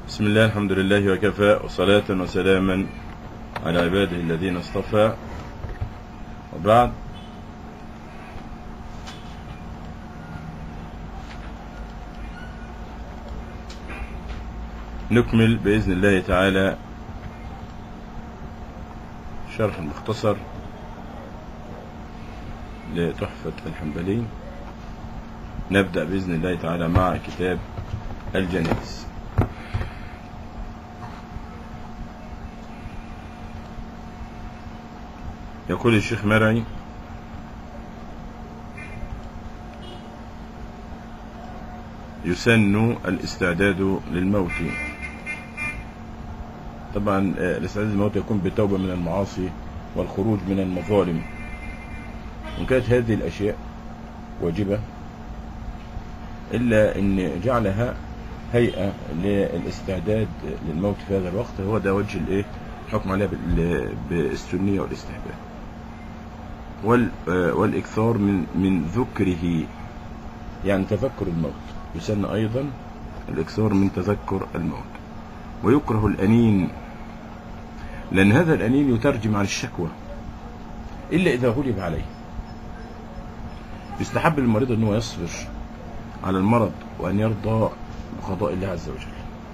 بسم الله الحمد لله وكفى وصلاة وسلاما على عباده الذين اصطفى وبعد نكمل بإذن الله تعالى شرح مختصر لتحفة الحنبلي نبدأ بإذن الله تعالى مع كتاب الجنائز يقول الشيخ مرعي يسن الاستعداد للموت طبعا آه، الاستعداد للموت يكون بتوبة من المعاصي والخروج من المظالم وإن كانت هذه الأشياء واجبة إلا أن جعلها هيئة للاستعداد للموت في هذا الوقت هو ده وجه الإيه الحكم عليها بال- بالسنية والاستحباب وال آه، والإكثار من من ذكره يعني تذكر الموت يسن أيضا الإكثار من تذكر الموت ويكره الأنين لأن هذا الأنين يترجم عن الشكوى إلا إذا غلب عليه يستحب للمريض أنه يصبر على المرض وأن يرضى بقضاء الله عز وجل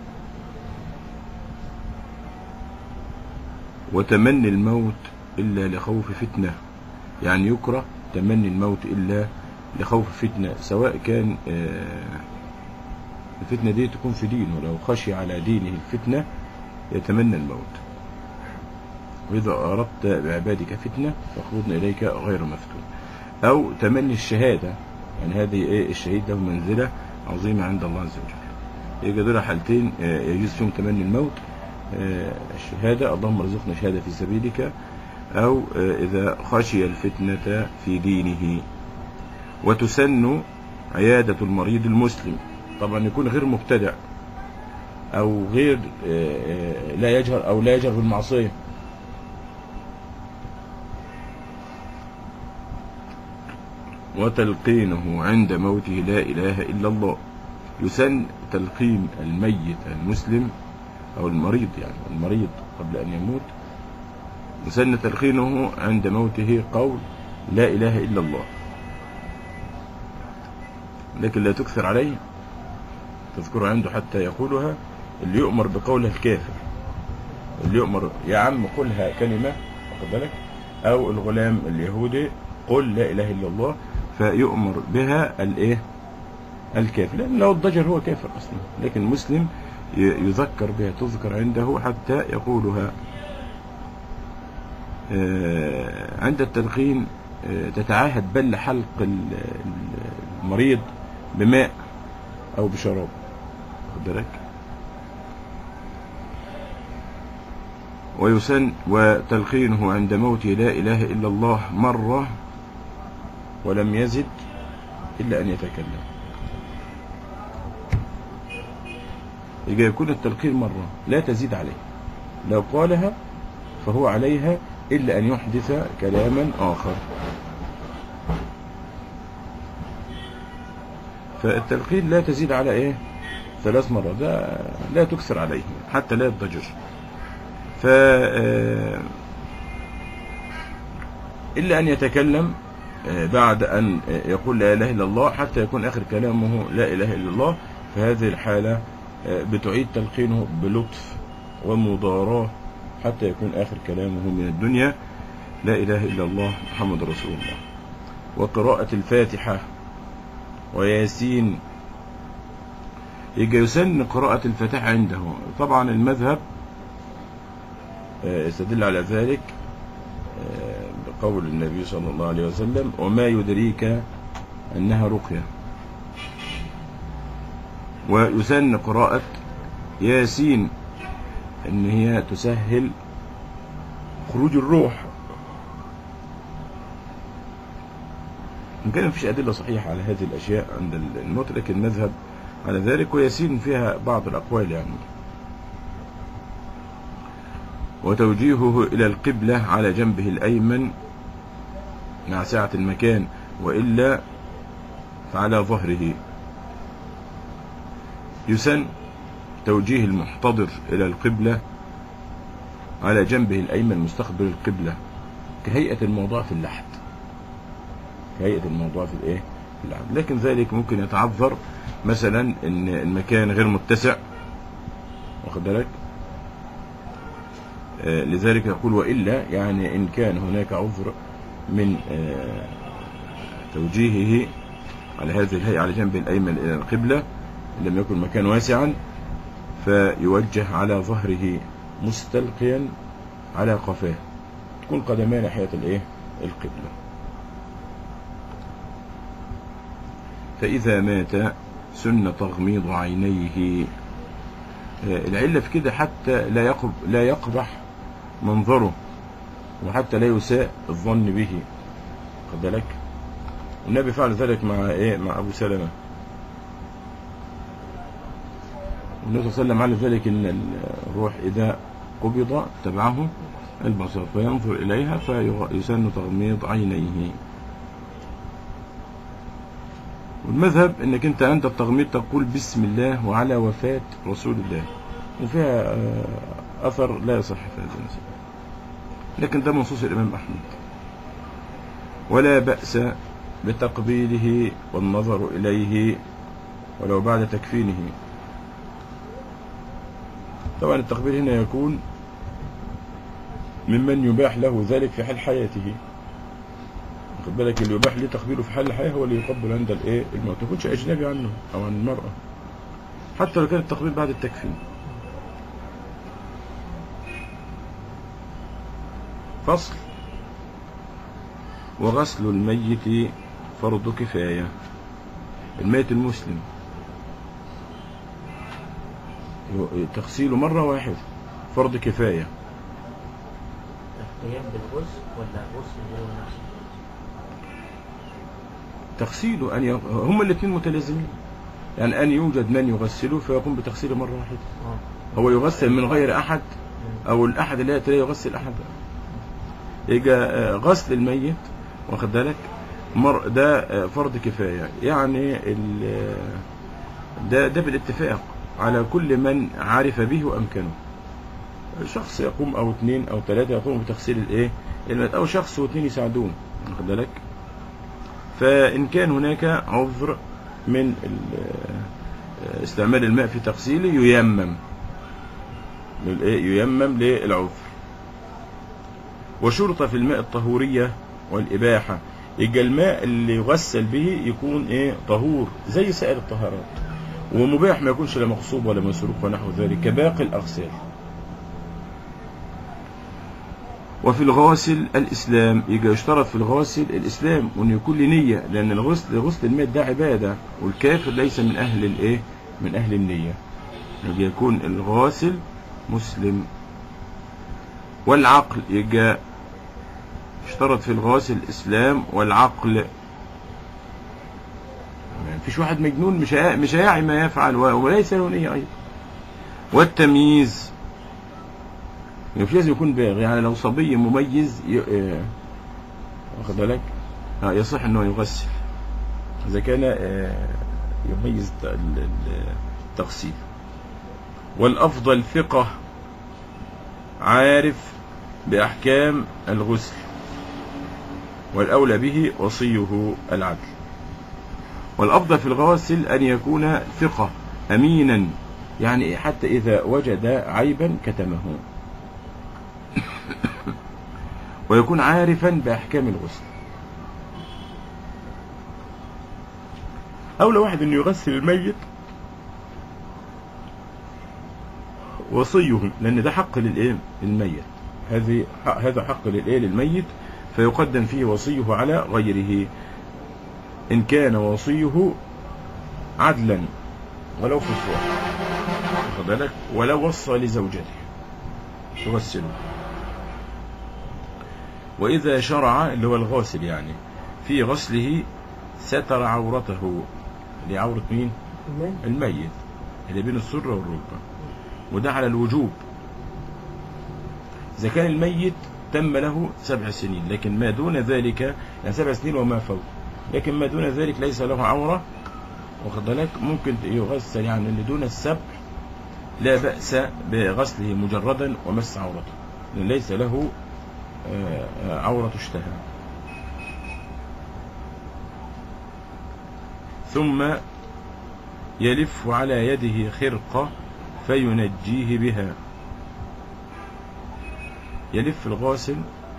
وتمني الموت إلا لخوف فتنة يعني يكره تمني الموت إلا لخوف فتنة سواء كان آه، الفتنة دي تكون في دينه لو خشي على دينه الفتنة يتمنى الموت وإذا أردت بعبادك فتنة فاخرجنا إليك غير مفتون أو تمني الشهادة يعني هذه إيه الشهيد له منزلة عظيمة عند الله عز وجل يبقى دول حالتين آه، يجوز فيهم تمني الموت آه، الشهادة اللهم ارزقنا شهادة في سبيلك أو آه، إذا خشي الفتنة في دينه وتسن عيادة المريض المسلم طبعا يكون غير مبتدع أو غير آه، آه، لا يجهر أو لا يجهر بالمعصية وتلقينه عند موته لا إله إلا الله يسن تلقين الميت المسلم أو المريض يعني المريض قبل أن يموت يسن تلقينه عند موته قول لا إله إلا الله لكن لا تكثر عليه تذكر عنده حتى يقولها اللي يؤمر بقولها الكافر اللي يؤمر يا عم قلها كلمة واخد بالك أو الغلام اليهودي قل لا إله إلا الله فيؤمر بها الايه الكافر لأن لو الضجر هو كافر أصلا لكن المسلم ي- يذكر بها تذكر عنده حتى يقولها آه، عند التلقين آه، تتعاهد بل حلق ال- ال- المريض بماء أو بشراب خد بالك ويسن وتلقينه عند موته لا إله إلا الله مرة ولم يزد إلا أن يتكلم يجي يكون التلقين مرة لا تزيد عليه لو قالها فهو عليها إلا أن يحدث كلاما آخر فالتلقين لا تزيد على إيه ثلاث مرات ده لا تكثر عليه حتى لا يضجر ف آه، إلا أن يتكلم آه، بعد أن آه، يقول لا إله إلا الله حتى يكون آخر كلامه لا إله إلا الله فهذه الحالة آه، بتعيد تلقينه بلطف ومضاراة حتى يكون آخر كلامه من الدنيا لا إله إلا الله محمد رسول الله وقراءة الفاتحة وياسين يجي يسن قراءة الفاتحة عنده طبعا المذهب آه، يستدل على ذلك آه، بقول النبي صلى الله عليه وسلم وما يدريك أنها رقية ويسن قراءة ياسين أن هي تسهل خروج الروح إن كان مفيش أدلة صحيحة على هذه الأشياء عند الموت لكن المذهب على ذلك وياسين فيها بعض الأقوال يعني وتوجيهه إلى القبلة على جنبه الأيمن مع سعة المكان وإلا فعلى ظهره يسن توجيه المحتضر إلى القبلة على جنبه الأيمن مستقبل القبلة كهيئة الموضوع في اللحد كهيئة الموضوع في الإيه؟ في اللحد لكن ذلك ممكن يتعذر مثلا إن المكان غير متسع واخد بالك آه، لذلك يقول وإلا يعني إن كان هناك عذر من آه، توجيهه على هذه الهيئة على جنب الأيمن إلى القبلة إن لم يكن مكان واسعا فيوجه على ظهره مستلقيا على قفاه تكون قدمان ناحية الإيه؟ القبلة فإذا مات سن تغميض عينيه آه، العلة في كده حتى لا يقب لا يقبح منظره وحتى لا يساء الظن به خد بالك النبي فعل ذلك مع ايه مع ابو سلمه النبي صلى الله عليه وسلم علم ذلك ان الروح اذا قبض تبعه البصر فينظر اليها فيسن تغميض عينيه والمذهب انك انت عند التغميض تقول بسم الله وعلى وفاة رسول الله وفيها آه، اثر لا يصح في هذا المسألة لكن ده منصوص الامام احمد ولا بأس بتقبيله والنظر اليه ولو بعد تكفينه طبعا التقبيل هنا يكون ممن يباح له ذلك في حال حياته خد بالك اللي يباح ليه تقبيله في حال الحياة هو اللي يقبل عند الايه الموت ما يكونش اجنبي عنه او عن المرأة حتى لو كان التقبيل بعد التكفين فصل وغسل الميت فرض كفاية الميت المسلم تغسيله مرة واحدة فرض كفاية القيام بالغسل ولا غسل هو نفسه تغسيله أن ي... هما الاثنين متلازمين يعني أن يوجد من يغسله فيقوم بتغسيله مرة واحدة اه هو يغسل من غير أحد أو الأحد لا لا يغسل أحد يجي آه، غسل الميت واخد بالك مر ده آه، فرض كفاية يعني ال- آه، ده ده بالاتفاق على كل من عرف به وأمكنه شخص يقوم أو اثنين أو ثلاثة يقوموا بتغسيل الإيه الميت أو شخص واثنين يساعدون واخد بالك فإن كان هناك عذر من ال- آه، استعمال الماء في تغسيله ييمم للإيه؟ ييمم للعذر وشرط في الماء الطهورية والإباحة يبقى الماء اللي يغسل به يكون ايه طهور زي سائر الطهارات ومباح ما يكونش لا مغصوب ولا مسروق ونحو ذلك كباقي الأغسال وفي الغاسل الإسلام يجي يشترط في الغاسل الإسلام وأن يكون له نية لأن الغسل غسل الماء ده عبادة والكافر ليس من أهل الإيه من أهل النية يجي يكون الغاسل مسلم والعقل يجي اشترط في الغاسل الإسلام والعقل ما فيش واحد مجنون مش هي- مش هيعي ما يفعل و- وليس له نية أيضا والتمييز مش لازم يكون بالغ يعني لو صبي مميز ي... آه، واخد بالك آه، يصح انه يغسل اذا كان آه، يميز ت- ال- ال- التغسيل والافضل ثقة عارف باحكام الغسل والاولى به وصيه العدل والافضل في الغواسل ان يكون ثقة امينا يعني حتى اذا وجد عيبا كتمه ويكون عارفا بأحكام الغسل أولى واحد أن يغسل الميت وصيه لأن ده حق للإيه الميت هذه هذا حق للإيه للميت فيقدم فيه وصيه على غيره إن كان وصيه عدلا ولو في الصور واخد بالك ولو وصى لزوجته تغسله وإذا شرع اللي هو الغاسل يعني في غسله ستر عورته اللي عورة مين؟ الميت اللي بين السرة والركبة وده على الوجوب إذا كان الميت تم له سبع سنين لكن ما دون ذلك يعني سبع سنين وما فوق لكن ما دون ذلك ليس له عورة واخد بالك ممكن يغسل يعني اللي دون السبع لا بأس بغسله مجردا ومس عورته لأن ليس له آه، آه، عورة اشتهى ثم يلف على يده خرقة فينجيه بها يلف الغاسل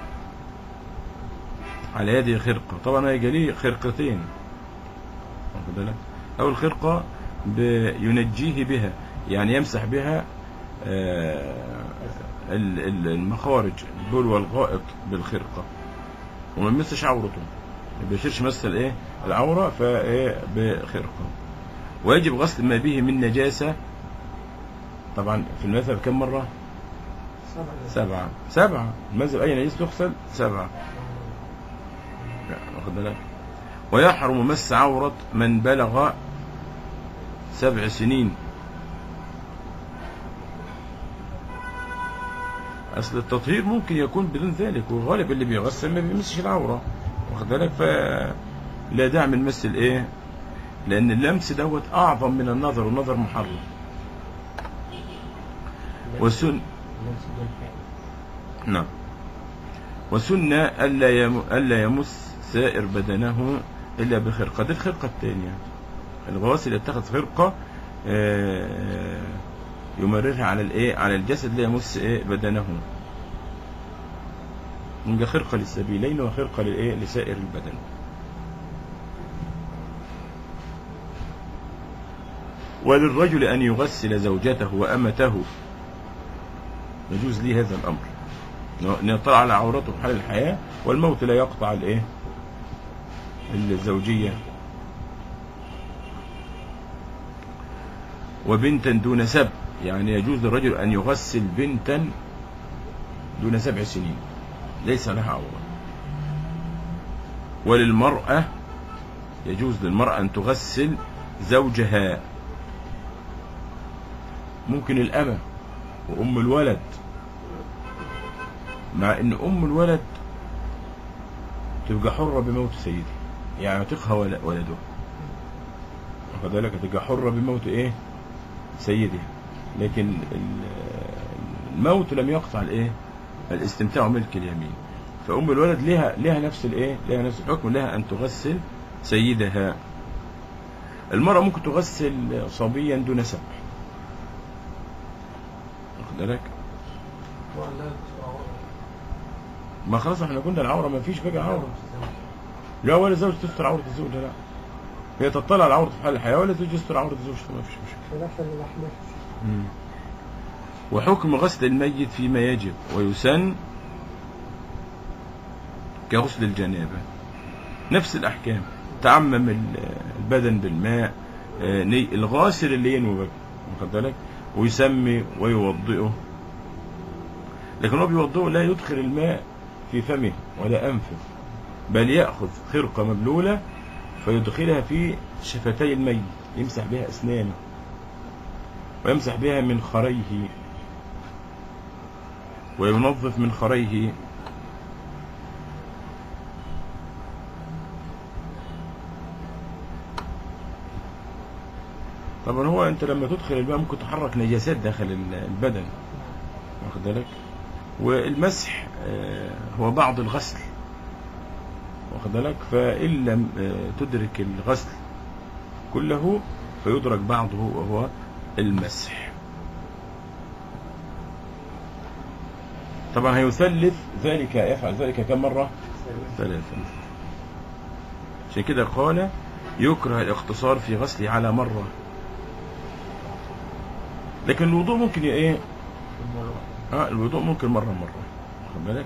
على يده خرقة طبعا هيجي ليه خرقتين واخد بالك أو الخرقة ب- ينجيه بها يعني يمسح بها آه، ال- ال- المخارج البول والغائط بالخرقة وما يمسش عورته ما بيشيرش مس الايه العورة فايه بخرقة ويجب غسل ما به من نجاسة طبعا في المذهب كم مرة سبعة سبعة المذهب أي نجس تغسل سبعة لا، واخد بالك ويحرم مس عورة من بلغ سبع سنين أصل التطهير ممكن يكون بدون ذلك والغالب اللي بيغسل ما بيمسش العورة واخد بالك فلا داعي من مس الايه لأن اللمس دوت أعظم من النظر والنظر محرم والسن اللمس بدون حائل نعم وسنة ألا يم... ألا يمس سائر بدنه إلا بخرقة دي الخرقة الثانية الغواسل يتخذ خرقة آه، يمررها على الايه على الجسد لا يمس ايه بدنه يبقى خرقة للسبيلين وخرقة للايه لسائر البدن وللرجل أن يغسل زوجته وأمته يجوز لي هذا الأمر أن يطلع على عورته في حال الحياة والموت لا يقطع الايه الزوجية وبنتا دون سبع يعني يجوز للرجل أن يغسل بنتا دون سبع سنين ليس لها عورة وللمرأة يجوز للمرأة أن تغسل زوجها ممكن الأمة وأم الولد مع أن أم الولد تبقى حرة بموت سيدها يعني تقهى ول- ولدها واخد بالك تبقى حرة بموت إيه سيدها لكن ال- الموت لم يقطع الايه الاستمتاع ملك اليمين فأم الولد لها لها نفس الايه لها نفس الحكم لها أن تغسل سيدها المرأة ممكن تغسل صبيا دون سبع واخد بالك ما خلاص احنا قلنا العورة ما فيش بقى عورة لا ولا زوج تستر عورة الزوج لا هي تطلع على عورة في حال الحياة ولا زوج يستر عورة زوجته ما فيش مشكلة خلافا للأحناف وحكم غسل الميت فيما يجب ويسن كغسل الجنابة نفس الأحكام تعمم ال- البدن بالماء آه، ني- الغاسل اللي ينوي بقى واخد بالك ويسمي ويوضئه لكن هو بيوضئه لا يدخل الماء في فمه ولا أنفه بل يأخذ خرقة مبلولة فيدخلها في شفتي الميت يمسح بها أسنانه ويمسح بها من خريه وينظف من خريه طبعا هو انت لما تدخل الماء ممكن تحرك نجاسات داخل ال- البدن واخد بالك والمسح آه، هو بعض الغسل واخد بالك فإن لم آه، تدرك الغسل كله فيدرك بعضه وهو المسح طبعا هيثلث ذلك يفعل ذلك كم مرة ثلاثة عشان كده قال يكره الاقتصار في غسله على مرة لكن الوضوء ممكن ي- ايه اه الوضوء ممكن مرة مرة واخد بالك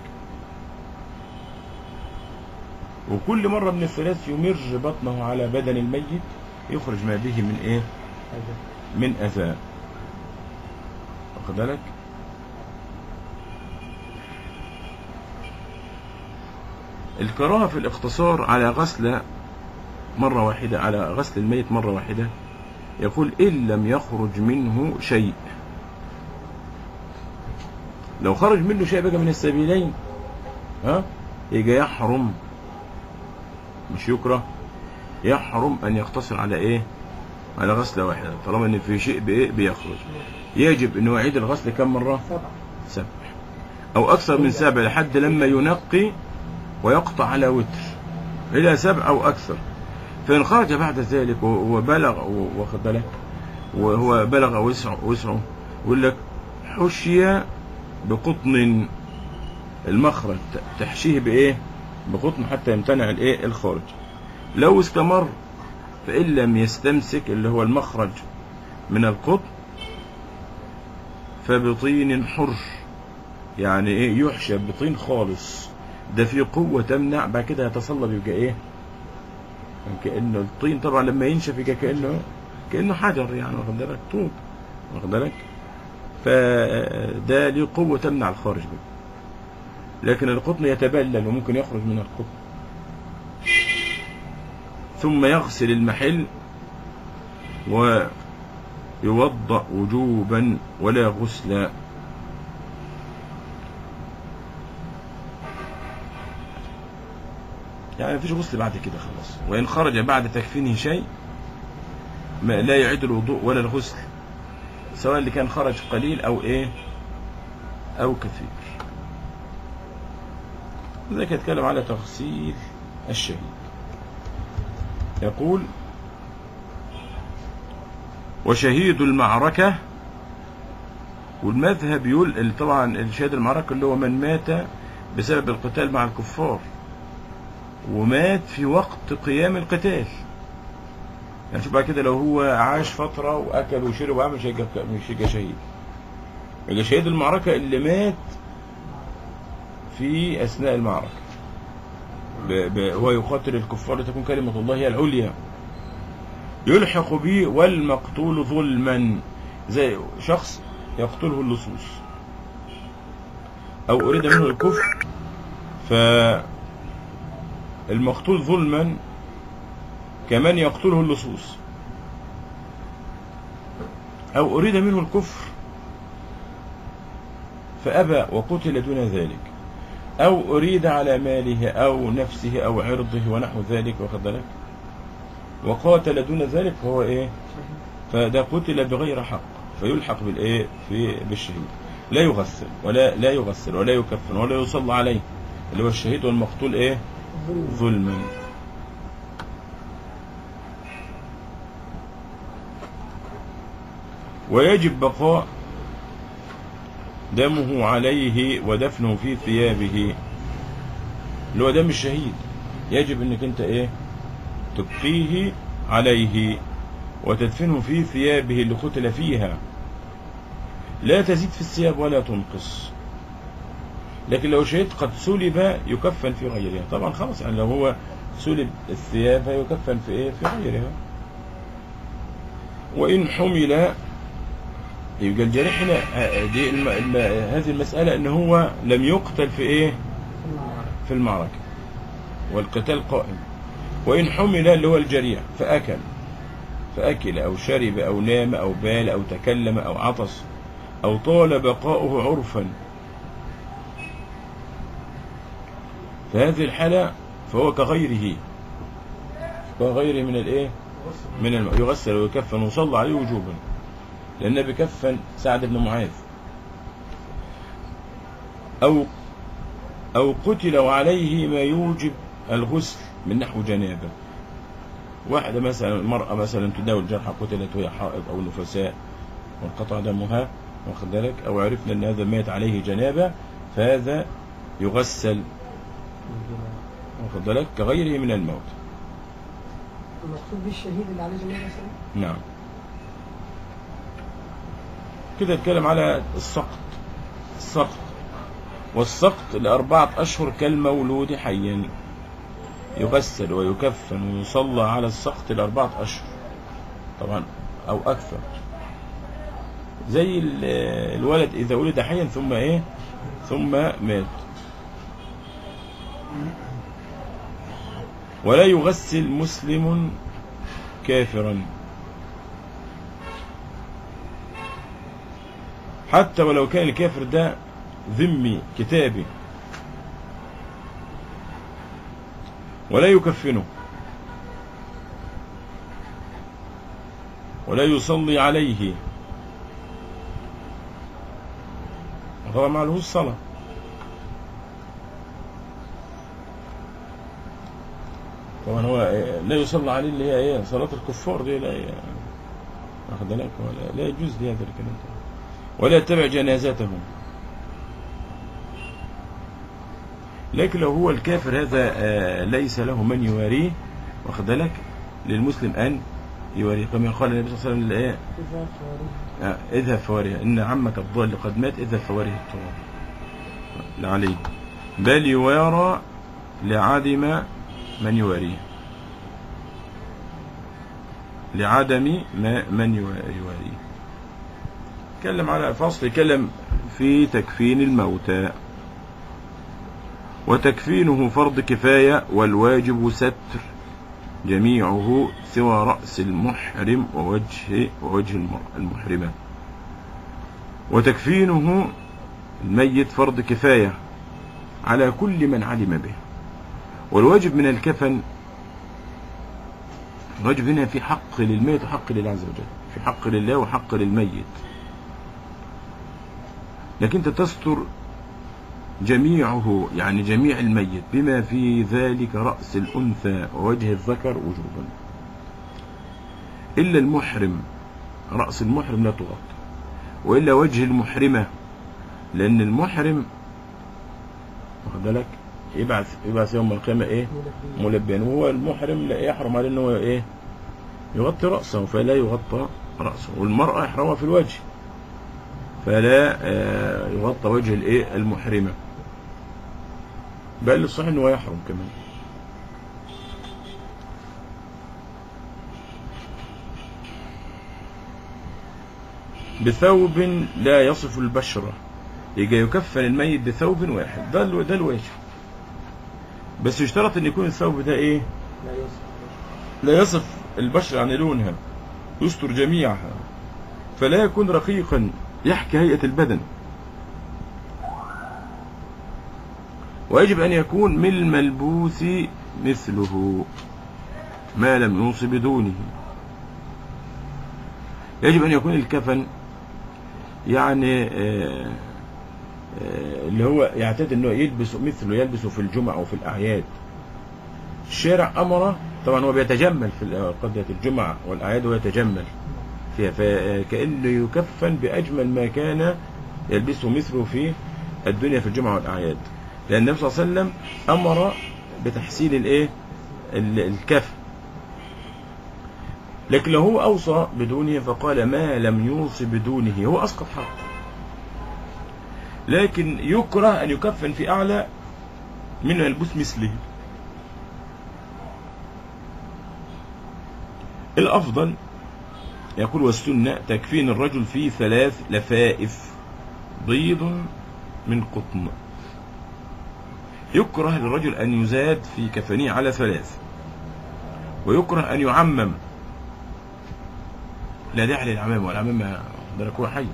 وكل مرة من الثلاث يمر بطنه على بدن الميت يخرج ما به من ايه من اذى واخد بالك الكراهة في الاقتصار على غسل مرة واحدة على غسل الميت مرة واحدة يقول إن لم يخرج منه شيء لو خرج منه شيء بقى من السبيلين ها يجي يحرم مش يكره يحرم أن يقتصر على إيه على غسلة واحدة طالما إن في شيء بإيه بيخرج يجب انه يعيد الغسل كم مرة سبعة سبع او اكثر من سبع لحد لما ينقي ويقطع على وتر الى سبع او اكثر فان خرج بعد ذلك و- وبلغ و- واخد بالك وهو بلغ وسعه وسعه يقول لك حشي بقطن المخرج ت- تحشيه بايه بقطن حتى يمتنع الايه الخارج لو استمر فان لم يستمسك اللي هو المخرج من القطن فبطين حر يعني ايه يحشى بطين خالص ده فيه قوة تمنع بعد كده يتصلب يبقى ايه كأنه الطين طبعا لما ينشف يبقى كأنه كأنه حجر يعني واخد بالك طوب واخد بالك فده ليه قوة تمنع الخارج بقى لكن القطن يتبلل وممكن يخرج من القطن ثم يغسل المحل ويوضأ وجوبا ولا غسلا يعني مفيش غسل بعد كده خلاص وإن خرج بعد تكفينه شيء ما لا يعيد الوضوء ولا الغسل سواء اللي كان خرج قليل أو إيه أو كثير ذلك يتكلم على تغسيل الشهيد يقول وشهيد المعركة والمذهب يقول طبعا الشهيد المعركة اللي هو من مات بسبب القتال مع الكفار ومات في وقت قيام القتال يعني شوف بقى كده لو هو عاش فترة وأكل وشرب وعمل مش هيبقى مش هيبقى شهيد يبقى شهيد المعركة اللي مات في أثناء المعركة ب... ب... هو يقاتل الكفار لتكون كلمة الله هي العليا يلحق به والمقتول ظلما زي شخص يقتله اللصوص أو أريد منه الكفر فالمقتول ظلما كمن يقتله اللصوص أو أريد منه الكفر فأبى وقتل دون ذلك أو أريد على ماله أو نفسه أو عرضه ونحو ذلك واخد بالك وقاتل دون ذلك فهو إيه فده قتل بغير حق فيلحق بالإيه في بالشهيد لا يغسل ولا لا يغسل ولا يكفن ولا يصلى عليه اللي هو الشهيد والمقتول إيه ظلم ظلما ويجب بقاء دمه عليه ودفنه في ثيابه اللي هو دم الشهيد يجب انك انت ايه تبقيه عليه وتدفنه في ثيابه اللي قتل فيها لا تزيد في الثياب ولا تنقص لكن لو شهيد قد سلب يكفن في غيرها طبعا خلاص يعني لو هو سلب الثياب فيكفن في ايه في غيرها وان حمل يبقى الجريح هنا آه، دي الم... الم... هذه المسألة ان هو لم يقتل في ايه في المعركة والقتال قائم وإن حمل اللي هو الجريح فأكل فأكل أو شرب أو نام أو بال أو تكلم أو عطس أو طال بقاؤه عرفا فهذه الحالة فهو كغيره كغيره من الايه من الم... يغسل ويكفن ويصلى عليه وجوبا لأن بكفن سعد بن معاذ أو أو قتل وعليه ما يوجب الغسل من نحو جنابة واحدة مثلا المرأة مثلا تداوي الجرحى قتلت وهي حائض أو نفساء وانقطع دمها واخد بالك أو عرفنا أن هذا مات عليه جنابة فهذا يغسل واخد بالك كغيره من الموت المقصود به الشهيد اللي عليه جنيه مثلا نعم كده اتكلم على السقط السقط والسقط لأربعة أشهر كالمولود حيا يغسل ويكفن ويصلى على السقط لأربعة أشهر طبعا أو أكثر زي ال- الولد إذا ولد حيا ثم إيه ثم مات ولا يغسل مسلم كافرا حتى ولو كان الكافر ده ذمي كتابي ولا يكفنه ولا يصلي عليه طبعا ما عليهوش صلاة طبعا هو إيه، لا يصلى عليه اللي هي ايه صلاة الكفار دي لا إيه، واخد بالك ولا لا يجوز لي هذا الكلام ده. ولا يتبع جنازتهم لكن لو هو الكافر هذا آه، ليس له من يواريه واخد بالك للمسلم ان يواريه كما قال النبي صلى الله عليه وسلم ايه إذا فارغ آه، اذهب فوارها ان عمك الضال قد مات اذهب فواره التراب لعلي بل يوارى لعدم من يواريه لعدم ما من يوا- يواريه تكلم على فصل كلم في تكفين الموتى وتكفينه فرض كفاية والواجب ستر جميعه سوى رأس المحرم ووجه ووجه الم- المحرمة وتكفينه الميت فرض كفاية على كل من علم به والواجب من الكفن الواجب هنا في حق للميت وحق لله عز وجل في حق لله وحق للميت لكن انت تستر جميعه يعني جميع الميت بما في ذلك رأس الأنثى ووجه الذكر وجوبا إلا المحرم رأس المحرم لا تغطى وإلا وجه المحرمة لأن المحرم واخد بالك يبعث يبعث يوم القيامة إيه ملبي ملبيا وهو المحرم لا يحرم عليه ان هو ايه يغطي رأسه فلا يغطى رأسه والمرأة يحرمها في الوجه فلا آه، يغطى وجه الايه المحرمة بل الصحيح انه يحرم كمان بثوب لا يصف البشرة يجي يكفن الميت بثوب واحد ده الو- ده الواجب بس يشترط ان يكون الثوب ده ايه لا يصح لا يصف البشرة عن لونها يستر جميعها فلا يكون رقيقا يحكي هيئة البدن ويجب أن يكون من الملبوس مثله ما لم يوصي بدونه يجب أن يكون الكفن يعني آه، آه، اللي هو يعتاد أنه يلبس مثله يلبسه في الجمعة وفي الأعياد الشارع أمر طبعا هو بيتجمل في قضية الجمعة والأعياد ويتجمل فيها فكأنه يكفن بأجمل ما كان يلبسه مثله في الدنيا في الجمعة والأعياد لأن النبي صلى الله عليه وسلم أمر بتحسين الإيه ال- الكفن لكن لو هو أوصى بدونه فقال ما لم يوصي بدونه هو أسقط حق لكن يكره أن يكفن في أعلى من يلبس مثله الأفضل يقول والسنة تكفين الرجل في ثلاث لفائف بيض من قطن يكره للرجل أن يزاد في كفنه على ثلاث ويكره أن يعمم لا داعي للعمام والعمام ده يكون حي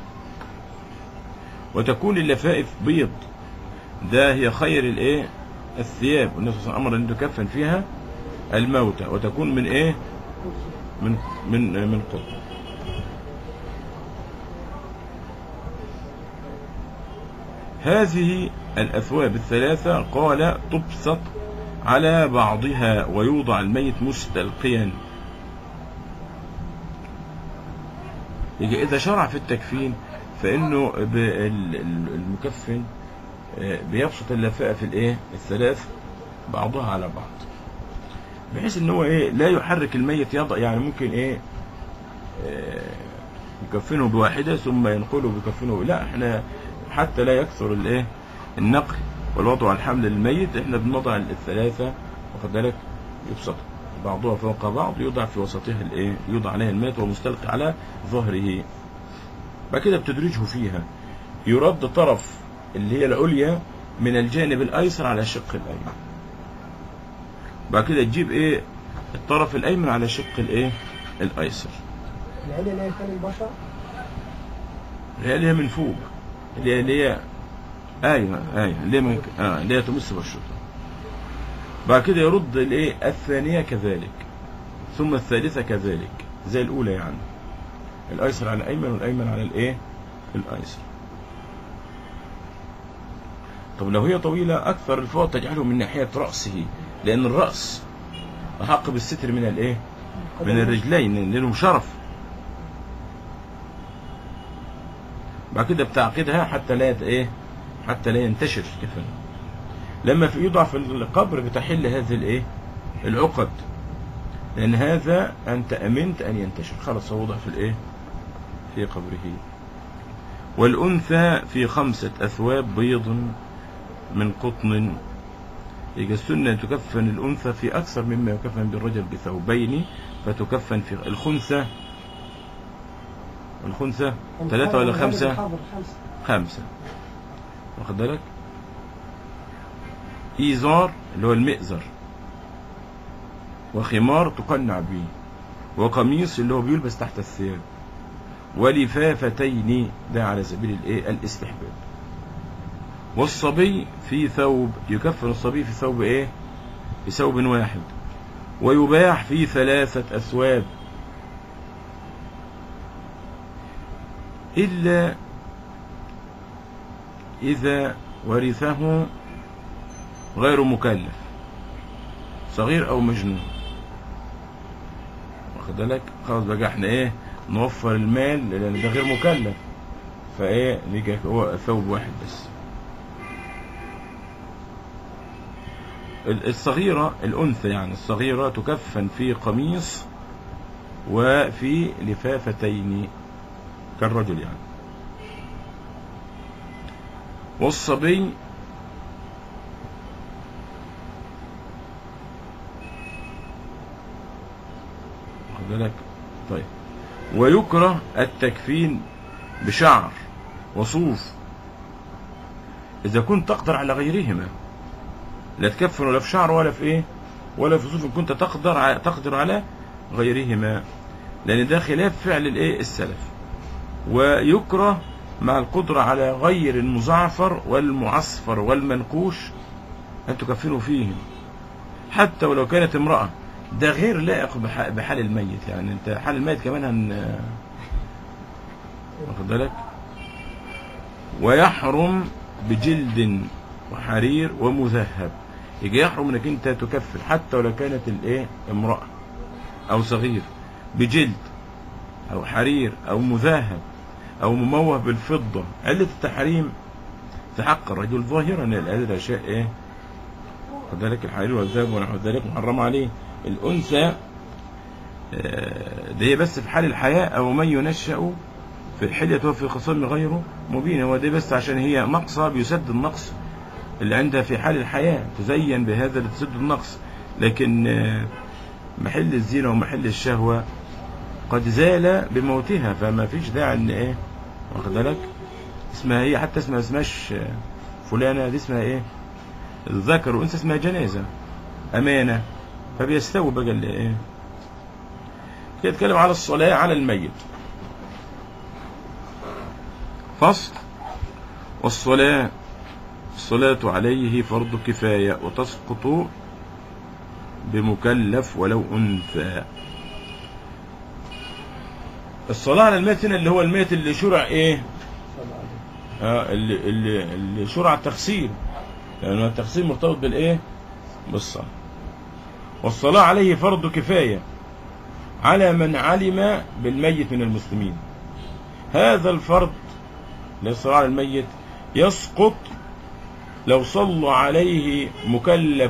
وتكون اللفائف بيض ده هي خير الايه الثياب والنبي صلى الله عليه وسلم امر ان تكفن فيها الموتى وتكون من ايه من من من قطن هذه الأثواب الثلاثة قال تبسط على بعضها ويوضع الميت مستلقيا يجي إذا شرع في التكفين فإنه ب- ال- ال- المكفن آه، بيبسط اللفائف الإيه الثلاث بعضها على بعض بحيث ان هو ايه لا يحرك الميت يضع يعني ممكن ايه آه، يكفنه بواحده ثم ينقله بيكفنه لا احنا حتى لا يكثر الايه النقل والوضع على الحمل للميت احنا بنضع الثلاثه واخد بالك يبسط بعضها فوق بعض يوضع في وسطها الايه يوضع عليها الميت ومستلقي على ظهره بعد كده بتدرجه فيها يرد طرف اللي هي العليا من الجانب الايسر على الشق الايمن بعد كده تجيب ايه الطرف الايمن على شق الايه الايسر العليا اللي هي كان البشر اللي هي اللي هي من فوق اللي هي اللي هي ايوه ايوه اللي هي من اه اللي هي تمس بالشطر بعد كده يرد الايه الثانيه كذلك ثم الثالثه كذلك زي الاولى يعني الايسر على الايمن والايمن على الايه الايسر طب لو هي طويلة أكثر الفوط تجعله من ناحية رأسه لأن الرأس أحق بالستر من الإيه؟ من الرجلين لأنهم شرف بعد كده بتعقدها حتى لا يت- إيه؟ حتى لا ينتشر كفن لما في يوضع في القبر بتحل هذه الإيه؟ العقد لأن هذا أنت أمنت أن ينتشر خلاص هو وضع في الإيه؟ في قبره والأنثى في خمسة أثواب بيض من قطن يجي السنة أن تكفن الأنثى في أكثر مما يكفن بالرجل بثوبين فتكفن في الخنثى الخنثى ثلاثة ولا خمسة حاضر خمسة خمسة واخد بالك إيزار اللي هو المئزر وخمار تقنع به وقميص اللي هو بيلبس تحت الثياب ولفافتين ده على سبيل الايه الاستحباب والصبي في ثوب يكفن الصبي في ثوب ايه في ثوب واحد ويباح في ثلاثة أثواب إلا إذا ورثه غير مكلف صغير أو مجنون واخد بالك خلاص بقى احنا ايه نوفر المال لأن ده غير مكلف فايه نيجي هو ثوب واحد بس ال- الصغيرة الأنثى يعني الصغيرة تكفن في قميص وفي لفافتين كالرجل يعني والصبي واخد بالك طيب ويكره التكفين بشعر وصوف إذا كنت تقدر على غيرهما لا تكفن ولا في شعر ولا في إيه ولا في صوف إن كنت تقدر على تقدر على غيرهما لأن ده خلاف فعل الإيه السلف ويكره مع القدرة على غير المزعفر والمعصفر والمنقوش أن تكفنوا فيهم حتى ولو كانت امرأة ده غير لائق بح- بحال الميت يعني انت حال الميت كمان هن واخد بالك ويحرم بجلد وحرير ومذهب يجي يحرم انك انت تكفل حتى ولو كانت الايه امرأة او صغير بجلد او حرير او مذهب او مموه بالفضة علة التحريم في حق الرجل ظاهرا ان هذه الاشياء ايه خد بالك الحرير والذهب ونحو ذلك محرم عليه الانثى آه، ده هي بس في حال الحياة او من ينشأ في الحلية وفي خصام غيره مبين هو ده بس عشان هي نقصة بيسد النقص اللي عندها في حال الحياة تزين بهذا لتسد النقص لكن آه، محل الزينة ومحل الشهوة قد زال بموتها فما فيش داعي ان ايه واخد بالك اسمها هي حتى اسمها اسمهاش آه، فلانة دي اسمها ايه الذكر وانثى اسمها جنازة امانة فبيستوي بقى اللي ايه كده يتكلم على الصلاة على الميت فصل والصلاة الصلاة عليه فرض كفاية وتسقط بمكلف ولو أنثى الصلاة على الميت هنا اللي هو الميت اللي شرع ايه آه اللي, اللي, اللي شرع التغسيل لأن التغسيل مرتبط بالايه بالصلاة والصلاة عليه فرض كفاية على من علم بالميت من المسلمين هذا الفرض للصلاة على الميت يسقط لو صلى عليه مكلف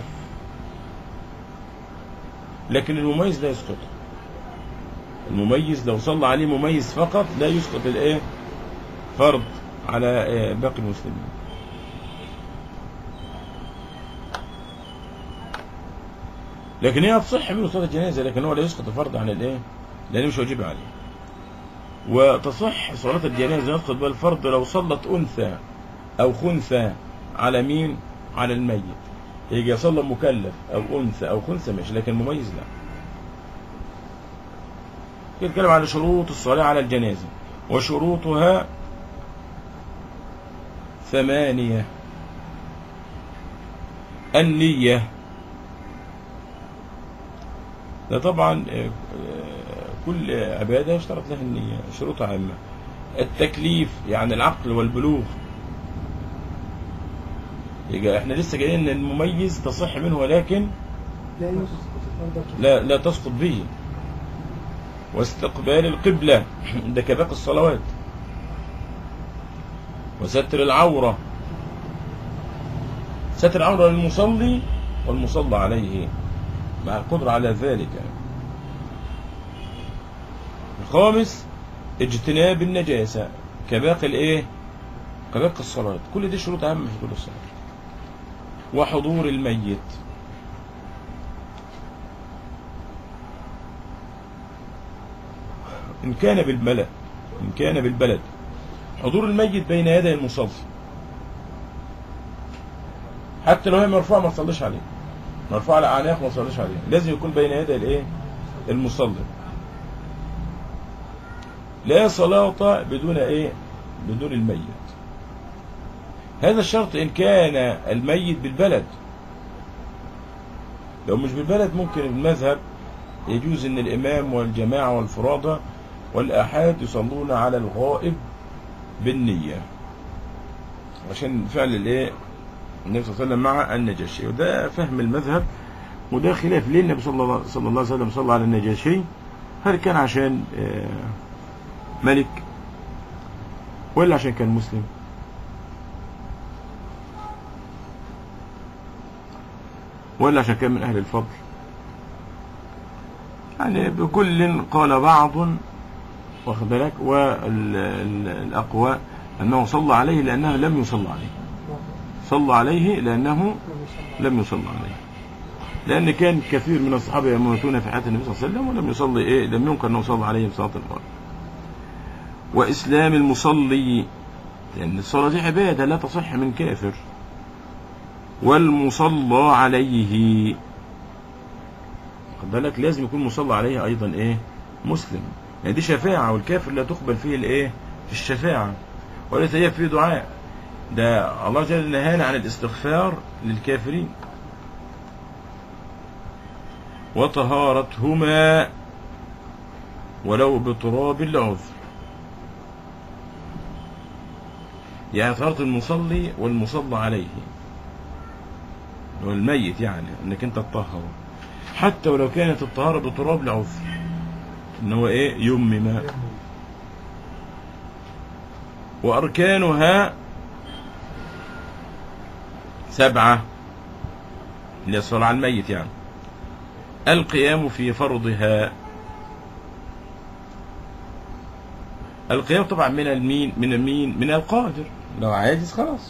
لكن المميز لا يسقط المميز لو صلى عليه مميز فقط لا يسقط الايه فرض على آه، باقي المسلمين لكن هي تصح منه صلاة الجنازة لكن هو لا يسقط الفرض عن الايه لأنه مش واجب عليه وتصح صلاة الجنازة يسقط بها الفرض لو صلت أنثى أو خنثى على مين على الميت يجي يصلى مكلف أو أنثى أو خنثى ماشي لكن مميز لا يتكلم على شروط الصلاة على الجنازة وشروطها ثمانية النية ده طبعا آه، آه، كل عبادة يشترط لها النية شروطها عامة التكليف يعني العقل والبلوغ يبقى احنا لسه جايين ان المميز تصح منه ولكن لا يوسف لا لا تسقط به واستقبال القبلة ده كباقي الصلوات وستر العورة ستر العورة للمصلي والمصلى عليه مع القدرة على ذلك الخامس اجتناب النجاسة كباقي الايه كباقي الصلاة كل دي شروط اهم في كل الصلاة وحضور الميت إن كان بالبلد إن كان بالبلد حضور الميت بين يدي المصلي حتى لو هي مرفوعة ما تصليش عليه مرفوعة على أعناق ما تصليش عليه لازم يكون بين يدي الإيه المصلي لا صلاة بدون إيه بدون الميت هذا الشرط إن كان الميت بالبلد لو مش بالبلد ممكن المذهب يجوز ان الامام والجماعة والفرادة والآحاد يصلون على الغائب بالنية عشان فعل الايه النبي صلى الله عليه وسلم مع النجاشي وده فهم المذهب وده خلاف ليه النبي صلى الله, صلى الله عليه وسلم صلى على النجاشي هل كان عشان آه، ملك ولا عشان كان مسلم ولا عشان كان من أهل الفضل يعني بكل قال بعض واخد بالك والأقوى أنه صلى عليه لأنه لم يصلى عليه صلى عليه لأنه لم يصلى عليه لأن كان كثير من الصحابة يموتون في حياة النبي صلى الله عليه وسلم ولم يصلي إيه لم يمكن أن يصلى عليهم صلاة الغائب وإسلام المصلي لأن الصلاة دي عبادة لا تصح من كافر والمصلى عليه خد بالك لازم يكون مصلى عليه أيضا إيه مسلم يعني دي شفاعة والكافر لا تقبل فيه الإيه الشفاعة وليس هي فيه دعاء ده الله جل نهانا عن الاستغفار للكافرين وطهارتهما ولو بتراب العذر يعني طهارة المصلي والمصلى عليه والميت يعني انك انت تطهره حتى ولو كانت الطهارة بتراب العذر ان هو ايه يمم واركانها سبعة اللي هي الصلاة على الميت يعني القيام في فرضها القيام طبعا من المين من المين من القادر لو عاجز خلاص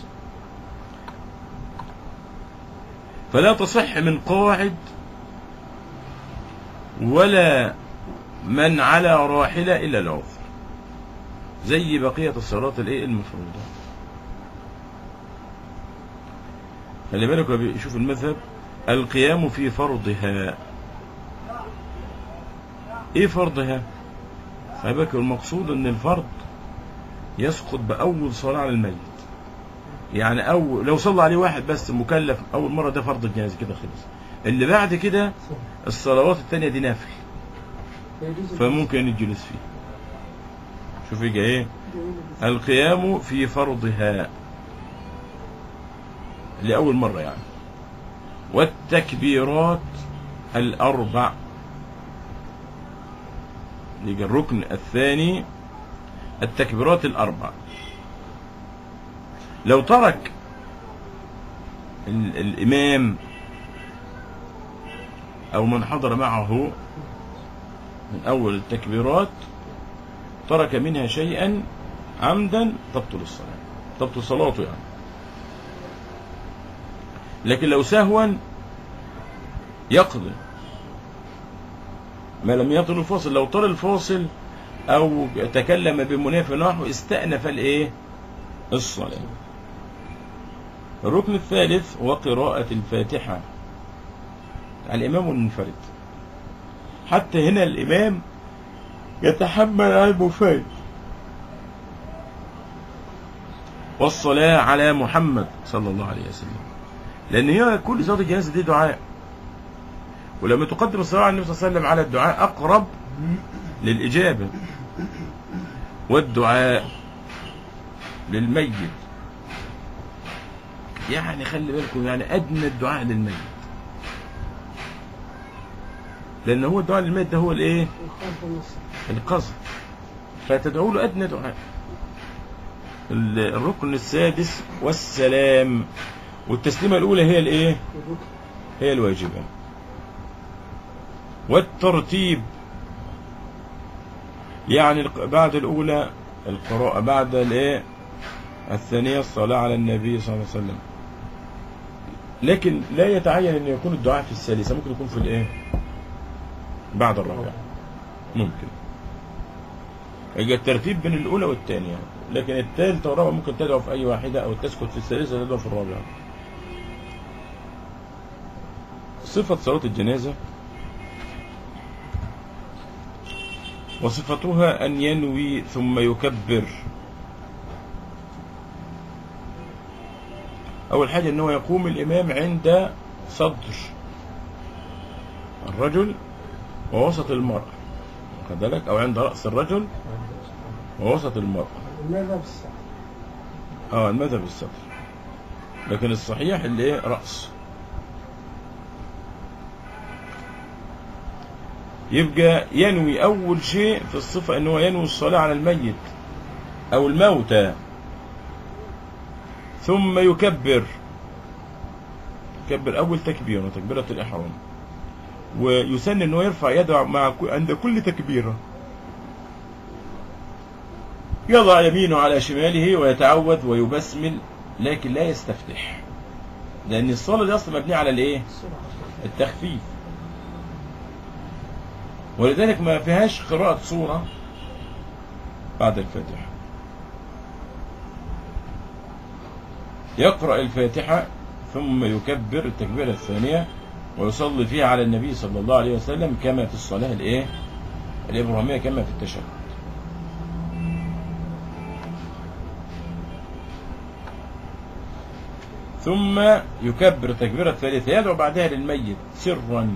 فلا تصح من قاعد ولا من على راحلة إلا العذر زي بقية الصلاة الايه المفروضة خلي بالك هو بيشوف المذهب القيام في فرضها ايه فرضها خلي بالك المقصود ان الفرض يسقط باول صلاة على الميت يعني أو لو صلى عليه واحد بس مكلف اول مرة ده فرض الجنازة كده خلص اللي بعد كده الصلوات التانية دي نافل فممكن يجلس فيه شوف يجي ايه القيام في فرضها لأول مرة يعني والتكبيرات الأربع يجي الركن الثاني التكبيرات الأربع لو ترك ال- الإمام أو من حضر معه من أول التكبيرات ترك منها شيئا عمدا تبطل الصلاة تبطل صلاته يعني لكن لو سهوا يقضي ما لم يطل الفاصل لو طال الفاصل أو تكلم بمنافي نحو استأنف الإيه الصلاة الركن الثالث وقراءة الفاتحة على الإمام المنفرد حتى هنا الإمام يتحمل على المفرد والصلاة على محمد صلى الله عليه وسلم لأن هي كل صلاة الجنازة دي دعاء ولما تقدم الصلاة على النبي صلى الله عليه وسلم على الدعاء أقرب للإجابة والدعاء للميت يعني خلي بالكم يعني ادنى الدعاء للميت لان هو الدعاء للميت ده هو الايه الخوف والنصر القصد فتدعو له ادنى دعاء ال- الركن السادس والسلام والتسليمه الاولى هي الايه الركن هي الواجبة والترتيب يعني الق- بعد الأولى القراءة بعد الإيه الثانية الصلاة على النبي صلى الله عليه وسلم لكن لا يتعين أن يكون الدعاء في الثالثة ممكن يكون في الإيه بعد الرابعة ممكن يبقى الترتيب بين الأولى والثانية لكن الثالثة والرابعة ممكن تدعو في أي واحدة أو تسكت في الثالثة تدعو في الرابعة صفة صلاة الجنازة وصفتها أن ينوي ثم يكبر أول حاجة أنه يقوم الإمام عند صدر الرجل ووسط المرأة واخد بالك أو عند رأس الرجل ووسط المرأة المذهب الصح اه المذهب الصدر لكن الصحيح اللي ايه رأس يبقى ينوي أول شيء في الصفة أنه ينوي الصلاة على الميت أو الموتى ثم يكبر يكبر أول تكبيرة تكبيرة الإحرام ويسن أنه يرفع يده مع ك- عند كل تكبيرة يضع يمينه على شماله ويتعوذ ويبسمل لكن لا يستفتح لأن الصلاة دي أصلا مبنية على الإيه؟ السرعة التخفيف ولذلك ما فيهاش قراءة سورة بعد الفاتحة يقرأ الفاتحة ثم يكبر التكبيرة الثانية ويصلي فيها على النبي صلى الله عليه وسلم كما في الصلاة الإيه؟ الإبراهيمية كما في التشهد ثم يكبر التكبيرة الثالثة يدعو بعدها للميت سرا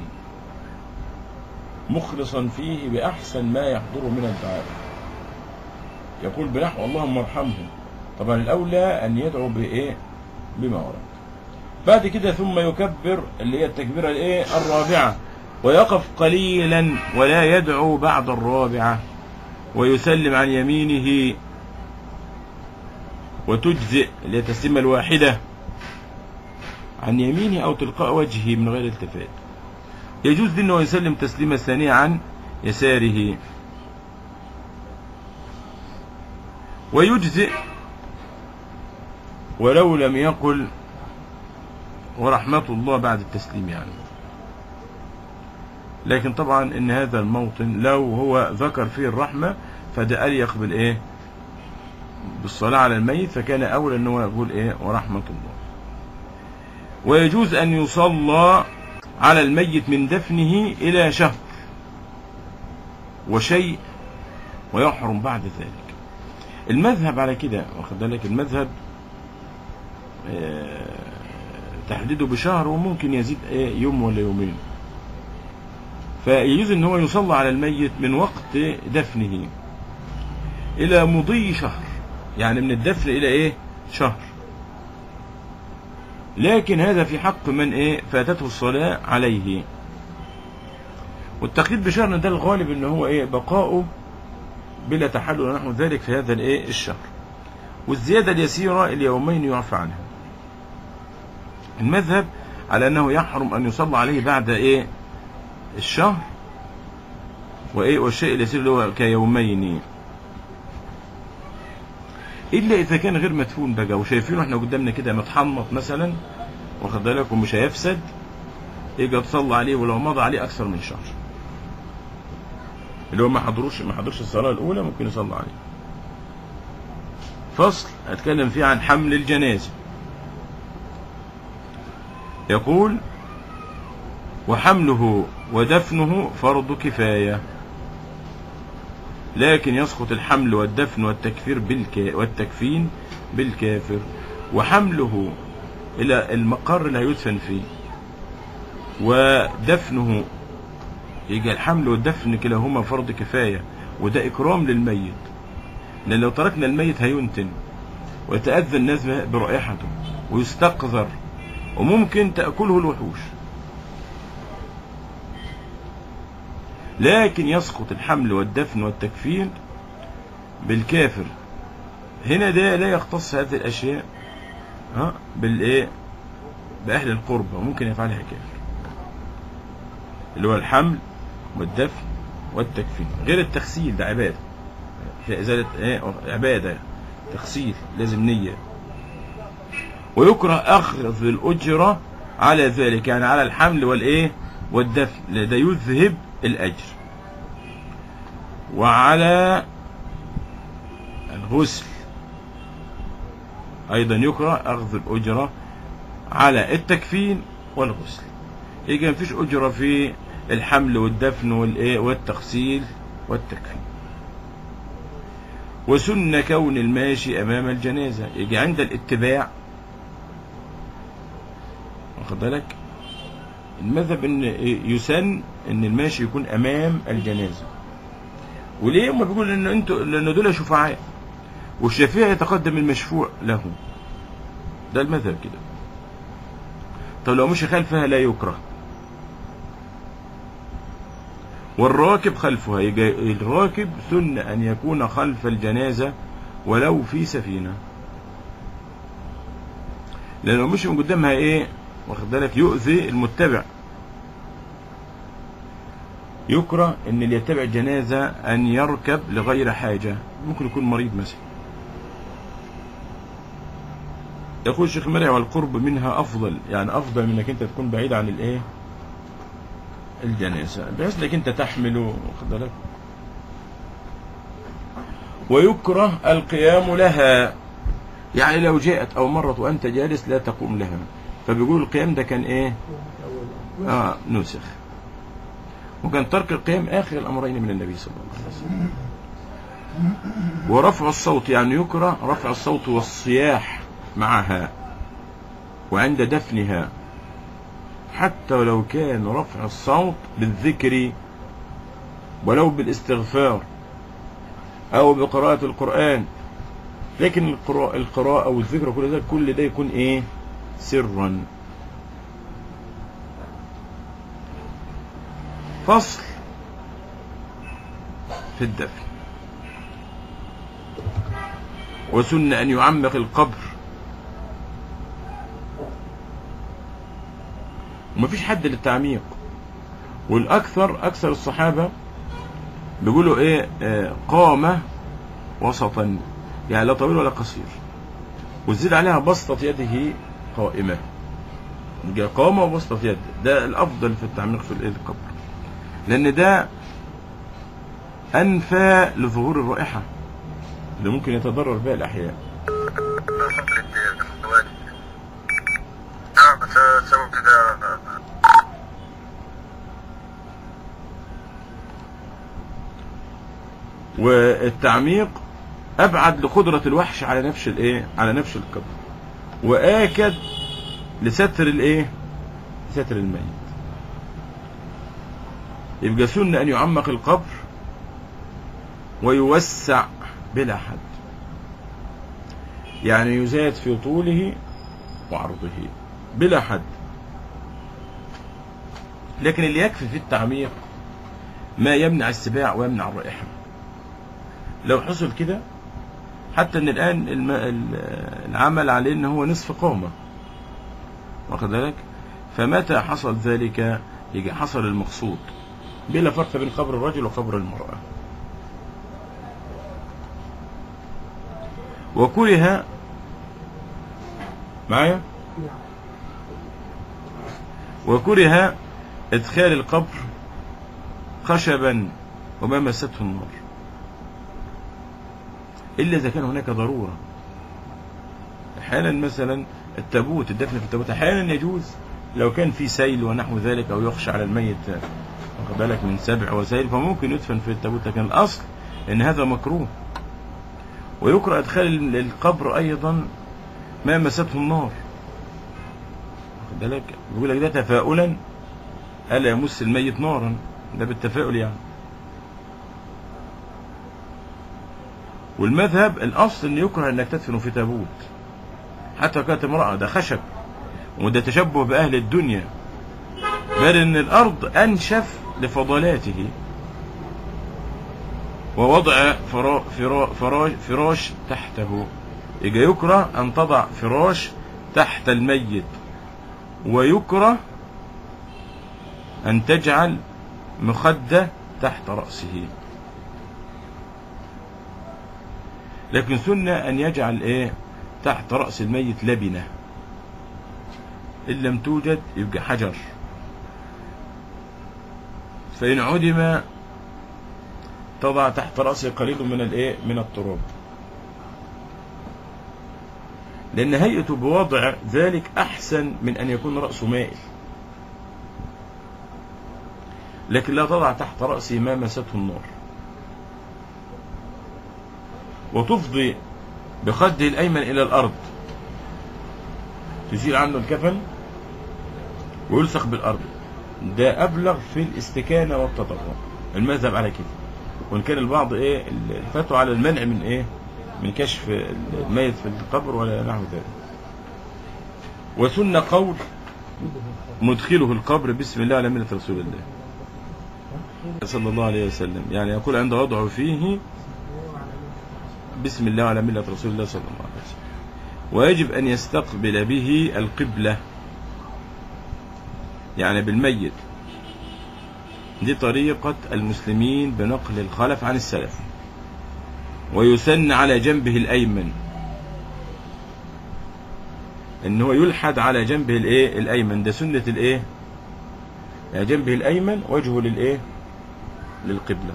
مخلصا فيه بأحسن ما يحضره من الدعاء يقول بنحو اللهم ارحمه طبعا الأولى أن يدعو بإيه بما ورد بعد كده ثم يكبر اللي هي التكبيرة الإيه الرابعة ويقف قليلا ولا يدعو بعد الرابعة ويسلم عن يمينه وتجزئ اللي هي التسليمة الواحدة عن يمينه أو تلقاء وجهه من غير التفات يجوز لي أنه يسلم تسليمة ثانية عن يساره ويجزئ ولو لم يقل ورحمة الله بعد التسليم يعني لكن طبعا ان هذا الموطن لو هو ذكر فيه الرحمة فده أليق بالايه بالصلاة على الميت فكان أولى أنه يقول ايه ورحمة الله ويجوز أن يصلى على الميت من دفنه إلى شهر وشيء ويحرم بعد ذلك المذهب على كده واخد بالك المذهب آه، تحديده بشهر وممكن يزيد إيه يوم ولا يومين فيجوز ان هو يصلى على الميت من وقت دفنه الى مضي شهر يعني من الدفن الى ايه شهر لكن هذا في حق من ايه فاتته الصلاة عليه والتقييد بشهر ده الغالب ان هو ايه بقاؤه بلا تحلل ونحو ذلك في هذا الايه الشهر والزيادة اليسيرة اليومين يعفى عنها المذهب على انه يحرم ان يصلى عليه بعد ايه الشهر وايه والشيء اليسير اللي هو كيومين الا اذا كان غير مدفون بقى وشايفينه احنا قدامنا كده متحنط مثلا واخد بالك ومش هيفسد يجي تصلى عليه ولو مضى عليه اكثر من شهر اللي هو ما حضروش ما حضرش الصلاه الاولى ممكن يصلى عليه فصل اتكلم فيه عن حمل الجنازه يقول وحمله ودفنه فرض كفايه لكن يسقط الحمل والدفن والتكفير بالك... والتكفين بالكافر وحمله إلى المقر اللي هيدفن فيه ودفنه يجي الحمل والدفن كلاهما فرض كفاية وده إكرام للميت لأن لو تركنا الميت هينتن ويتأذى الناس برائحته ويستقذر وممكن تأكله الوحوش لكن يسقط الحمل والدفن والتكفين بالكافر هنا ده لا يختص هذه الأشياء ها بالايه بأهل القربة وممكن يفعلها كافر اللي هو الحمل والدفن والتكفين غير التغسيل ده عبادة في إزالة إيه؟ عبادة تغسيل لازم نية ويكره أخذ الأجرة على ذلك يعني على الحمل والإيه والدفن ده يذهب الأجر وعلى الغسل أيضا يكره أخذ الأجرة على التكفين والغسل يجي مفيش أجرة في الحمل والدفن والإيه والتغسيل والتكفين وسن كون الماشي أمام الجنازة يجي عند الاتباع واخد بالك المذهب ان يسن ان الماشي يكون امام الجنازه وليه هم بيقولوا ان انتوا لان دول شفعاء والشفيع يتقدم المشفوع له ده المذهب كده طب لو مشي خلفها لا يكره والراكب خلفها يجي الراكب سن ان يكون خلف الجنازه ولو في سفينه لان لو مشي من قدامها ايه واخد بالك يؤذي المتبع يكره ان اللي يتبع الجنازه ان يركب لغير حاجه ممكن يكون مريض مثلا يقول الشيخ مرعي والقرب منها افضل يعني افضل من انك انت تكون بعيد عن الايه الجنازه بحيث انك انت تحمله واخد بالك ويكره القيام لها يعني لو جاءت او مرت وانت جالس لا تقوم لها فبيقول القيام ده كان ايه اه نسخ وكان ترك القيام اخر الامرين من النبي صلى الله عليه وسلم ورفع الصوت يعني يكره رفع الصوت والصياح معها وعند دفنها حتى لو كان رفع الصوت بالذكر ولو بالاستغفار او بقراءة القرآن لكن القراءة, القراءة والذكر كل ده كل ده يكون ايه سرا فصل في الدفن وسن أن يعمق القبر ومفيش حد للتعميق والأكثر أكثر الصحابة بيقولوا إيه آه قامة وسطا يعني لا طويل ولا قصير وزيد عليها بسطة يده قائمة يبقى قامة وبسطة يد ده الأفضل في التعميق في القبر لأن ده أنفى لظهور الرائحة اللي ممكن يتضرر بها الأحياء نعم سوي كذا والتعميق أبعد لقدرة الوحش على نفس الإيه على نفس القبر وآكد لستر الإيه ستر الميت يبقى سنة أن يعمق القبر ويوسع بلا حد يعني يزاد في طوله وعرضه بلا حد لكن اللي يكفي في التعميق ما يمنع السباع ويمنع الرائحة لو حصل كده حتى ان الان الم... العمل عليه ان هو نصف قامة واخد بالك فمتى حصل ذلك يجي حصل المقصود بلا فرق بين قبر الرجل وقبر المرأة وكره معايا نعم وكره ادخال القبر خشبا وما مسته النار الا اذا كان هناك ضروره احيانا مثلا التابوت الدفن في التابوت احيانا يجوز لو كان في سيل ونحو ذلك او يخشى على الميت واخد بالك من سبع وسيل فممكن يدفن في التابوت لكن الاصل ان هذا مكروه ويكره ادخال القبر ايضا ما مسته النار واخد بالك بيقول لك ده تفاؤلا الا يمس الميت نارا ده بالتفاؤل يعني والمذهب الأصل أن يكره أنك تدفن في تابوت حتى لو كانت امرأة ده خشب وده تشبه بأهل الدنيا بل أن الأرض أنشف لفضلاته ووضع فرا فرا فراش, فراش تحته يجي يكره أن تضع فراش تحت الميت ويكره أن تجعل مخدة تحت رأسه لكن سنة أن يجعل إيه تحت رأس الميت لبنة إن لم توجد يبقى حجر فإن عدم تضع تحت رأسه قليل من الإيه من التراب لأن هيئته بوضع ذلك أحسن من أن يكون رأسه مائل لكن لا تضع تحت رأسه ما مسته النار وتفضي بخده الأيمن إلى الأرض تشيل عنه الكفن ويلصق بالأرض ده أبلغ في الاستكانة والتضرع المذهب على كده وإن كان البعض إيه الفتوى على المنع من إيه من كشف الميت في القبر ولا نحو ذلك وسن قول مدخله القبر بسم الله على ملة رسول الله صلى الله عليه وسلم يعني يقول عند وضعه فيه بسم الله على ملة رسول الله صلى الله عليه وسلم ويجب أن يستقبل به القبلة يعني بالميت دي طريقة المسلمين بنقل الخلف عن السلف ويسن على جنبه الأيمن ان هو يلحد على جنبه الايه الايمن ده سنة الايه يعني جنبه الايمن وجهه للايه للقبلة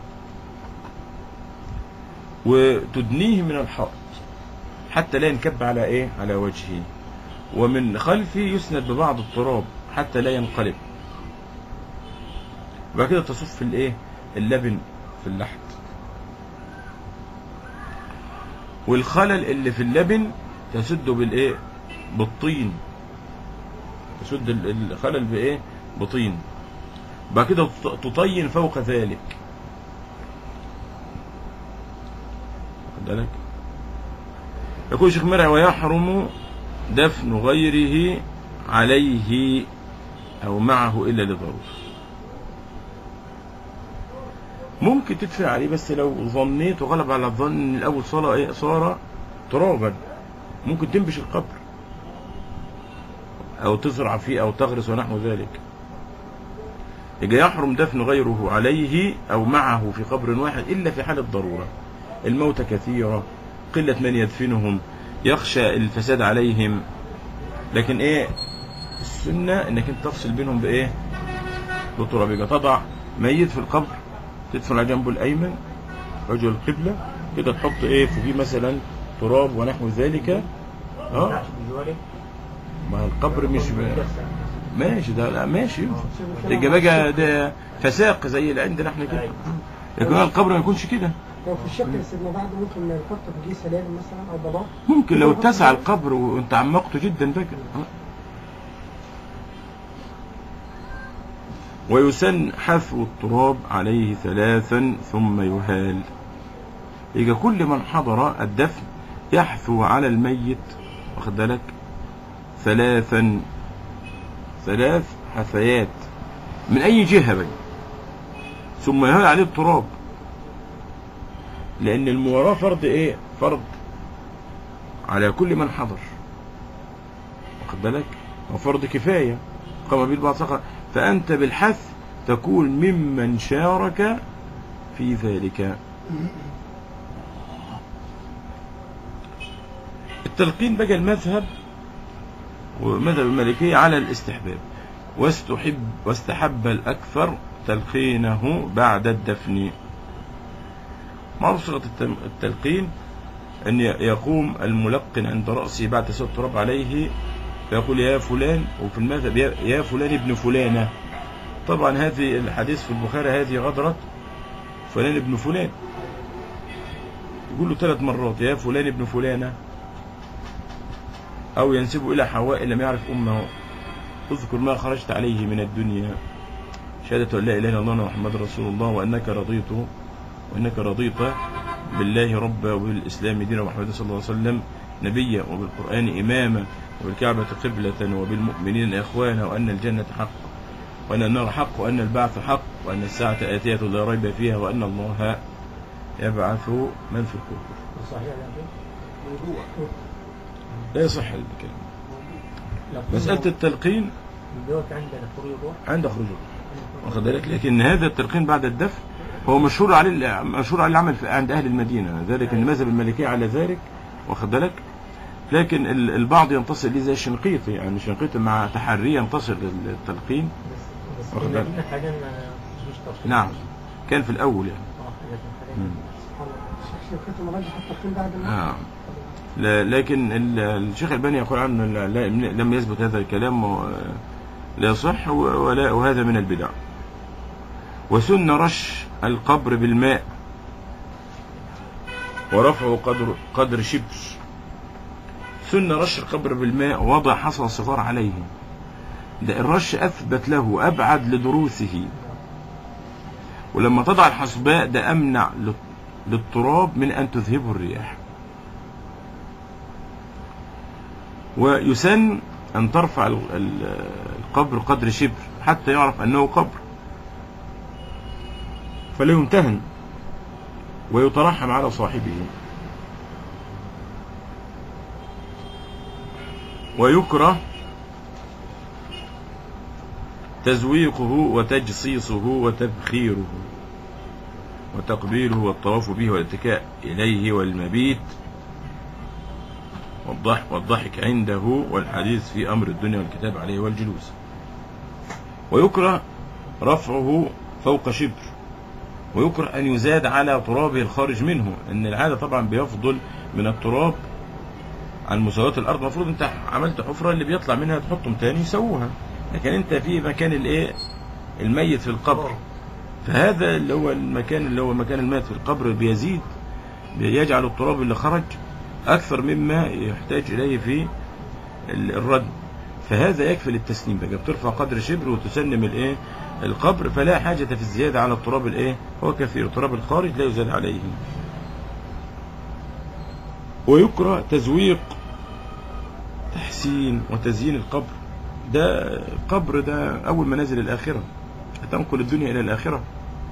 وتدنيه من الحائط حتى لا ينكب على ايه على وجهه ومن خلفه يسند ببعض التراب حتى لا ينقلب وبعد كده تصف الايه اللبن في اللحد والخلل اللي في اللبن تسده بالايه بالطين تسد ال- الخلل بايه بطين بعد كده تط- تطين فوق ذلك واخد بالك يقول شيخ مرعي ويحرم دفن غيره عليه او معه الا لضروره ممكن تدفع عليه بس لو ظنيت وغلب على الظن ان الاول صار ايه صار ترابا ممكن تنبش القبر او تزرع فيه او تغرس ونحو ذلك يجي يحرم دفن غيره عليه او معه في قبر واحد الا في حال الضروره الموت كثيره قله من يدفنهم يخشى الفساد عليهم لكن ايه السنه انك انت تفصل بينهم بايه بتراب يبقى تضع ميت في القبر تدفن على جنبه الايمن وجه القبله كده تحط ايه فوقيه مثلا تراب ونحو ذلك اه ما القبر مش ب... ماشي ده لا ماشي يبقى بقى ده فساق زي اللي عندنا احنا كده لكن هو القبر ما يكونش كده لو في الشق اللي سيبنا بعد ممكن نحط فوقيه سلالم مثلا او ضباب ممكن لو اتسع القبر وانت عمقته جدا بقى آه. ويسن حثو التراب عليه ثلاثا ثم يهال يبقى كل من حضر الدفن يحثو على الميت واخد بالك ثلاثا ثلاث حثيات من اي جهه بقى ثم يهال عليه التراب لان المواراه فرض ايه فرض على كل من حضر واخد بالك وفرض كفايه قام به البعض سقط فانت بالحث تكون ممن شارك في ذلك التلقين بقى المذهب ومذهب المالكية على الاستحباب واستحب واستحب الأكثر تلقينه بعد الدفن معروف صيغة التم- التلقين أن ي- يقوم الملقن عند رأسه بعد تسوى التراب عليه فيقول يا فلان وفي المذهب يا- يا فلان ابن فلانة طبعا هذه الحديث في البخاري هذه غدرة فلان ابن فلان يقول له ثلاث مرات يا فلان ابن فلانة أو ينسبه إلى حواء لم يعرف أمه اذكر ما خرجت عليه من الدنيا شهادة أن لا إله إلا الله وأن محمد رسول الله وأنك رضيت وأنك رضيت بالله ربا وبالإسلام دينا ومحمد صلى الله عليه وسلم نبيا وبالقرآن إماما وبالكعبة قبلة وبالمؤمنين إخوانا وأن الجنة حق وأن النار حق وأن البعث حق وأن الساعة آتية لا ريب فيها وأن الله يبعث من في القبور صحيح يا أخي؟ موضوع لا يصح هذا الكلام لو مسألة التلقين دوت عندنا خروج روح عند خروج واخد بالك لكن هذا التلقين بعد الدفن هو مشهور عليه مشهور عليه العمل في- عند اهل المدينه ذلك ان مذهب المالكيه على ذلك واخد بالك لكن ال- البعض ينتصر ليه زي الشنقيطي يعني الشنقيطي مع تحريه ينتصر للتلقين بس بس واخد في بالك. المدينة حاليا ما مش تفصيل نعم كان في الاول يعني اه حاجات مم. حاليا سبحان الله الشيخ شوكة مرجح التقييم بعد الموت آه. لا- لكن ال- الشيخ الباني يقول عنه لا- لا- لم يثبت هذا الكلام و- لا يصح و- ولا وهذا من البدع وسن رش القبر بالماء ورفعه قدر قدر شبر سن رش القبر بالماء وضع حصى صغار عليه ده الرش أثبت له أبعد لدروسه ولما تضع الحصباء ده أمنع لل- للتراب من أن تذهبه الرياح ويسن أن ترفع ال- ال- القبر قدر شبر حتى يعرف أنه قبر فلا يمتهن ويترحم على صاحبه ويكره تزويقه وتجصيصه وتبخيره وتقبيله والطواف به والاتكاء إليه والمبيت والضحك, والضحك عنده والحديث في أمر الدنيا والكتاب عليه والجلوس ويكره رفعه فوق شبر ويكره أن يزاد على ترابه الخارج منه أن العادة طبعا بيفضل من التراب عن مساواة الأرض المفروض أنت عملت حفرة اللي بيطلع منها تحطهم تاني يسووها لكن أنت في مكان الإيه الميت في القبر فهذا اللي هو المكان اللي هو مكان الميت في القبر بيزيد يجعل التراب اللي خرج أكثر مما يحتاج إليه في ال- الرد فهذا يكفي للتسليم بقى بترفع قدر شبر وتسلم الايه القبر فلا حاجة في الزيادة على التراب الايه هو كثير التراب الخارج لا يزاد عليه ويكره تزويق تحسين وتزيين القبر ده القبر ده أول منازل الآخرة هتنقل الدنيا إلى الآخرة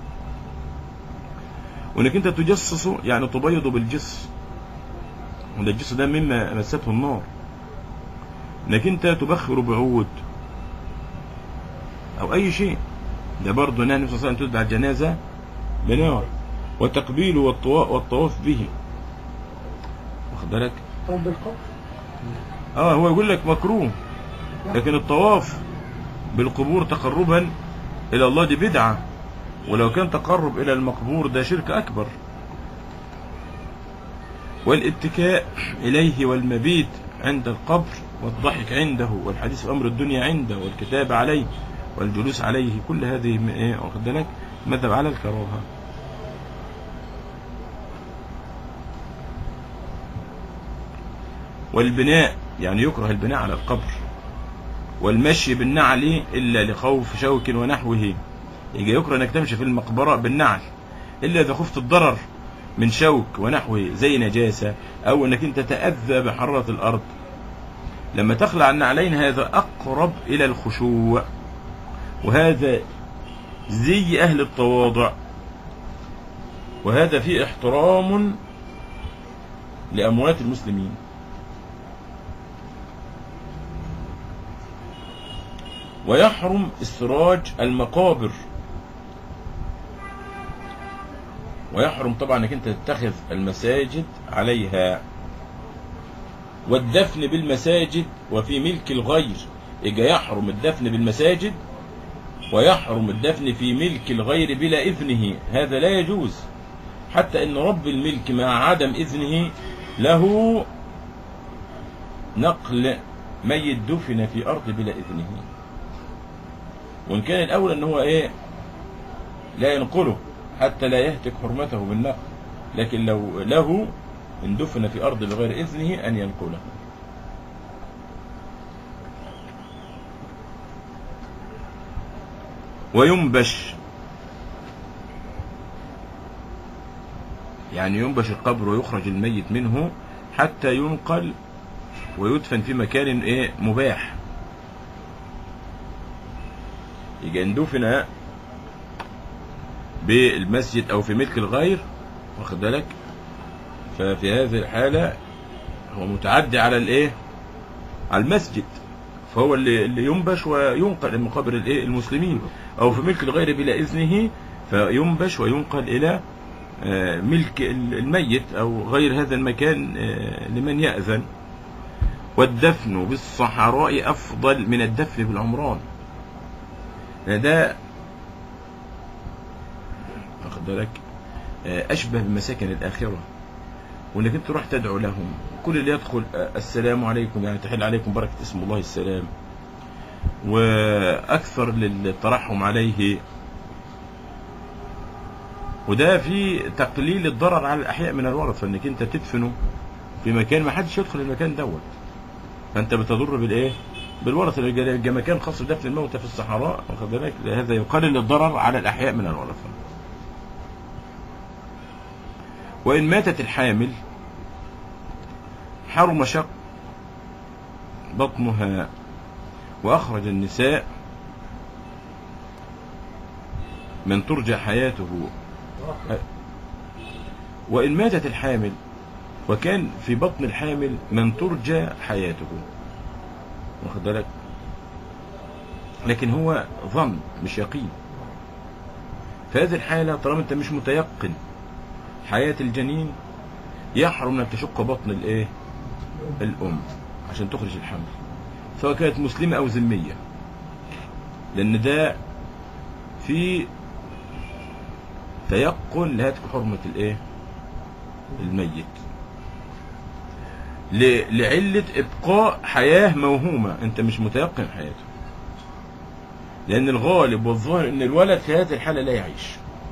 وإنك أنت تجصصه يعني تبيضه بالجص وده الجص ده مما مسته النار انك انت تبخر بعود او اي شيء ده برضه نهى النبي صلى الله عليه وسلم تتبع الجنازه بنار والتقبيل والطواف والطواف به واخد بالك رب القبر اه هو يقول لك مكروه لكن الطواف بالقبور تقربا الى الله دي بدعه ولو كان تقرب الى المقبور ده شرك اكبر والاتكاء اليه والمبيت عند القبر والضحك عنده والحديث في امر الدنيا عنده والكتاب عليه والجلوس عليه كل هذه م- ايه واخد بالك مذهب على الكراهه والبناء يعني يكره البناء على القبر والمشي بالنعل إلا لخوف شوك ونحوه يجي يكره أنك تمشي في المقبرة بالنعل إلا إذا خفت الضرر من شوك ونحوه زي نجاسة أو أنك أنت تأذى بحرارة الأرض لما تخلع النعلين هذا أقرب إلى الخشوع وهذا زي أهل التواضع وهذا فيه احترام لأموات المسلمين ويحرم استراج المقابر ويحرم طبعا انك انت تتخذ المساجد عليها والدفن بالمساجد وفي ملك الغير يجي يحرم الدفن بالمساجد ويحرم الدفن في ملك الغير بلا إذنه هذا لا يجوز حتى ان رب الملك مع عدم إذنه له نقل ميت دفن في أرض بلا إذنه وإن كان الأولى أن هو إيه لا ينقله حتى لا يهتك حرمته بالنقل لكن لو له إن دفن في أرض بغير إذنه أن ينقله وينبش يعني ينبش القبر ويخرج الميت منه حتى ينقل ويدفن في مكان ايه مباح يجي ان دفن بالمسجد او في ملك الغير واخد بالك ففي هذه الحالة هو متعدي على الايه على المسجد فهو اللي, اللي ينبش وينقل لمقابر الايه المسلمين او في ملك الغير بلا اذنه فينبش وينقل الى آه، ملك الميت او غير هذا المكان آه، لمن يأذن والدفن بالصحراء افضل من الدفن بالعمران لأن ده واخد بالك آه، اشبه بمساكن الاخره وانك انت تروح تدعو لهم كل اللي يدخل آه، السلام عليكم يعني تحل عليكم بركه اسم الله السلام واكثر للترحم عليه وده في تقليل الضرر على الاحياء من الورثه انك انت تدفنه في مكان ما حدش يدخل المكان دوت فانت بتضر بالايه بالورثه اللي يبقى مكان خاص بدفن الموتى في الصحراء واخد بالك هذا يقلل الضرر على الاحياء من الورثه وإن ماتت الحامل حرم شق بطنها وأخرج النساء من ترجى حياته وإن ماتت الحامل وكان في بطن الحامل من ترجى حياته واخد بالك لكن هو ظن مش يقين في هذه الحالة طالما انت مش متيقن حياة الجنين يحرم انك تشق بطن الايه الام عشان تخرج الحمل سواء كانت مسلمة او ذمية لان ده في تيقن لهتك حرمة الايه الميت ل- لعلة ابقاء حياة موهومة انت مش متيقن حياته لان الغالب والظاهر ان الولد في هذه الحالة لا يعيش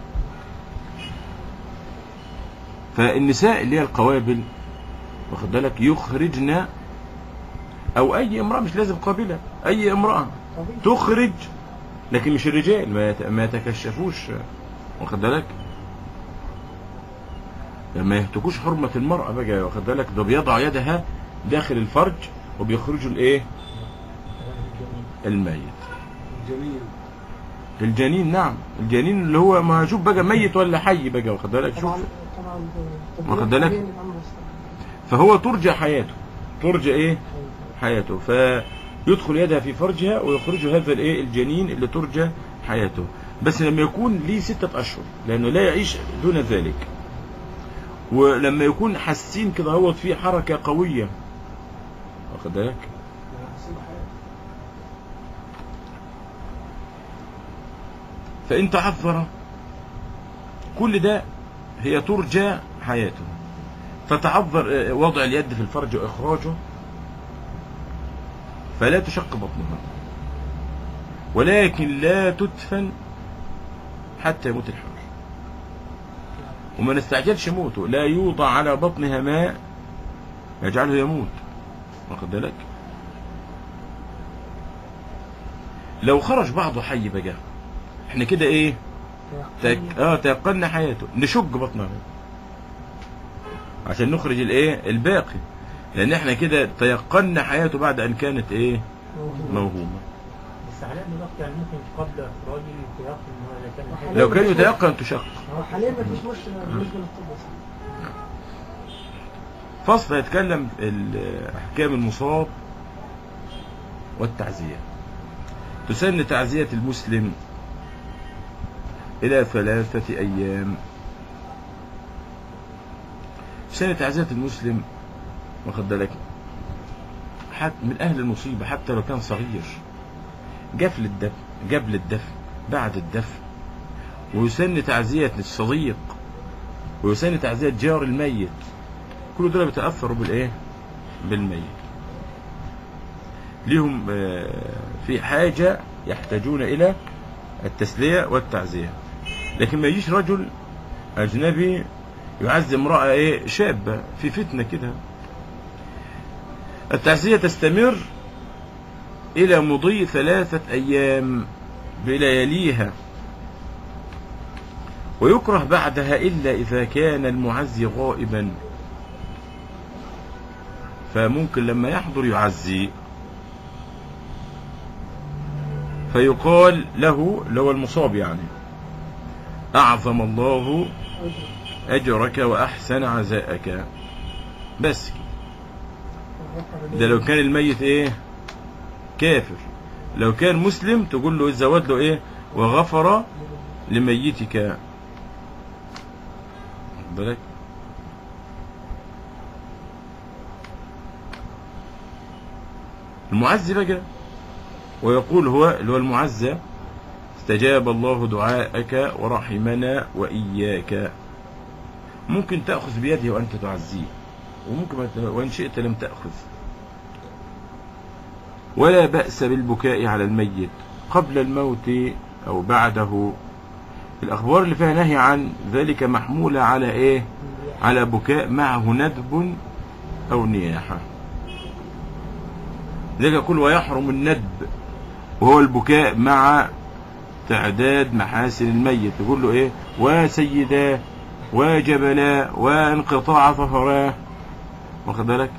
فالنساء اللي هي القوابل واخد بالك يخرجن او اي امراه مش لازم قابله اي امراه طبيعي تخرج لكن مش الرجال ما يت- ما يتكشفوش واخد بالك ما يهتكوش حرمة المرأة بقى واخد بالك ده بيضع يدها داخل الفرج وبيخرجوا الايه الميت جميل الجنين نعم الجنين اللي هو ما شوف بقى ميت ولا حي بقى واخد بالك شوف طبعا طبعا واخد بالك؟ طبيعي الأمر الصحيح. فهو ترجى حياته ترجى ايه حياته فيدخل يدها في فرجها ويخرج هذا الايه الجنين اللي ترجى حياته بس لما يكون ليه ستة اشهر لانه لا يعيش دون ذلك ولما يكون حاسين كده هو في حركة قوية واخد بالك فإن تعذر كل ده هي ترجى حياته فتعذر آه، وضع اليد في الفرج وإخراجه فلا تشق بطنها ولكن لا تدفن حتى يموت الحمل وما نستعجلش موته لا يوضع على بطنها ماء يجعله يموت واخد بالك لو خرج بعضه حي بقى احنا كده ايه تك... اه تيقنا حياته نشق بطنها عشان نخرج الايه الباقي لان احنا كده تيقنا حياته بعد ان كانت ايه موهومه بس على ان الوقت يعني ممكن قبل اخراجه يتيقن ان هو اذا كان حي- لو كان يتيقن تشق هو حاليا ما فيش مشكله بالنسبه للطب أصلاً. فصل يتكلم ال- احكام المصاب والتعزيه تسن تعزيه المسلم الى ثلاثه ايام تسن تعزيه المسلم واخد بالك حتى من اهل المصيبه حتى لو كان صغير قبل الدفن قبل الدفن بعد الدفن ويسن تعزيه الصديق ويسن تعزيه جار الميت كل دول بيتاثروا بالايه بالميت ليهم آه، في حاجه يحتاجون الى التسليه والتعزيه لكن ما يجيش رجل اجنبي يعزي امراه ايه شابه في فتنه كده التعزيه تستمر الى مضي ثلاثه ايام بلياليها ويكره بعدها إلا إذا كان المعزي غائبا فممكن لما يحضر يعزي فيقال له لو المصاب يعني أعظم الله أجرك وأحسن عزاءك بس كده. ده لو كان الميت إيه كافر لو كان مسلم تقول له زود له إيه وغفر لميتك واخد بالك المعزي بقى ويقول هو اللي هو المعزى استجاب الله دعاءك ورحمنا وإياك ممكن تأخذ بيده وأنت تعزيه وممكن ما ت- وإن شئت لم تأخذ ولا بأس بالبكاء على الميت قبل الموت أو بعده الأخبار اللي فيها نهي عن ذلك محمولة على إيه على بكاء معه ندب أو نياحة ذلك يقول ويحرم الندب وهو البكاء مع تعداد محاسن الميت يقول له ايه وسيداه وجبلاه وانقطاع ظهراه واخد بالك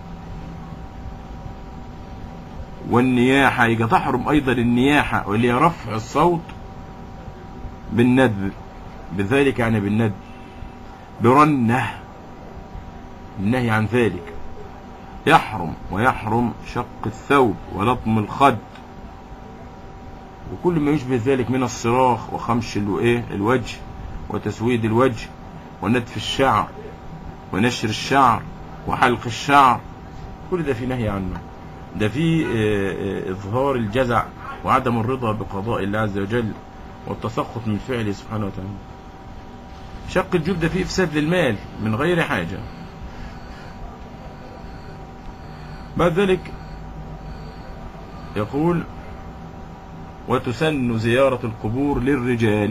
والنياحة يبقى تحرم أيضا النياحة واللي هي رفع الصوت بالندب بذلك يعني بالندب برنة النهي عن ذلك يحرم ويحرم شق الثوب ولطم الخد وكل ما يشبه ذلك من الصراخ وخمش ال- إيه؟ الوجه وتسويد الوجه ونتف الشعر ونشر الشعر وحلق الشعر كل ده في نهي عنه ده في آه، آه، إظهار الجزع وعدم الرضا بقضاء الله عز وجل والتسخط من فعله سبحانه وتعالى شق الجيوب ده فيه إفساد للمال من غير حاجة بعد ذلك يقول وتسن زيارة القبور للرجال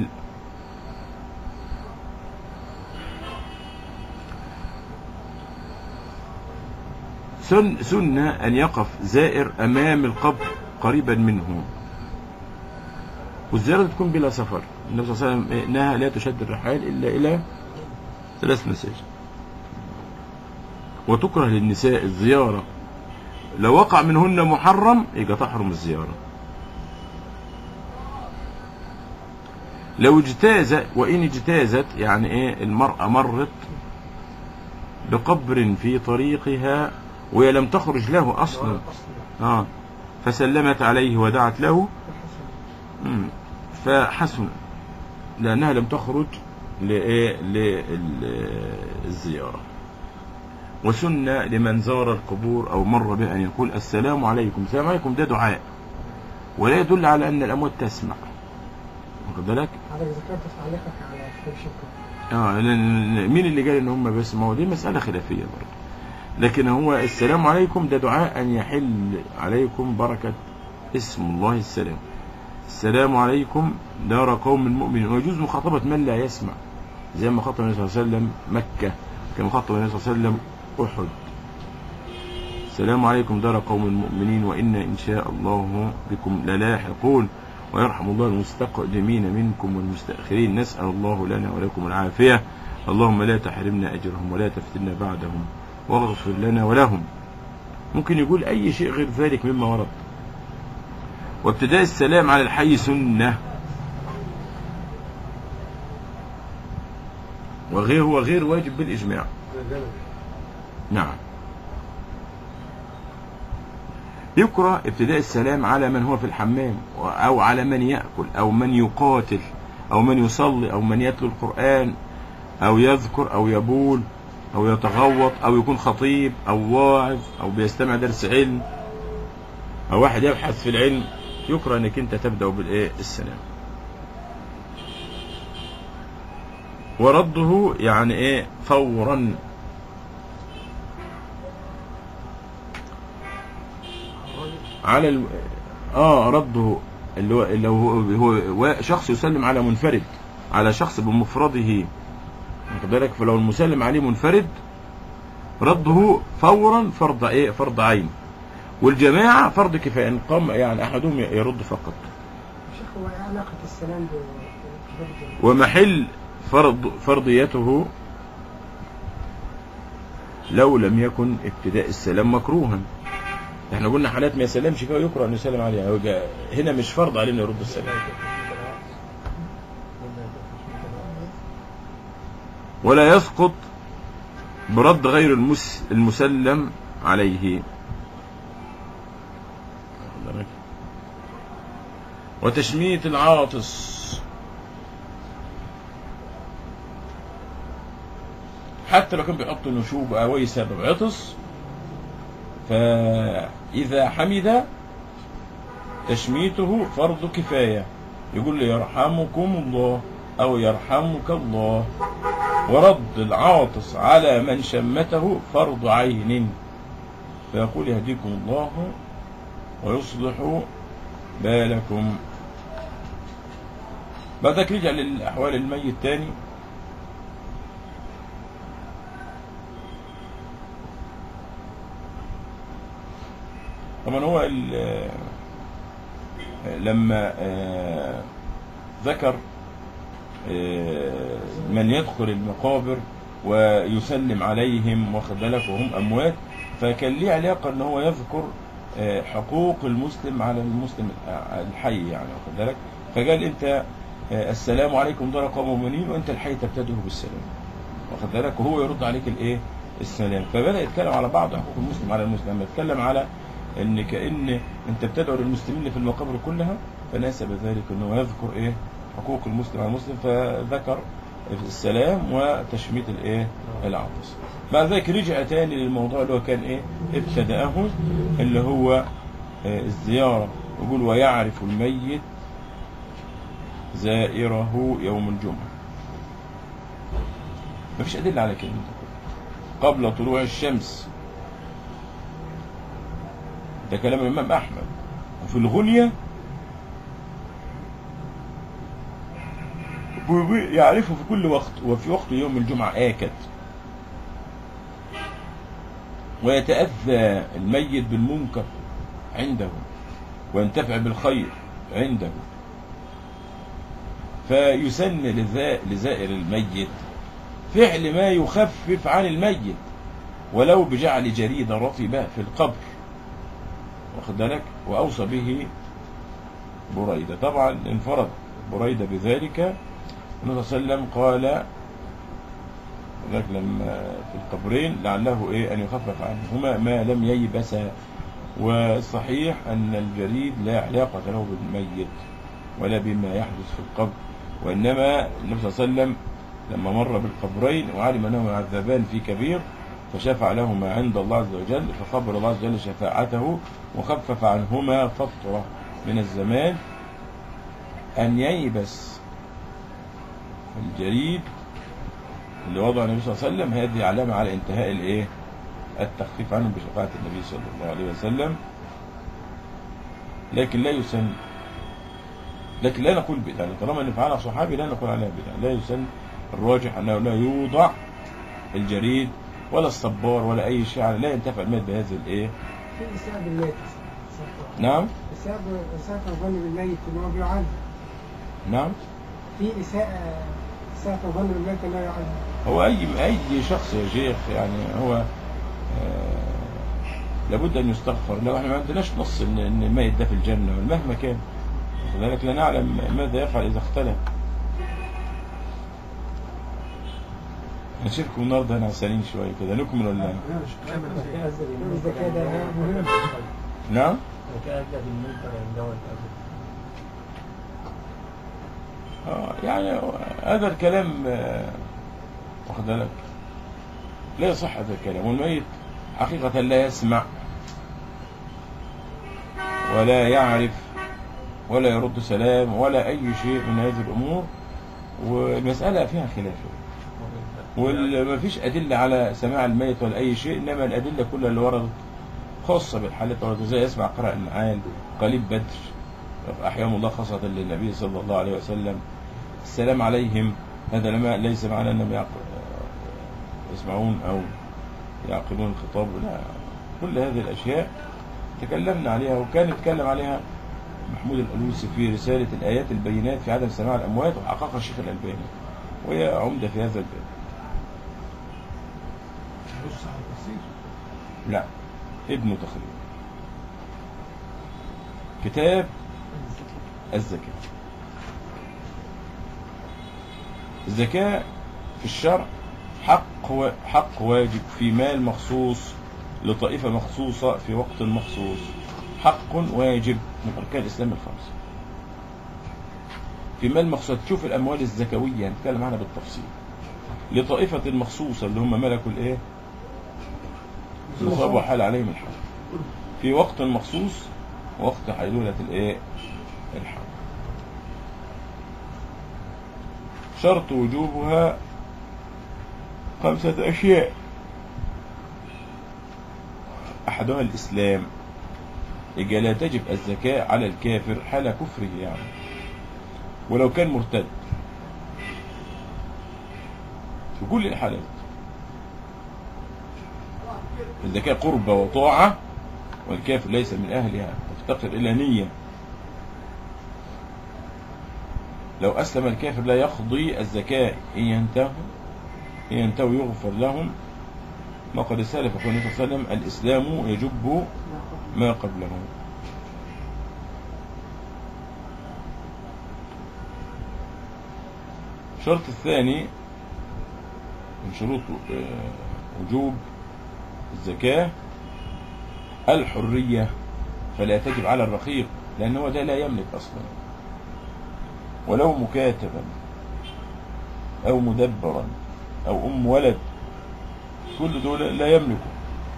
سن سنة أن يقف زائر أمام القبر قريبا منه والزيارة تكون بلا سفر النبي صلى الله عليه وسلم نهى لا تشد الرحال إلا إلى ثلاث مساجد وتكره للنساء الزيارة لو وقع منهن محرم يبقى تحرم الزيارة لو اجتاز وإن اجتازت يعني إيه المرأة مرت بقبر في طريقها وهي لم تخرج له أصلا آه فسلمت عليه ودعت له مم. فحسن لأنها لم تخرج لإيه للزيارة وسنة لمن زار القبور أو مر به أن يقول السلام عليكم السلام عليكم ده دعاء ولا يدل على أن الأموات تسمع واخد بالك حضرتك ذكرت في تعليقك على كتاب شكر اه لأن- مين اللي قال ان هم بيسمعوا دي مسألة خلافية برضه لكن هو السلام عليكم ده دعاء ان يحل عليكم بركة اسم الله السلام السلام عليكم دار قوم مؤمنين ويجوز مخاطبة من لا يسمع زي ما خاطب النبي صلى الله عليه وسلم مكة كما خاطب النبي صلى الله عليه وسلم أحد السلام عليكم دار قوم مؤمنين وإنا إن شاء الله بكم للاحقون ويرحم الله المستقدمين منكم والمستأخرين نسأل الله لنا ولكم العافية اللهم لا تحرمنا أجرهم ولا تفتنا بعدهم واغفر لنا ولهم ممكن يقول أي شيء غير ذلك مما ورد وابتداء السلام على الحي سنة وغير هو غير واجب بالإجماع نعم يكره ابتداء السلام على من هو في الحمام أو على من يأكل أو من يقاتل أو من يصلي أو من يتلو القرآن أو يذكر أو يبول أو يتغوط أو يكون خطيب أو واعظ أو بيستمع درس علم أو واحد يبحث في العلم يكره أنك أنت تبدأ بالإيه السلام ورده يعني إيه فورا على ال... اه رده اللي هو اللي هو, هو وا- شخص يسلم على منفرد على شخص بمفرده واخد بالك فلو المسلم عليه منفرد رده فورا فرض ايه فرض عين والجماعه فرض كفايه ان قام يعني احدهم يرد فقط شيخ هو ايه علاقة السلام ب- بكتاب الجنة؟ ومحل فرض فرضيته لو لم يكن ابتداء السلام مكروها احنا قلنا حالات ما يسلمش فيها يكره ان يسلم عليها هو جا- هنا مش فرض عليه انه يرد السلام ولا يسقط برد غير المس المسلم عليه وتشميت العاطس حتى لو كان بيحط نشوب او اي سبب عطس فاذا حمد تشميته فرض كفايه يقول لي يرحمكم الله او يرحمك الله ورد العاطس على من شمته فرض عين فيقول يهديكم الله ويصلح بالكم بعدك رجع للأحوال الميت تاني طبعا هو ال- لما آه، ذكر آه، من يدخل المقابر ويسلم عليهم واخد بالك وهم أموات فكان ليه علاقة ان هو يذكر آه، حقوق المسلم على المسلم الحي يعني واخد بالك فقال انت آه، السلام عليكم دار قوم مؤمنين وانت الحي تبتدئ بالسلام واخد بالك وهو يرد عليك الايه السلام فبدا يتكلم على بعض حقوق المسلم على المسلم لما يتكلم على ان كان انت بتدعو للمسلمين في المقابر كلها فناسب ذلك انه يذكر ايه حقوق المسلم على المسلم فذكر السلام وتشميت الايه العطس بعد ذلك رجع تاني للموضوع اللي هو كان ايه ابتدأه اللي هو آه، الزيارة يقول ويعرف الميت زائره يوم الجمعة مفيش أدلة على كده قبل طلوع الشمس ده كلام الإمام أحمد وفي الغنية يعرفه في كل وقت وفي وقت يوم الجمعة آكد ويتأذى الميت بالمنكر عنده وينتفع بالخير عنده فيسن لذا- لزائر الميت فعل ما يخفف عن الميت ولو بجعل جريدة رطبة في القبر واخد بالك وأوصى به بريدة طبعا انفرد بريدة بذلك النبي صلى الله عليه وسلم قال ذلك لما في القبرين لعله ايه ان يخفف عنهما ما لم ييبسا والصحيح ان الجريد لا علاقة له بالميت ولا بما يحدث في القبر وانما النبي صلى الله عليه وسلم لما مر بالقبرين وعلم انهما يعذبان في كبير فشفع لهما عند الله عز وجل فقبل الله عز وجل شفاعته وخفف عنهما فترة من الزمان أن ييبس الجريد اللي وضع النبي صلى الله عليه وسلم هذه علامة على انتهاء الايه التخفيف عنه بشفاعة النبي صلى الله عليه وسلم لكن لا يسن لكن لا نقول بدعة يعني طالما ان فعلها صحابي لا نقول عليها بدعة لا يسن الراجح انه لا يوضع الجريد ولا الصبار ولا اي شيء على لا ينتفع الميت بهذه الايه في إساءة بالميت نعم إساءة إساءة الظن بالميت إن هو بيعذب نعم في إساءة إساءة الظن بالميت لا يعذب هو اي اي شخص يا شيخ يعني هو آه لابد ان يستغفر لو احنا ما عندناش نص ان ان الميت ده في الجنه مهما كان لذلك لا نعلم ماذا يفعل اذا اختلف نشوفكم النهارده نعسانين شويه كده نكمل ولا إذا كده مهم نعم وكأذى بالمنكر عنده والأذى آه يعني هذا الكلام آه، واخد بالك لا يصح هذا الكلام والميت حقيقة لا يسمع ولا يعرف ولا يرد سلام ولا أي شيء من هذه الأمور والمسألة فيها خلاف وما فيش أدلة على سماع الميت ولا أي شيء إنما الأدلة كلها اللي وردت خاصة بالحالات التي زي يسمع قراء النعال قليب بدر أحيام الله خاصة للنبي صلى الله عليه وسلم السلام عليهم هذا لما ليس معنى أنهم يعق- يسمعون أو يعقلون الخطاب لا كل هذه الأشياء تكلمنا عليها وكان يتكلم عليها محمود الألوسي في رسالة الآيات البينات في عدم سماع الأموات وحققها الشيخ الألباني وهي عمدة في هذا الباب بص على التفسير لا ابن تخريج كتاب الزكاة الزكاة في الشرع حق و... حق واجب في مال مخصوص لطائفة مخصوصة في وقت مخصوص حق واجب من أركان الإسلام الخمسة في مال مخصوص تشوف الأموال الزكوية نتكلم عنها بالتفصيل لطائفة مخصوصة اللي هم ملكوا الإيه؟ النصاب وحال عليهم الحول في وقت مخصوص وقت حيلولة الإيه؟ الحول شرط وجوبها خمسة أشياء أحدها الإسلام إجا لا تجب الزكاة على الكافر حال كفره يعني ولو كان مرتد في كل الحالات الزكاة قربة وطاعة والكافر ليس من أهلها تفتقر إلى نية لو أسلم الكافر لا يقضي الزكاة إن ينتهوا إن ينتهوا يغفر لهم ما قد سلف يقول النبي صلى الله عليه وسلم الإسلام يجب ما قبله الشرط الثاني من شروط آه، وجوب الزكاة الحرية فلا تجب على الرقيق لأنه ده لا يملك أصلا ولو مكاتبا أو مدبرا أو أم ولد كل دول لا يملكوا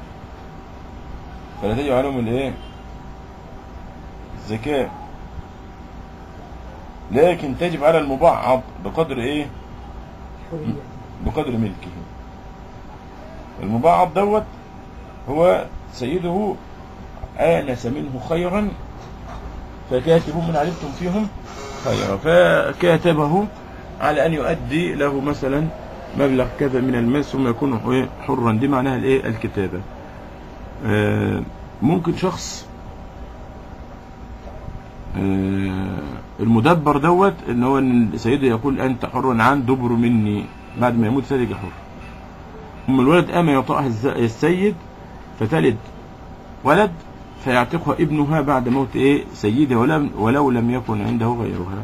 فلا تجب عليهم الايه الزكاة لكن تجب على المبعض بقدر ايه حرية بقدر ملكه المبعض دوت هو سيده آنس منه خيرا فكاتبوا من علمتم فيهم خيرا فكاتبه على أن يؤدي له مثلا مبلغ كذا من المال ثم يكون حرا دي معناها الايه الكتابة آه، ممكن شخص آه، المدبر دوت ان هو إن سيده يقول انت حر عن دبر مني بعد ما يموت سيدك حر ام الولد قام يطأها الز- السيد فتلد ولد فيعتقها ابنها بعد موت ايه سيدها ولم ولو لم يكن عنده غيرها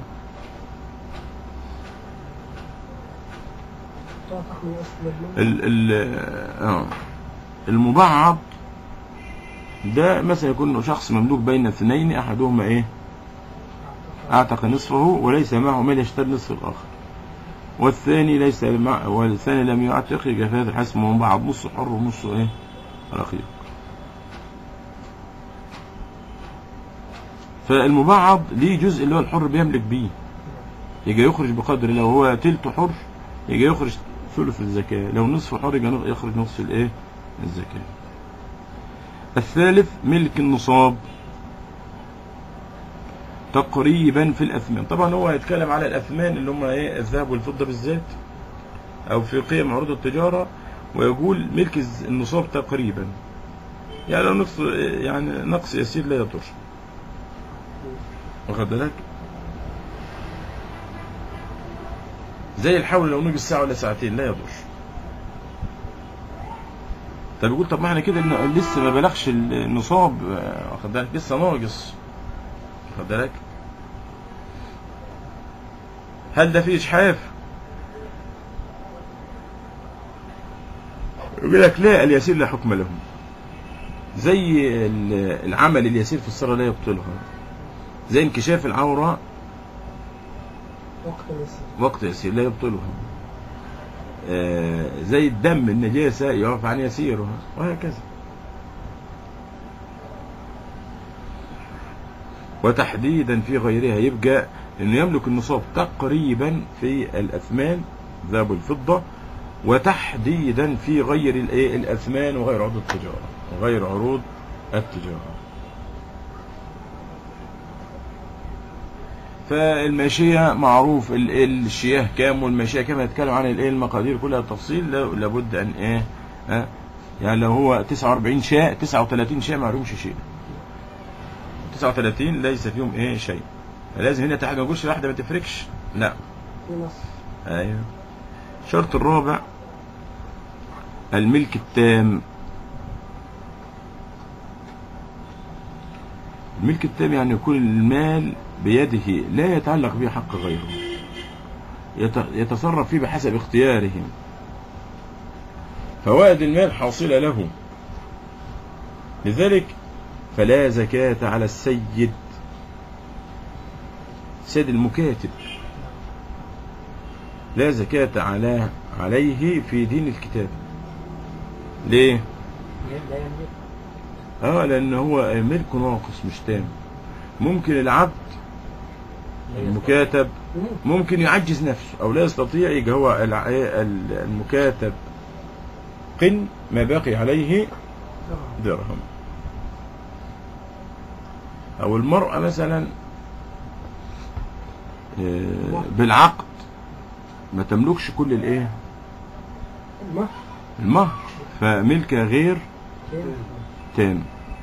تعتق من أصل المال ال ال آه المبعض ده مثلا يكون شخص مملوك بين اثنين احدهما ايه اعتق نصفه وليس معه مال يشتري نصف الاخر والثاني ليس مع والثاني لم يعتق يبقى في هذا الحسم مبعض نص حر ونص ايه رقيق فالمبعض ليه جزء اللي هو الحر بيملك بيه يجي يخرج بقدر لو هو تلته حر يجي يخرج ثلث الزكاة لو نصف حر يجي يخرج نصف الايه الزكاة الثالث ملك النصاب تقريبا في الأثمان طبعا هو هيتكلم على الأثمان اللي هم ايه الذهب والفضة بالذات أو في قيم عروض التجارة ويقول ملك الز- النصاب تقريبا يعني لو نقص يعني نقص يسير لا يضر واخد بالك زي الحول لو نقص ساعة ولا ساعتين لا يضر طب يقول طب ما احنا كده إنه لسه ما بلغش النصاب آه، واخد بالك لسه ناقص واخد بالك هل ده فيه إجحاف؟ يقول لك لا اليسير لا حكم له زي ال- العمل اليسير في الصلاة لا يبطلها زي انكشاف العورة وقت يسير وقت يسير لا يبطلها آه، زي الدم النجاسة يعرف عن يسيرها وهكذا وتحديدا في غيرها يبقى انه يملك النصاب تقريبا في الاثمان ذهب الفضة وتحديدا في غير الايه الاثمان وغير عروض التجارة وغير عروض التجارة فالماشية معروف ال- ال- الشياه كام والماشية كام هيتكلم عن الايه المقادير كلها تفصيل لا- لابد ان ايه ها يعني لو هو 49 شاء 39 شاء ما عليهمش شيء 39 ليس فيهم ايه شيء لازم هنا تحاجة نقولش واحدة ما تفرقش لا في نص ايوه الشرط الرابع الملك التام الملك التام يعني يكون المال بيده لا يتعلق به حق غيره يت- يتصرف فيه بحسب اختيارهم فوائد المال حاصلة له لذلك فلا زكاة على السيد سيد المكاتب لا زكاة على عليه في دين الكتاب ليه؟ لا يملك اه لان هو ملك ناقص مش تام ممكن العبد لا يستطيع. المكاتب مم. ممكن يعجز نفسه او لا يستطيع يجي هو الع- ال- المكاتب قن ما بقي عليه آه. درهم او المرأة مثلا آه، بالعقد ما تملكش كل الايه المهر المهر فملكها غير كام؟ تام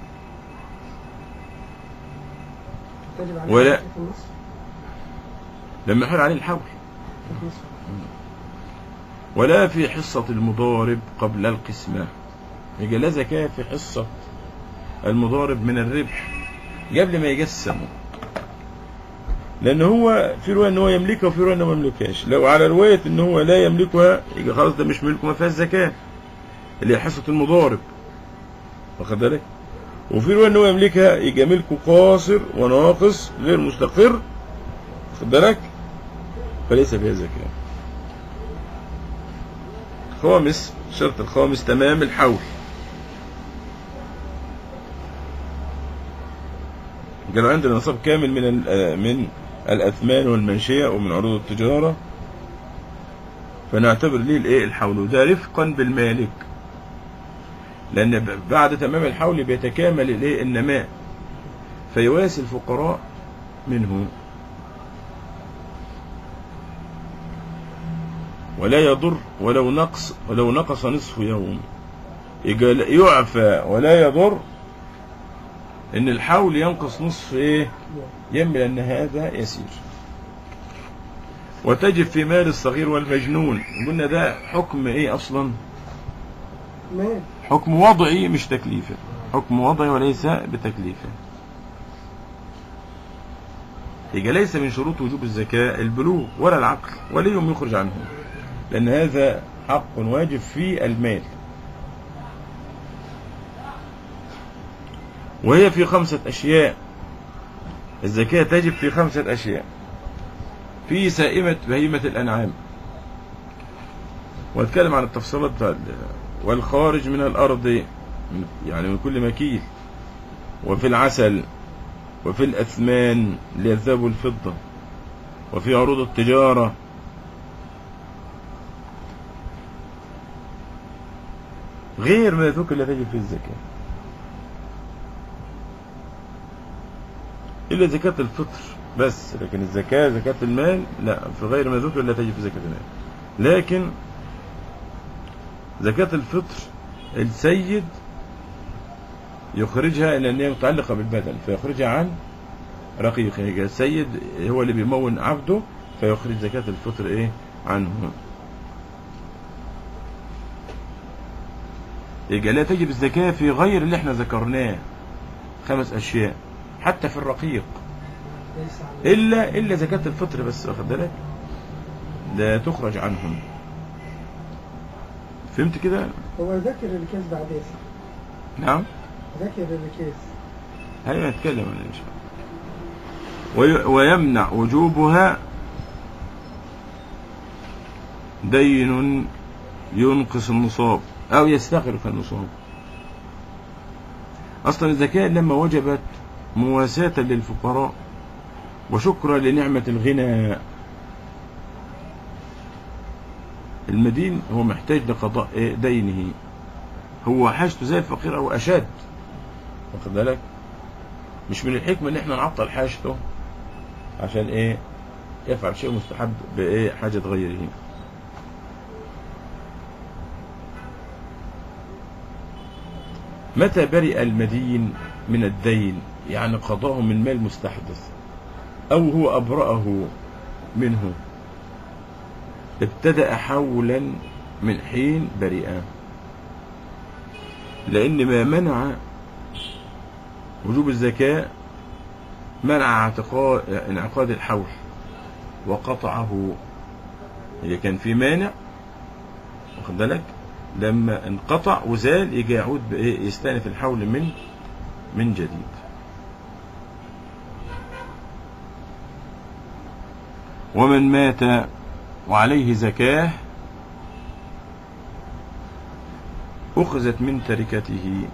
تجب عليه ولا- في النصف لما يحول عليه الحول في النصف ولا في حصة المضارب قبل القسمة يبقى لا زكاة في حصة المضارب من الربح قبل ما يقسمه لأن هو في رواية إن هو يملكها وفي رواية إنه ما يملكهاش لو على رواية إن هو لا يملكها يبقى خلاص ده مش ملكه ما فيهاش زكاة اللي هي حصة المضارب واخد بالك وفي رواية إن هو يملكها يبقى ملكه قاصر وناقص غير مستقر واخد بالك فليس فيها زكاة خامس الشرط الخامس تمام الحول قالوا عندنا نصاب كامل من ال- آه، من الأثمان والمنشية ومن عروض التجارة فنعتبر ليه الايه الحول وده رفقا بالمالك لأن ب- بعد تمام الحول بيتكامل الايه النماء فيواسي الفقراء منه ولا يضر ولو نقص ولو نقص نصف يوم يجا- يعفى ولا يضر ان الحول ينقص نصف ايه يم لان هذا يسير وتجب في مال الصغير والمجنون قلنا ده حكم ايه اصلا مال حكم وضعي مش تكليفي حكم وضعي وليس بتكليفه يبقى ليس من شروط وجوب الزكاة البلوغ ولا العقل ولا يوم يخرج عنه لأن هذا حق واجب في المال وهي في خمسة أشياء الزكاة تجب في خمسة أشياء في سائمة بهيمة الأنعام واتكلم عن التفصيلات بتاع ال- والخارج من الأرض من- يعني من كل مكيل وفي العسل وفي الأثمان اللي هي الذهب والفضة وفي عروض التجارة غير ما ذكر لا تجب في الزكاة إلا زكاة الفطر بس لكن الزكاة زكاة المال لا في غير ما ذكر لا تجب في زكاة المال لكن زكاة الفطر السيد يخرجها لأن هي متعلقة بالبدن فيخرجها عن رقيق يعني السيد هو اللي بيمون عبده فيخرج زكاة الفطر إيه عنه يبقى لا تجب الزكاة في غير اللي احنا ذكرناه خمس أشياء حتى في الرقيق ليس على إلا إلا زكاة الفطر بس واخد بالك لا تخرج عنهم فهمت كده؟ هو ذكر الكاس بعد ياسر نعم ذكر الكاس هيا نتكلم عنها إن شاء الله وي- ويمنع وجوبها دين ينقص النصاب أو يستغرق النصاب أصلا الزكاة لما وجبت مواساة للفقراء وشكرا لنعمة الغنى المدين هو محتاج لقضاء إيه؟ دينه هو حاجته زي الفقير أو أشد واخد بالك مش من الحكمة ان احنا نعطل حاجته عشان ايه يفعل شيء مستحب بايه حاجة غيره متى برئ المدين من الدين يعني قضاءه من مال مستحدث او هو ابرأه منه ابتدأ حولا من حين بريئا لأن ما منع وجوب الزكاة منع اعتقاد انعقاد الحول وقطعه هي كان في مانع واخد بالك لما انقطع وزال يجي يعود بإيه يستأنف الحول من من جديد ومن مات وعليه زكاة أخذت من تركته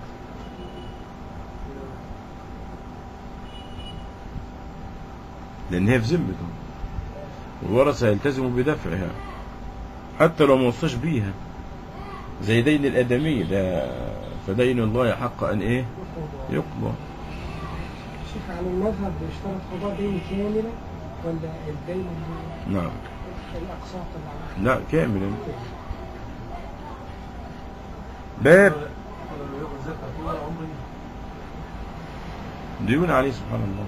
لأن هي في ذمته والورثة يلتزموا بدفعها حتى لو ما وصاش بيها زي دين الآدمي ده فدين الله حق أن إيه يقضى شيخ عن المذهب بيشترط قضاء دين كاملة ولا الدين اللي نعم الأقساط اللي على لا كاملا باب ولو يأخذ زكاة طول عمره ديون عليه سبحان الله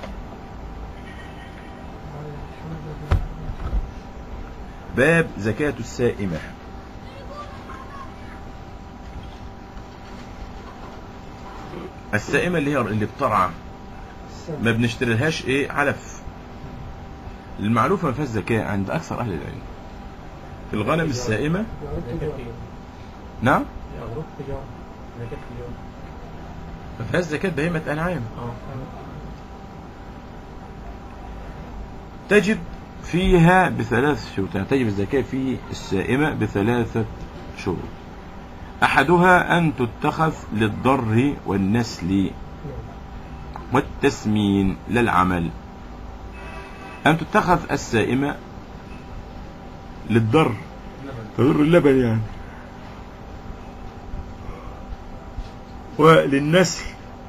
باب زكاة السائمة السائمة اللي هي اللي بترعى السنة ما بنشتريلهاش ايه علف المعلوفة ما فيهاش زكاة عند أكثر أهل العلم في الغنم السائمة يعود زكاة تجارة. تجارة نعم يعرف تجارة زكاة تجارة ما فيهاش زكاة بهيمة أنعام اه تجب فيها بثلاث شروط يعني تجب الزكاة في السائمة بثلاثة شروط أحدها أن تتخذ للضر والنسل والتسمين للعمل أن تتخذ السائمة للضر تضر اللبن يعني وللنسل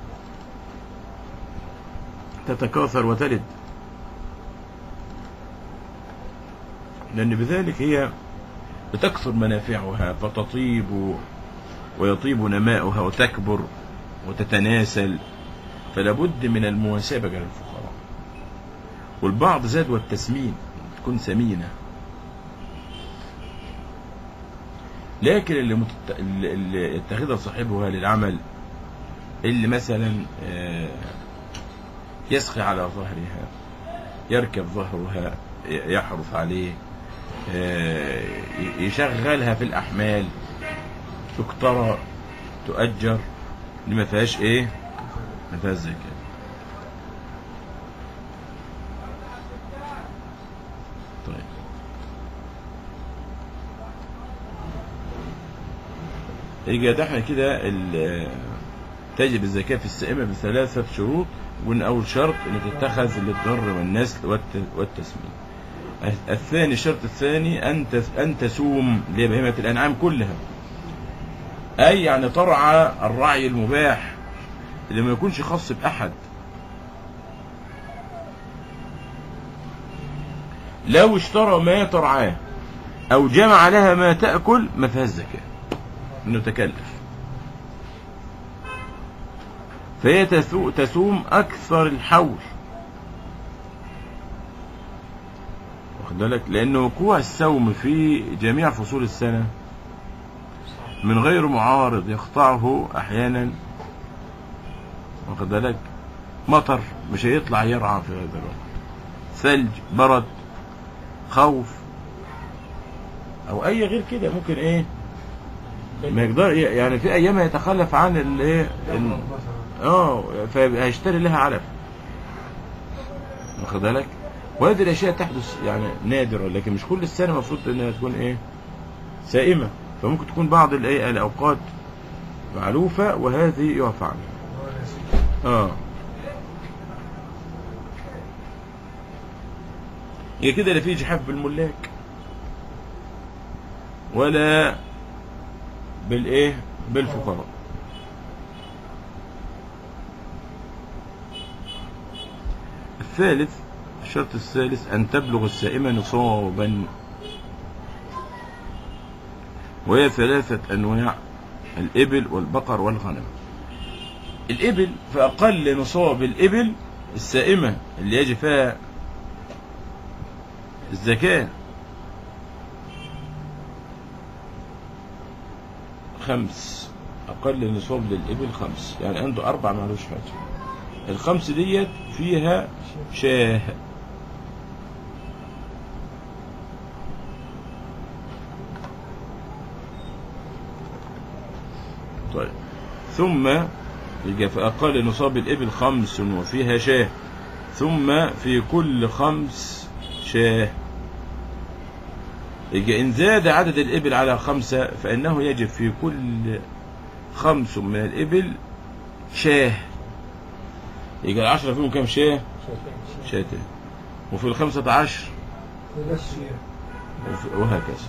تتكاثر وتلد لأن بذلك هي بتكثر منافعها فتطيب ويطيب نماؤها وتكبر وتتناسل فلا بد من المواساة بين الفقراء والبعض زاد والتسمين تكون سمينة لكن اللي, متت... اللي- اللي يتخذها صاحبها للعمل اللي مثلا آه، يسقي على ظهرها يركب ظهرها ي- يحرث عليه آه، ي- يشغلها في الأحمال تقترى تؤجر دي ما فيهاش ايه ما فيهاش زكاة طيب يجي احنا كده ال- تجب الزكاة في السائمة بثلاثة شروط وان اول شرط ان تتخذ للضر والنسل والت- والتسمين الثاني الشرط الثاني أن تس- أن تسوم لبهيمة الأنعام كلها أي يعني ترعى الرعي المباح اللي ما يكونش خاص بأحد لو اشترى ما ترعاه أو جمع لها ما تأكل ما فيهاش زكاة إنه تكلف فهي تسو- تسوم أكثر الحول واخد بالك لأن وقوع السوم في جميع فصول السنة من غير معارض يقطعه أحيانا واخد بالك مطر مش هيطلع يرعى في هذا الوقت ثلج برد خوف أو أي غير كده ممكن إيه ما يقدر يعني في أيام يتخلف عن الإيه ال- اه فهيشتري لها علف واخد بالك وهذه الاشياء تحدث يعني نادرة لكن مش كل السنه المفروض انها تكون ايه سائمه فممكن تكون بعض الايه الاوقات معلوفه وهذه يعفى عنها اه هي كده لا في جحاف بالملاك ولا بالايه بالفقراء الثالث الشرط الثالث أن تبلغ السائمة نصابا وهي ثلاثة أنواع الإبل والبقر والغنم الإبل فأقل نصاب الإبل السائمة اللي يجب فيها الزكاة خمس أقل نصاب للإبل خمس يعني عنده أربع مالوش حاجة الخمس ديت فيها شاه طيب ثم يجي في أقل نصاب الإبل خمس وفيها شاه ثم في كل خمس شاه يجي إن زاد عدد الإبل على خمسة فإنه يجب في كل خمس من الإبل شاه يجي العشرة فيهم كم شاه؟ شاتين وفي الخمسة عشر بس وف- وهكذا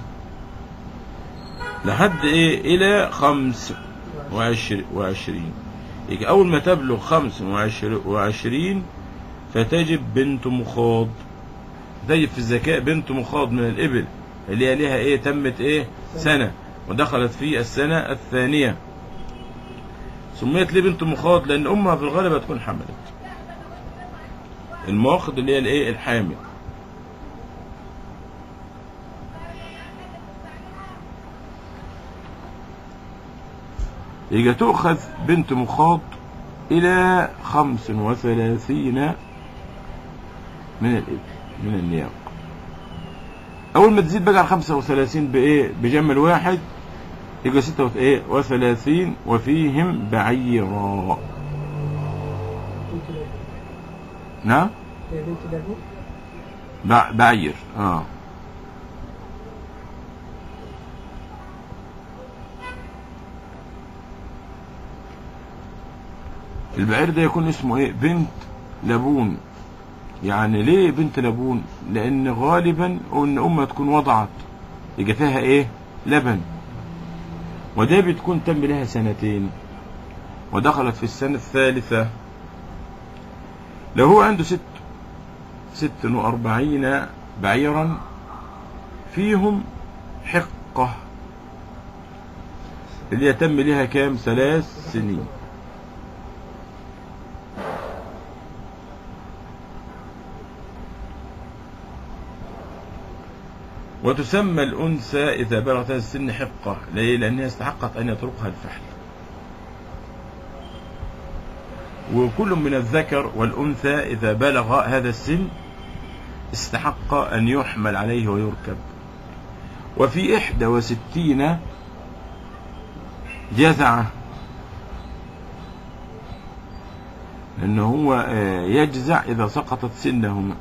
لحد ايه الى خمس وعشر وعشرين يجي اول ما تبلغ خمس وعشر وعشرين فتجب بنت مخاض تجب في الزكاة بنت مخاض من الابل اللي هي ليها ايه تمت ايه سنة ودخلت في السنة الثانية سميت ليه بنت مخاض لان امها في الغالب هتكون حملت المواخض اللي هي الايه الحامل يجي تؤخذ بنت مخاض إلى خمس وثلاثين من الإبل من النياق أول ما تزيد بقى على خمسة وثلاثين بإيه بجمل واحد يجي ستة وث- إيه وثلاثين وفيهم بعيرا بنت لابون نعم هي بنت لابون بع- بعير آه البعير ده يكون اسمه ايه بنت لبون يعني ليه بنت لبون لان غالبا ان امها تكون وضعت يجي فيها ايه لبن وده بتكون تم لها سنتين ودخلت في السنة الثالثة لو هو عنده ست ست وأربعين بعيرا فيهم حقة اللي يتم لها كام ثلاث سنين وتسمى الأنثى إذا بلغت هذا السن حقة ليه؟ لأنها استحقت أن يطرقها الفحل وكل من الذكر والأنثى إذا بلغ هذا السن استحق أن يحمل عليه ويركب وفي إحدى وستين جزعة لأنه هو آه، يجزع إذا سقطت سنه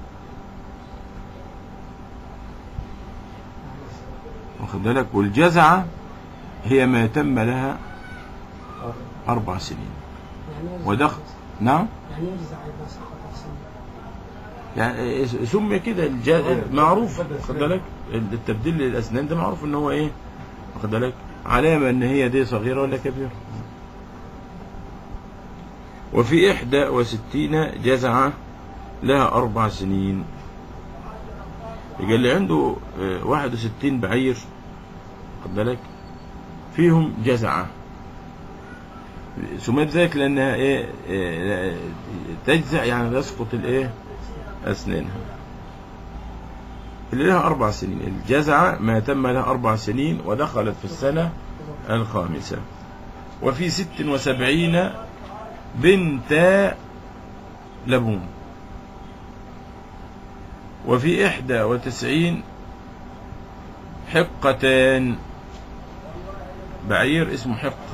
واخد بالك والجزعة هي ما تم لها أربع سنين يعني يجزع ودخل نعم يعني يجزع إذا سقط السن يعني سمي كده الج- معروف واخد بالك التبديل للاسنان ده معروف ان هو ايه واخد بالك علامه ان هي دي صغيره ولا كبيره وفي إحدى وستين جزعة لها أربع سنين يبقى اللي عنده آه، واحد وستين بعير خد بالك فيهم جزعة سميت ذلك لأنها إيه آه، تجزع يعني يسقط الإيه أسنانها اللي لها أربع سنين الجزعة ما تم لها أربع سنين ودخلت في السنة الخامسة وفي ست وسبعين بنت لبون وفي إحدى وتسعين حقتان بعير اسمه حقة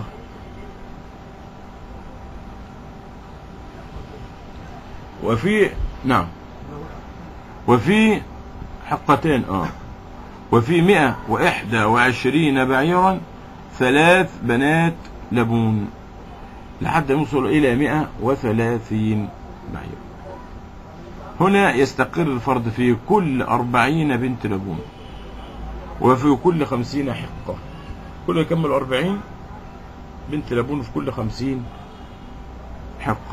وفي نعم وفي حقتين اه وفي مئة وإحدى وعشرين بعيرا ثلاث بنات لبون لحد يوصل إلى مئة وثلاثين بعير هنا يستقر الفرد في كل أربعين بنت لبون وفي كل خمسين حقة كل يكمل أربعين بنت لبون في كل خمسين حقة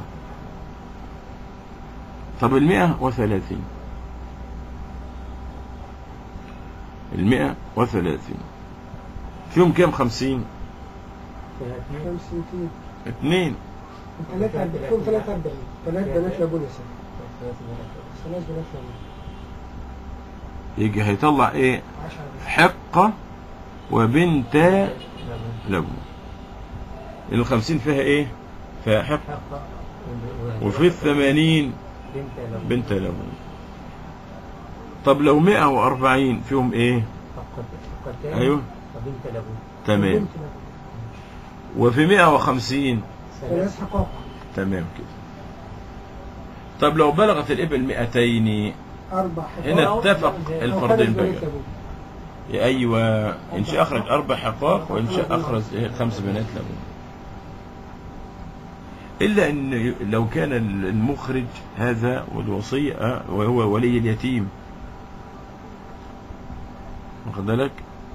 طب المئة وثلاثين المئة وثلاثين فيهم كم خمسين كم سنتين اثنين ثلاثة أربعين كم ثلاثة أربعين ثلاث بنات لابون يا سيدي ثلاث بنات لابون يجي هيطلع ايه عشرة حقة وبنت لبون لأن الخمسين فيها إيه فيها حق حق و- و- وفي الثمانين بنت له بنت لبون طب لو مئة وأربعين فيهم إيه حق حقتان أيوه وبنت له تمام بنت له. وفي مئة وخمسين ثلاث حقوق تمام كده طب لو بلغت الإبل مئتين أربع حقوق هنا اتفق أو الفردين خمس بقى بنات لابد. أيوة إن شاء أخرج أربع حقاق وإن شاء أخرج إيه خمس بنات لبون إلا أن لو كان المخرج هذا والوصي آه، وهو ولي اليتيم واخد بالك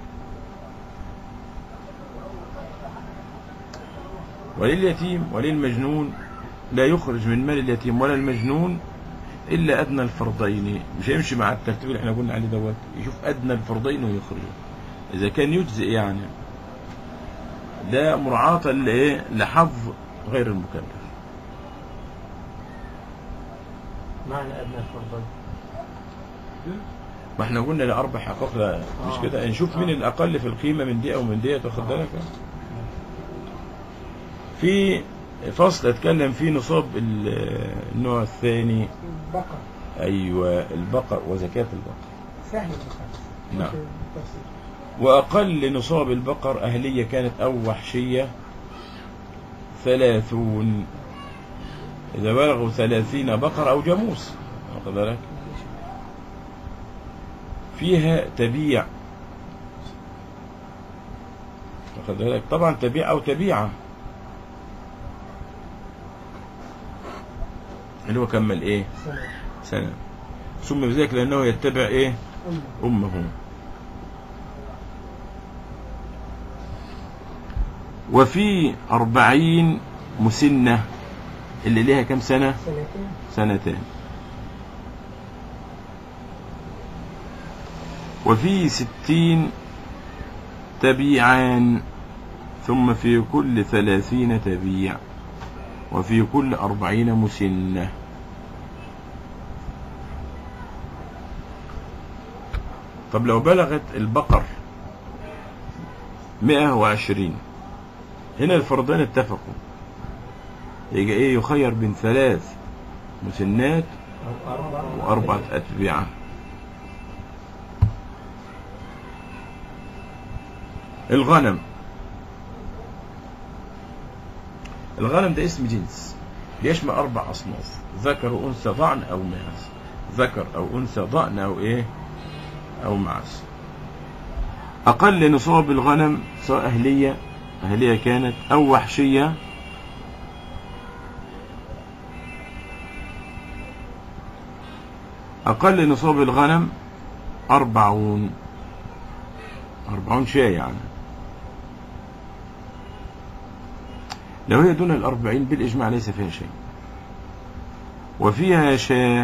ولي اليتيم ولي المجنون لا يخرج من مال اليتيم ولا المجنون إلا أدنى الفرضين مش هيمشي مع الترتيب اللي احنا قلنا عليه دوت يشوف أدنى الفرضين ويخرجه إذا كان يجزئ يعني ده مراعاة لإيه لحظ غير المكلف معنى أدنى الفرضين ما احنا قلنا لأربع حقائق لا مش آه. كده نشوف مين الأقل في القيمة من دي أو من دي واخد بالك في فصل اتكلم فيه نصاب ال- النوع الثاني بقر أيوة البقر وزكاة البقر سهل البقر نعم. مش التفصيل. وأقل نصاب البقر أهلية كانت أو وحشية ثلاثون إذا بلغوا ثلاثين بقر أو جاموس واخد بالك فيها تبيع واخد بالك طبعا تبيع أو تبيعة اللي هو كمل إيه سنة سنة ثم بذلك لأنه يتبع إيه أمه أمه وفي أربعين مسنة اللي ليها كم سنة سنتين سنتين وفي ستين تبيعان ثم في كل ثلاثين تبيع وفي كل أربعين مسنة طب لو بلغت البقر مئة وعشرين هنا الفردين اتفقوا يجي ايه يخير بين ثلاث مسنات أو أربعة وأربعة أتباع الغنم الغنم ده اسم جنس بيشمل أربع أصناف ذكر وأنثى ضأن أو معز ذكر أو أنثى ضأن أو إيه أو معز أقل نصاب الغنم سواء أهلية أهلية كانت أو وحشية أقل نصاب الغنم أربعون أربعون شاة يعني لو هي دون الأربعين بالإجماع ليس فيها شيء وفيها شاه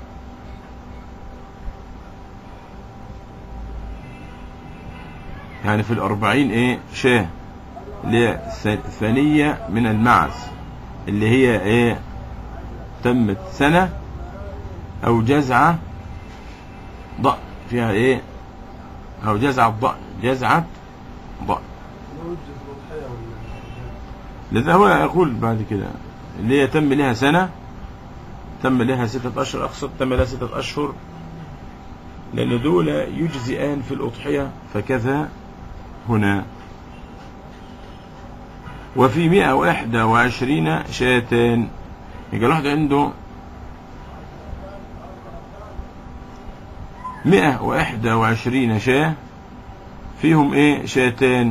يعني في الأربعين إيه شاه اللي هي ث- ثانية من المعز اللي هي إيه تمت سنة أو جزعة ضأن فيها إيه أو جزعة ضأن جزعة ضأن لذا هو يقول بعد كده اللي هي تم لها سنة تم لها ستة أشهر أقصد تم لها ستة أشهر لأن دول يجزئان في الأضحية فكذا هنا وفي مئة وإحدى وعشرين شاتان يبقى الواحد عنده مئة وإحدى وعشرين شاة فيهم إيه شاتان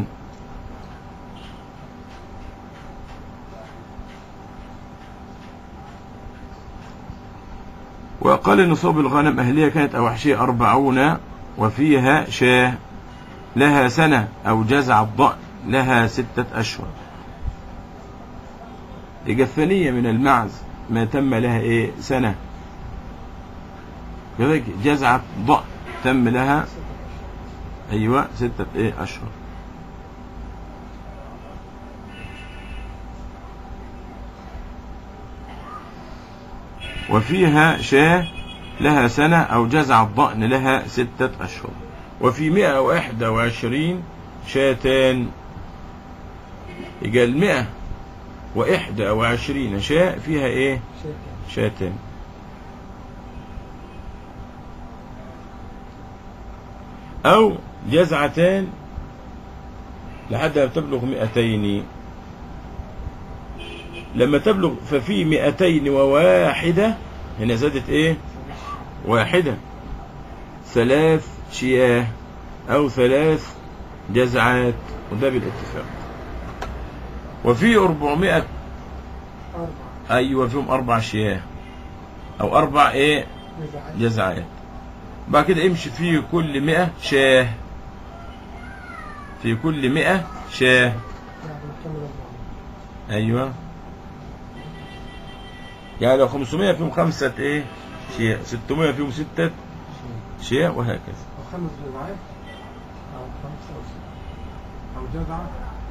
وأقل نصاب الغنم أهلية كانت أو وحشية أربعون وفيها شاة لها سنة أو جزع الضأن لها ستة أشهر يبقى الثانية من المعز ما تم لها إيه سنة كذلك جزعة ضأن تم لها أيوة ستة إيه أشهر وفيها شاة لها سنة أو جزع الضأن لها ستة أشهر وفي مئة وإحدى وعشرين شاتان يبقى المئة وإحدى وعشرين شاء فيها إيه شاكر شاتان أو جزعتان لحد ما تبلغ مئتين لما تبلغ ففي مئتين وواحدة هنا زادت ايه واحدة ثلاث شياه أو ثلاث جزعات وده بالاتفاق وفي أربعمائة أربعة أيوة فيهم أربع شياه أو أربع إيه جزعات جزعات بعد كده امشي في كل مئة شاه في كل مئة شاه يعني نكمل أربعة أيوة يعني لو 500 فيهم خمسة إيه شياه 600 فيهم ستة شياه وهكذا وخمس جزعات أو خمسة أو ستة أو جزعة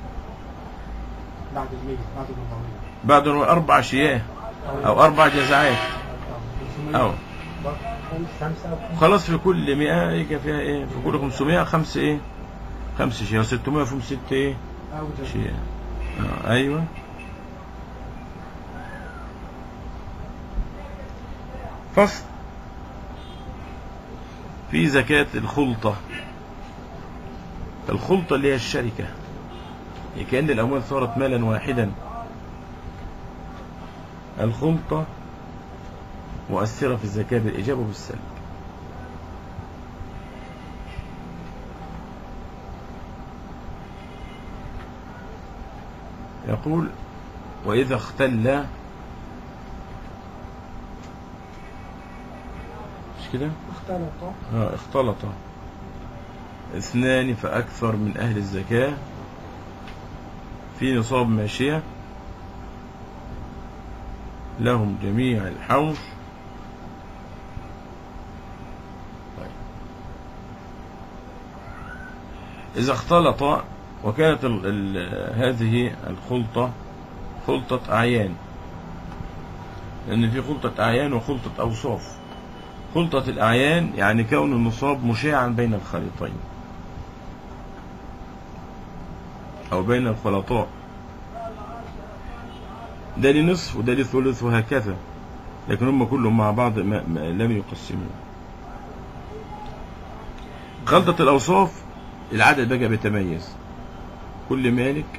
بعد المية بعد الربعمية بعد ما أربع شياه أو أربع جزعات أو خمسة أو خمسة خلاص في كل 100 يجي فيها إيه في كل 500 خمسة إيه خمسة شياه و600 فيهم ستة إيه أو جزعة شياه آه أيوة فصل في زكاة الخلطة الخلطة اللي هي الشركة يعني كأن الأموال صارت مالا واحدا الخلطة مؤثرة في الزكاة بالإيجاب وبالسلب يقول وإذا اختل مش كده؟ اختلط آه اختلط اثنان فأكثر من أهل الزكاة في نصاب ماشية لهم جميع الحوش طيب. إذا اختلط وكانت ال ال هذه الخلطة خلطة أعيان لأن في خلطة أعيان وخلطة أوصاف خلطة الأعيان يعني كون النصاب مشاعا بين الخليطين أو بين الخلطاء ده لنصف وده لثلث وهكذا لكن هم كلهم مع بعض ما ما لم يقسموا خلطة الأوصاف العدد بقى بيتميز كل مالك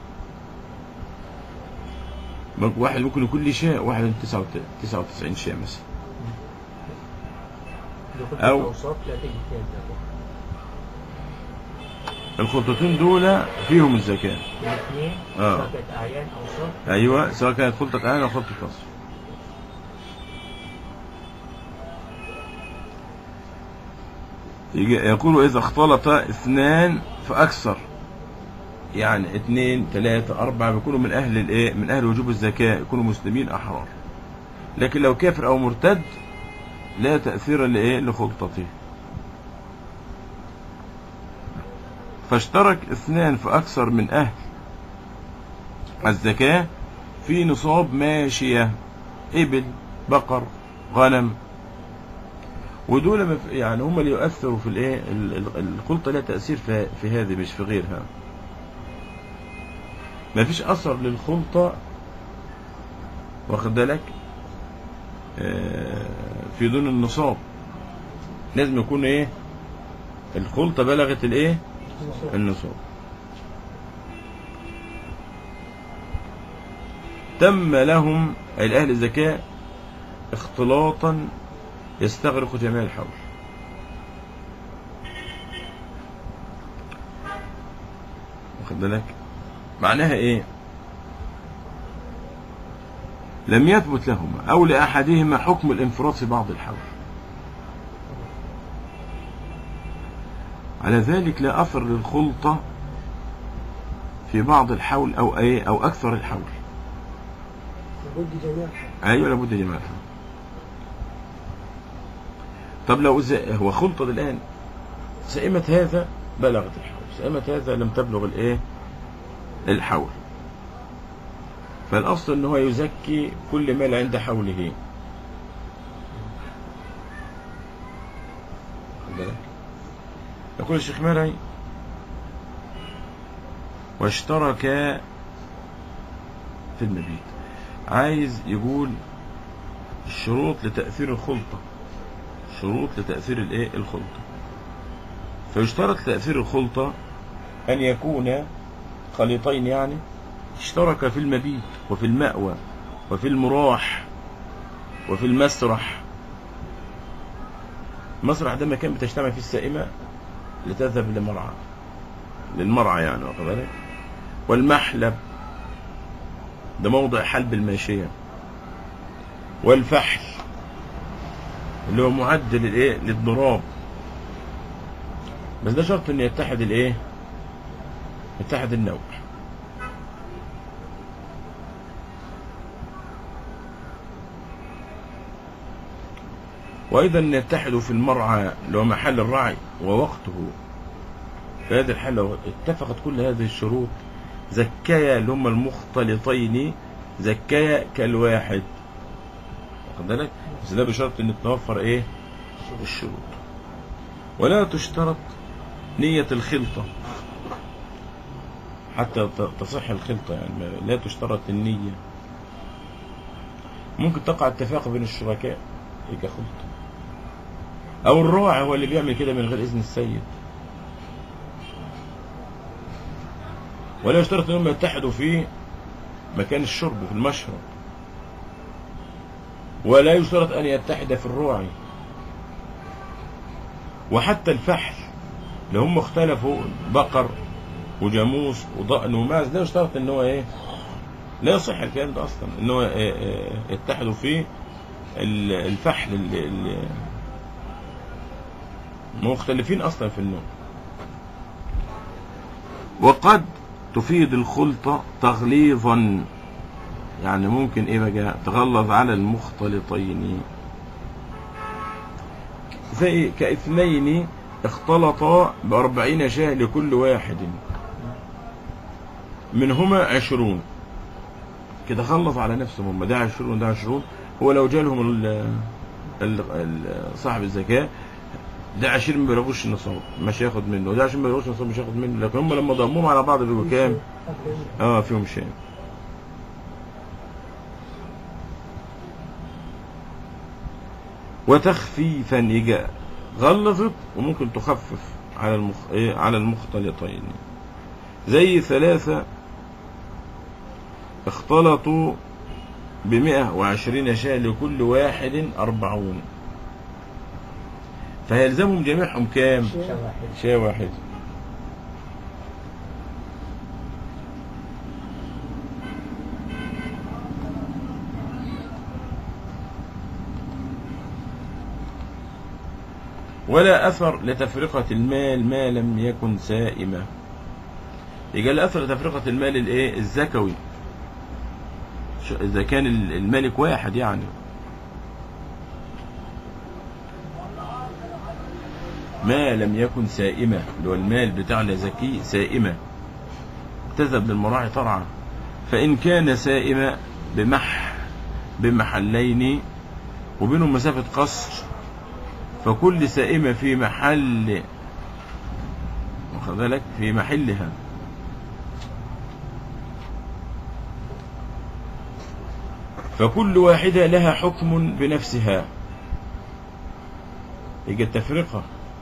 واحد ممكن يكون لي شاء واحد 99 شاء مثلا دخول أو- الأوصاف لا تجد فيها الزكاة الخلطتين دول فيهم الزكاة الاثنين آه. سواء كانت أعيان أوصاف أيوة سواء كانت خلطة عين أو خلطة فصل يجي- يقول إذا اختلط اثنان فأكثر يعني اثنين ثلاثة أربعة بيكونوا من أهل الإيه من أهل وجوب الزكاة يكونوا مسلمين أحرار لكن لو كافر أو مرتد لا تأثير لإيه لخلطته فاشترك اثنان فأكثر من أهل الزكاة في نصاب ماشية إبل بقر غنم ودول مف- يعني هم اللي يؤثروا في الايه ال- ال- الخلطة لها تأثير في, في هذه مش في غيرها ما فيش أثر للخلطة واخد بالك آه، في دون النصاب لازم يكون ايه الخلطة بلغت الايه النصاب تم لهم أي الأهل الزكاة اختلاطا يستغرق جميع الحول واخد بالك معناها ايه لم يثبت لهما او لاحدهما حكم الانفراد في بعض الحول على ذلك لا اثر للخلطه في بعض الحول او ايه او اكثر الحول لابد جميع الحق ايوه لابد يا جماعه طب لو إذا هو خلطة الآن سئمة هذا بلغت الحول سئمة هذا لم تبلغ الايه الحول فالأصل أنه هو يزكي كل مال عند حوله خد بالك. يقول الشيخ مرعي واشترك في المبيت عايز يقول الشروط لتأثير الخلطة شروط لتأثير الايه الخلطة فيشترط تأثير الخلطة أن يكون خليطين يعني اشترك في المبيت وفي المأوى وفي المراح وفي المسرح المسرح ده مكان بتجتمع فيه السائمة لتذهب لمرعى للمرعى يعني واخد بالك والمحلب ده موضع حلب الماشية والفحل اللي هو معد للايه للضراب بس ده شرط ان يتحد الايه يتحد النوع وايضا يتحدوا في المرعى اللي هو محل الرعي ووقته في هذه الحالة لو اتفقت كل هذه الشروط زكايا اللي هم المختلطين زكايا كالواحد واخد بالك بس ده بشرط ان تتوفر ايه الشروط ولا تشترط نية الخلطة حتى ت- تصح الخلطة يعني ما- لا تشترط النية ممكن تقع اتفاق بين الشركاء يبقى خلطة او الراعي هو اللي بيعمل كده من غير اذن السيد ولا يشترط انهم يتحدوا في مكان الشرب في المشرب ولا يشترط ان يتحد في الراعي وحتى الفحل اللي هم اختلفوا بقر وجاموس وضأن وماعز لا يشترط ان هو ايه لا يصح الكلام ده اصلا ان هو إيه إيه يتحدوا في ال- الفحل اللي اللي مختلفين اصلا في النوع وقد تفيد الخلطة تغليظا يعني ممكن ايه بقى تغلظ على المختلطين زي كاثنين اختلطا بأربعين شاة لكل واحد منهما عشرون كده خلص على نفسهم هم ده عشرون ده عشرون هو لو جالهم ال- ال- ال- صاحب الزكاة ده 20 ما بيلغوش النصاب مش هياخد منه وده 20 ما بيلغوش النصاب مش هياخد منه لكن هم لما ضموهم على بعض بيبقوا كام؟ اه فيهم شيء وتخفيفا يجي غلظت وممكن تخفف على المخ... إيه؟ على المختلطين زي ثلاثة اختلطوا بمئة وعشرين شاة لكل واحد أربعون فيلزمهم جميعهم كام شاة واحد ولا أثر لتفرقة المال ما لم يكن سائمة يبقى الأثر لتفرقة المال الإيه الزكوي ش- إذا كان ال- الملك واحد يعني ما لم يكن سائمة اللي هو المال بتاعنا زكي سائمة تذهب للمراعي ترعى فإن كان سائمة بمح بمحلين وبينهم مسافة قصر فكل سائمة في محل واخد بالك في محلها فكل واحدة لها حكم بنفسها يجي التفرقة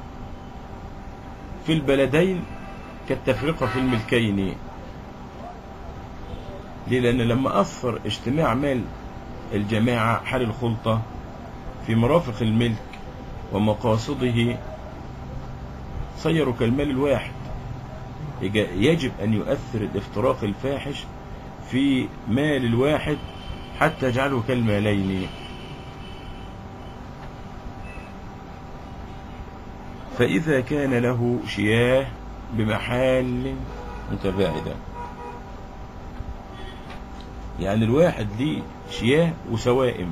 في البلدين كالتفرقة في الملكين ليه لأن لما أثر اجتماع مال الجماعة حال الخلطة في مرافق الملك ومقاصده صيروا كالمال الواحد يجا- يجب أن يؤثر الافتراق الفاحش في مال الواحد حتى يجعله كالمالين فإذا كان له شياه بمحال متباعدة يعني الواحد ليه شياه وسوائم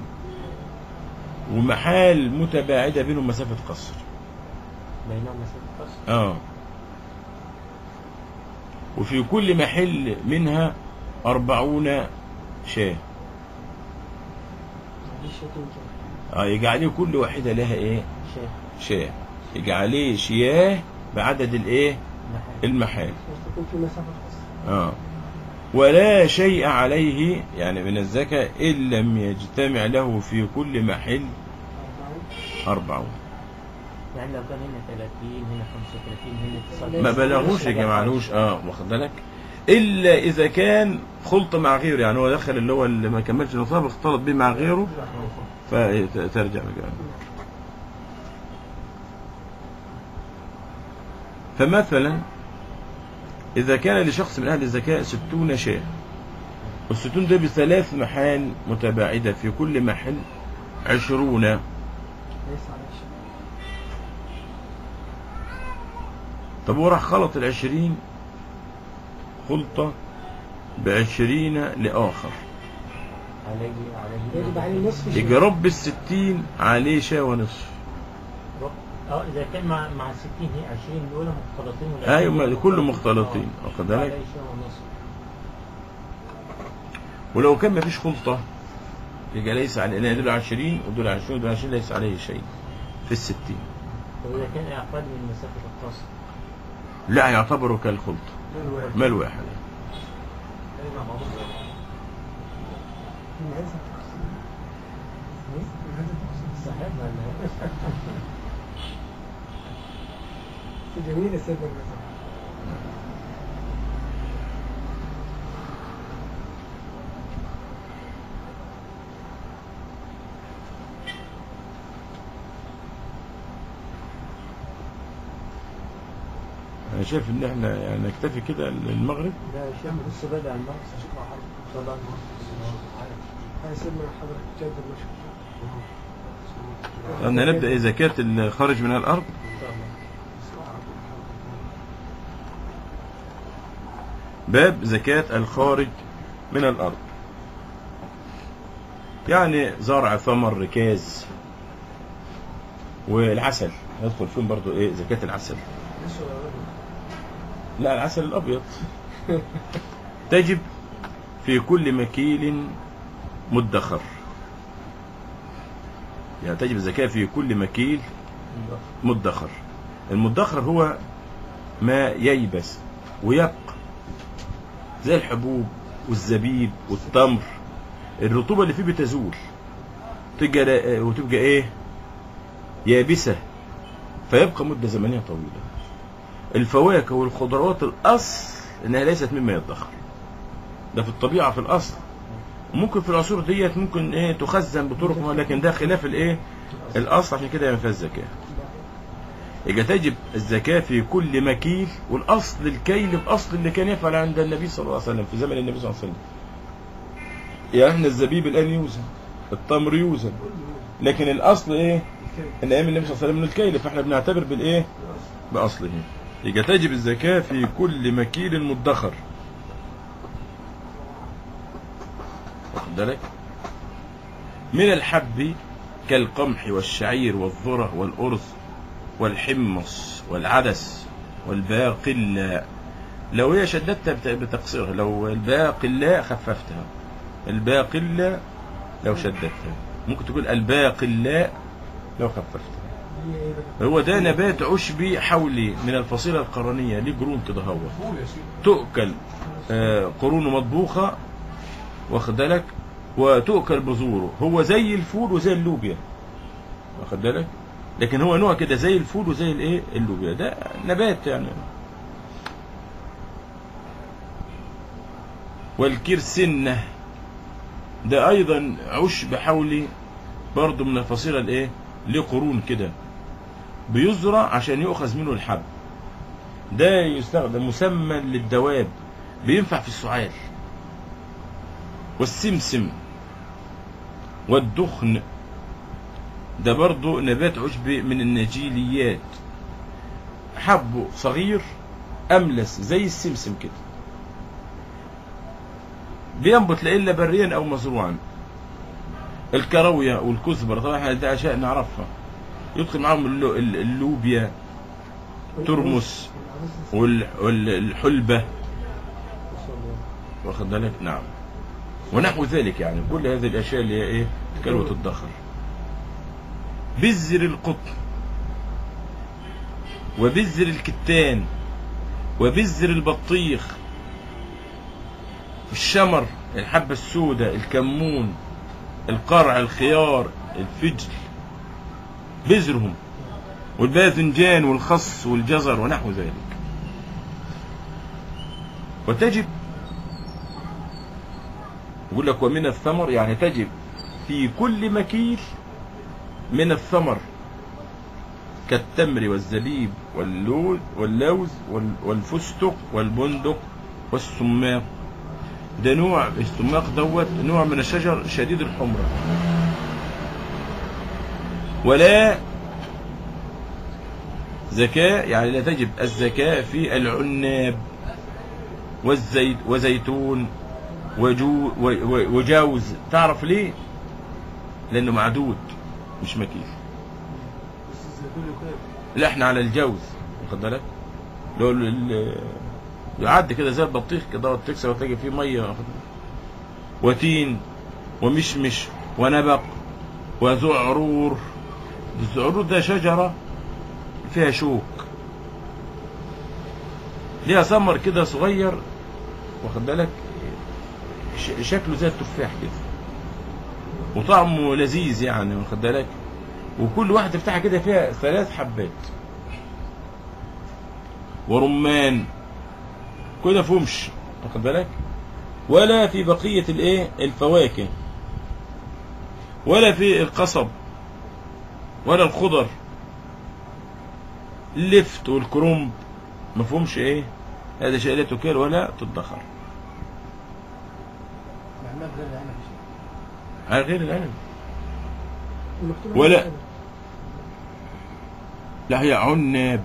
ومحال متباعدة بينهم مسافة قصر بينهم مسافة قصر اه وفي كل محل منها أربعون شاة دي شتون كده اه يجي عليه كل واحدة لها ايه شاف شاة يجي عليه شياه بعدد الايه محل المحال بس تكون في مسافة خاصة اه ولا شيء عليه يعني من الزكاة إن لم يجتمع له في كل محل أربعون يعني لو كان هنا 30 هنا 35 هنا 39 ما بلغوش يا جماعة لهوش اه واخد بالك إلا إذا كان خلط مع غيره يعني هو دخل اللي هو اللي ما كملش نصاب اختلط بيه مع غيره فترجع بقى فمثلا إذا كان لشخص من أهل الزكاة ستون شاة والستون ده بثلاث محال متباعدة في كل محل عشرون ليس على شيء طب هو راح خلط العشرين خلطة بعشرين لآخر عليه عليه يجب عليه نصف شيء يجي رب الستين عليه شاة ونصف اه اذا كان مع مع ال 60 هي 20 دول مختلطين ولا أيوة ما- كله مختلطين واخد بالك عليه شيء ونص ولو كان مفيش خلطة يبقى ليس عليه لأن دول 20 ودول 20 ودول 20 ليس عليه شيء في الستين واذا كان اقل من مسافه القصر لا يعتبر كالخلطة مال واحد من هذا من هذا التقسيم. صحيح ولا جميل السيد المثل أنا شايف إن إحنا يعني نكتفي كده المغرب لا يا شيخ لسه بدأ المغرب صلاه هاي سيدنا حضرتك جد المشكور أن نبدأ إيه زكاة الخارج من الأرض ان شاء الله باب زكاة الخارج من الأرض يعني زرع ثمر ركاز والعسل يدخل فيهم برضو ايه زكاة العسل لا العسل الأبيض تجب في كل مكيل مدخر يعني تجب الزكاة في كل مكيل مدخر المدخر هو ما ييبس ويبقى زي الحبوب والزبيب والتمر الرطوبة اللي فيه بتزول تبقى وتبقى ايه يابسة فيبقى مدة زمنية طويلة الفواكه والخضروات الأصل إنها ليست مما يدخر ده في الطبيعة في الأصل ممكن في العصور ديت ممكن ايه تخزن بطرق ما- لكن ده خلاف الايه الاصل عشان كده ينفع الزكاه يبقى تجب الزكاه في كل مكيل والاصل الكيل باصل اللي كان يفعل عند النبي صلى الله عليه وسلم في زمن النبي صلى الله عليه وسلم يعني احنا الزبيب الان يوزن التمر يوزن لكن الاصل ايه ان ايام النبي صلى الله عليه وسلم من الكيل فاحنا بنعتبر بالايه باصله يبقى تجب الزكاه في كل مكيل مدخر واخد بالك من الحب كالقمح والشعير والذرة والأرز والحمص والعدس والباقلاء لو هي شددتها بت- بتقصيرها لو الباقلاء خففتها الباقلاء لو شددتها ممكن تقول الباقلاء لو خففتها دي ايه بقى؟ هو ده نبات عشبي حولي من الفصيلة القرنية ليه قرون كده هو تؤكل آه، قرونه مطبوخة واخد بالك وتؤكل بذوره هو زي الفول وزي اللوبيا واخد بالك لكن هو نوع كده زي الفول وزي الايه اللوبيا ده نبات يعني والكرسنة ده ايضا عشب حولي برضه من الفصيلة الايه ليه قرون كده بيزرع عشان يؤخذ منه الحب ده يستخدم مسمى للدواب بينفع في السعال والسمسم والدخن ده برضو نبات عشبي من النجيليات حبه صغير أملس زي السمسم كده بينبت لا إلا بريا أو مزروعا الكراوية والكزبرة طبعا احنا ده أشياء نعرفها يدخل معاهم اللو- اللوبيا ترمس وال- والحلبة واخد بالك نعم ونحو ذلك يعني كل هذه الاشياء اللي هي ايه كلوة الدخر بذر القطن وبذر الكتان وبذر البطيخ الشمر الحبة السوداء الكمون القرع الخيار الفجل بذرهم والباذنجان والخس والجزر ونحو ذلك وتجب يقول لك ومن الثمر يعني تجب في كل مكيل من الثمر كالتمر والزبيب واللوز واللوز وال- والفستق والبندق والسماق ده نوع السماق دوت نوع من الشجر شديد الحمرة ولا زكاة يعني لا تجب الزكاة في العناب والزيت وزيتون وجو و- و- وجوز تعرف ليه؟ لأنه معدود مش مكيل بس الزيتون يكون لا احنا على الجوز واخد بالك اللي هو ال- ال- يعد كده زي البطيخ كده وتكسر وتلاقي فيه ميه واخد بالك؟ وتين ومشمش ونبق وزعرور الزعرور ده شجرة فيها شوك ليها ثمر كده صغير واخد بالك ش- شكله زي التفاح كده وطعمه لذيذ يعني واخد بالك وكل واحدة تفتحها كده فيها ثلاث حبات ورمان كده فمش واخد بالك ولا في بقية الايه الفواكه ولا في القصب ولا الخضر اللفت والكرنب ما فيهمش ايه هذا شيء لا تكال ولا تدخر معناه غير العنب يا شيخ. على غير العنب ومكتوب ولا- عليها لا هي عناب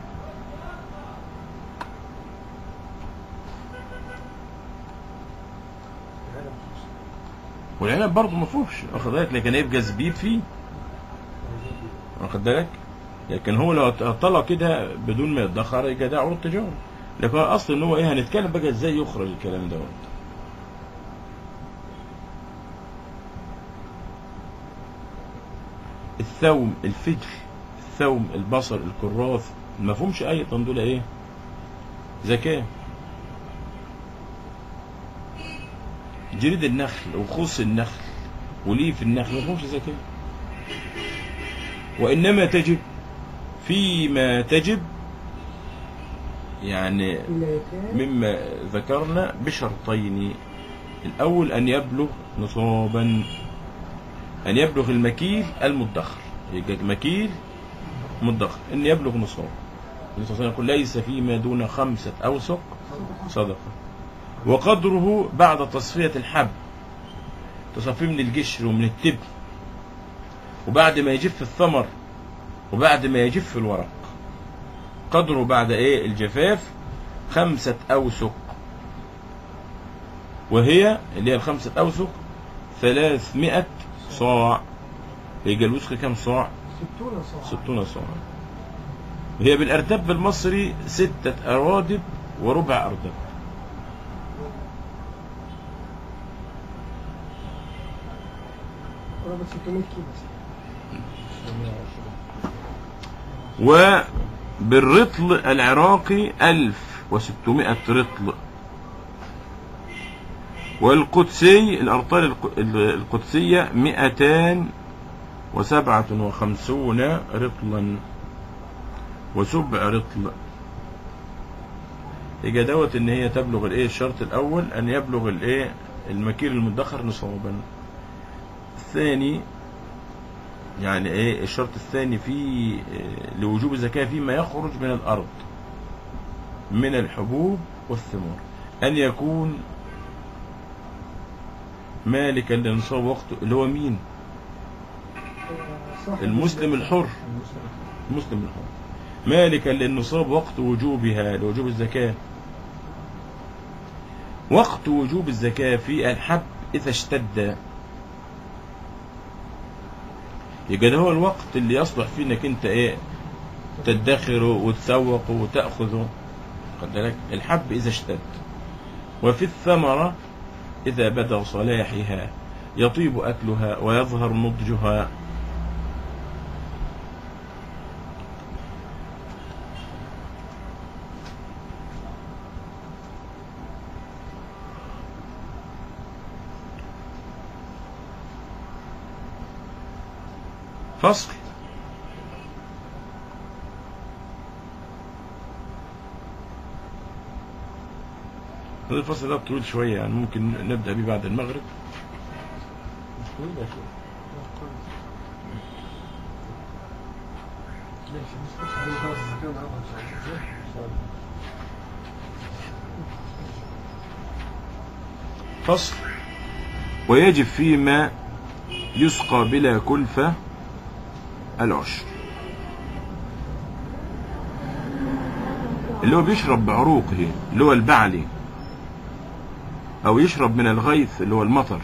العنب والعنب برضه ما فيهوش واخد بالك لكن هيبقى زبيب فيه واخد بالك لكن هو لو طلع كده بدون ما يتدخر يبقى ده عروض تجاره لكن الاصل ان هو ايه هنتكلم بقى ازاي يخرج الكلام دوت الثوم الفجل الثوم البصل الكراث ما فيهمش اي دول ايه زكاه جريد النخل وخص النخل وليف النخل ما فيهمش زكاه وإنما تجب فيما تجب يعني إلا كان مما ذكرنا بشرطين الأول أن يبلغ نصابا أن يبلغ المكيل المدخر يبقى مكيل مدخر أن يبلغ نصاب النبي صلى الله عليه وسلم يقول ليس فيما دون خمسة أوسق صدقة وقدره بعد تصفية الحب تصفيه من الجشر ومن التبن وبعد ما يجف الثمر وبعد ما يجف الورق قدره بعد ايه الجفاف خمسة أوسق وهي اللي هي الخمسة أوسق ثلاثمائة صاع يبقى الوسق كم صاع؟ ستون صاع ستون صاع هي بالأردب المصري ستة أرادب وربع أردب قرابة 600 كيلو وبالرطل العراقي ألف وستمائة رطل والقدسي الأرطال الق- القدسية مئتان وسبعة وخمسون رطلا وسبع رطل يبقى دوت ان هي تبلغ الايه الشرط الاول ان يبلغ الايه المكيل المدخر نصابا الثاني يعني ايه الشرط الثاني في آه، لوجوب الزكاة فيما يخرج من الأرض من الحبوب والثمار أن يكون مالكا لنصاب وقته اللي هو مين صاحب المسلم الحر المسلم الحر مالكا للنصاب وقت وجوبها لوجوب الزكاة وقت وجوب الزكاة في الحب إذا اشتد يبقى ده هو الوقت اللي يصلح فيه انك انت ايه تدخره وتسوقه وتأخذه خد بالك الحب إذا اشتد وفي الثمرة إذا بدا صلاحها يطيب أكلها ويظهر نضجها فصل هذا الفصل ده طويل شوية يعني ممكن نبدأ بيه بعد المغرب مش طويل يا شيخ فصل ويجب فيما يسقى بلا كلفة العشر اللي هو بيشرب بعروقه اللي هو البعلي او يشرب من الغيث اللي هو المطر